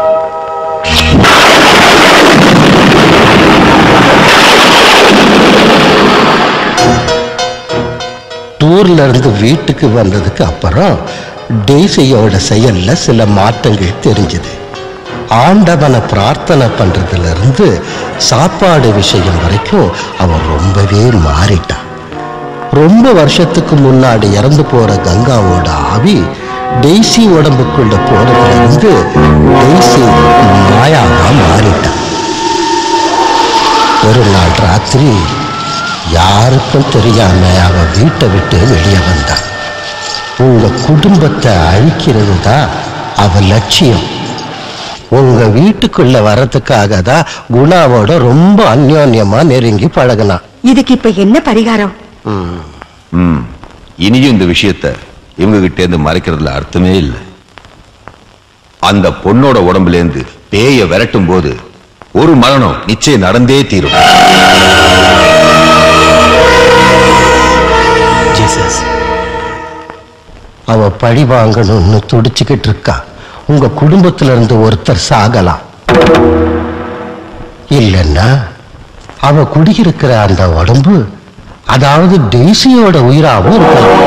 டூர்ல இருந்து வீட்டுக்கு வந்ததுக்கு அப்புறம் டெய்ஸியோட செயல்ல சில மாற்றங்கள் தெரிஞ்சது ஆண்டவனை பிரார்த்தனை பண்றதுல இருந்து சாப்பாடு விஷயம் வரைக்கும் அவன் ரொம்பவே மாறிட்டான் ரொம்ப வருஷத்துக்கு முன்னாடி இறந்து போற கங்காவோட ஆவி டெய்ஸி உடம்புக்குள்ள போனதுல இருந்து டெய்ஸி மாயாவா மாறிட்டான் ஒரு நாள் ராத்திரி யாருக்கும் தெரியாம அவ வீட்டை விட்டு வெளியே வந்தான் உங்க குடும்பத்தை அழிக்கிறது தான் அவ லட்சியம் உங்க வீட்டுக்குள்ள வர்றதுக்காக தான் குணாவோட ரொம்ப அந்யோன்யமா நெருங்கி பழகினான் இதுக்கு இப்ப என்ன பரிகாரம் ம் இனியும் இந்த விஷயத்த இவங்க கிட்ட இருந்து மறைக்கிறதுல அர்த்தமே இல்லை அந்த பொண்ணோட உடம்புல இருந்து பேய விரட்டும் போது ஒரு மரணம் நிச்சயம் நடந்தே தீரும் ஜீசஸ் அவ பழி வாங்கணும்னு துடிச்சுக்கிட்டு இருக்கா உங்க குடும்பத்துல இருந்து ஒருத்தர் சாகலாம் இல்லைன்னா அவ குடியிருக்கிற அந்த உடம்பு அதாவது டெய்ஸியோட உயிராவும் இருக்கலாம்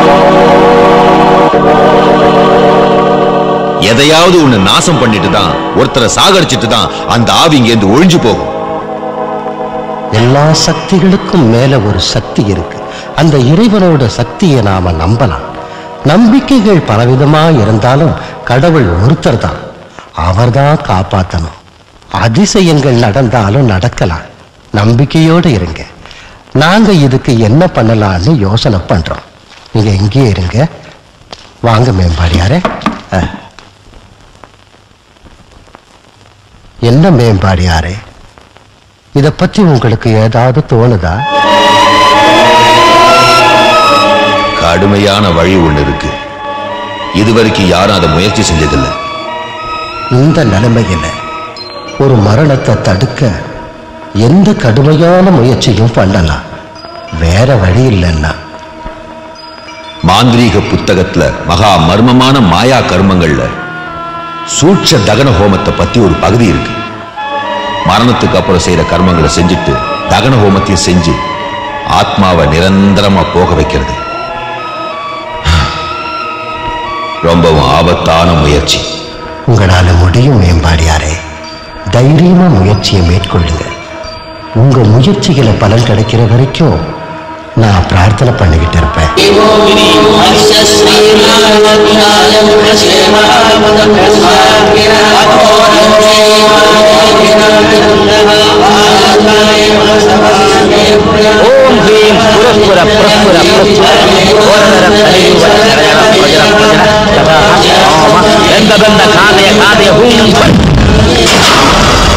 எதையாவது ஒண்ணு நாசம் பண்ணிட்டு தான் ஒருத்தரை சாகடிச்சிட்டு தான் அந்த ஆவி இங்க இருந்து ஒழிஞ்சு போகும் எல்லா சக்திகளுக்கும் மேல ஒரு சக்தி இருக்கு அந்த இறைவனோட சக்தியை நாம நம்பலாம் நம்பிக்கைகள் பலவிதமா இருந்தாலும் கடவுள் ஒருத்தர் தான் அவர்தான் காப்பாத்தணும் அதிசயங்கள் நடந்தாலும் நடக்கலாம் நம்பிக்கையோட இருங்க நாங்க இதுக்கு என்ன பண்ணலாம்னு யோசனை பண்றோம் நீங்க எங்கே இருங்க வாங்க மேம்பாடியாரே அஹ். என்ன மேம்பாடியாரே இத பத்தி உங்களுக்கு ஏதாவது தோணுதா கடுமையான வழி ஒண்ணு இருக்கு இதுவரைக்கும் யாரும் அதை முயற்சி செஞ்சதில்லை இந்த நிலைமையில ஒரு மரணத்தை தடுக்க எந்த கடுமையான முயற்சியும் பண்ணலாம் வேற வழி இல்லைன்னா மாந்திரீக புத்தகத்துல மகா மர்மமான மாயா கர்மங்கள்ல சூட்ச தகன ஹோமத்தை பத்தி ஒரு பகுதி இருக்கு மரணத்துக்கு அப்புறம் செய்யற கர்மங்களை செஞ்சுட்டு தகன ஹோமத்தையும் செஞ்சு ஆத்மாவை நிரந்தரமா போக வைக்கிறது ரொம்பவும் ஆபத்தான முயற்சி உங்களால முடியும் மேம்பாடியாரே தைரியமா முயற்சியை மேற்கொள்ளுங்க உங்க முயற்சிகளை பலன் கிடைக்கிற வரைக்கும் நான் பிரார்த்தனை பண்ணிக்கிட்டு இருப்பேன் ஓம் ஹ்ரீம் புரஸ்புர புரஸ்புர புரஸ்புர ஓரதர கலியுக ஜனஜன பிரஜன பிரஜன ததா ஓம பெந்த பெந்த காதய காதய ஹூம்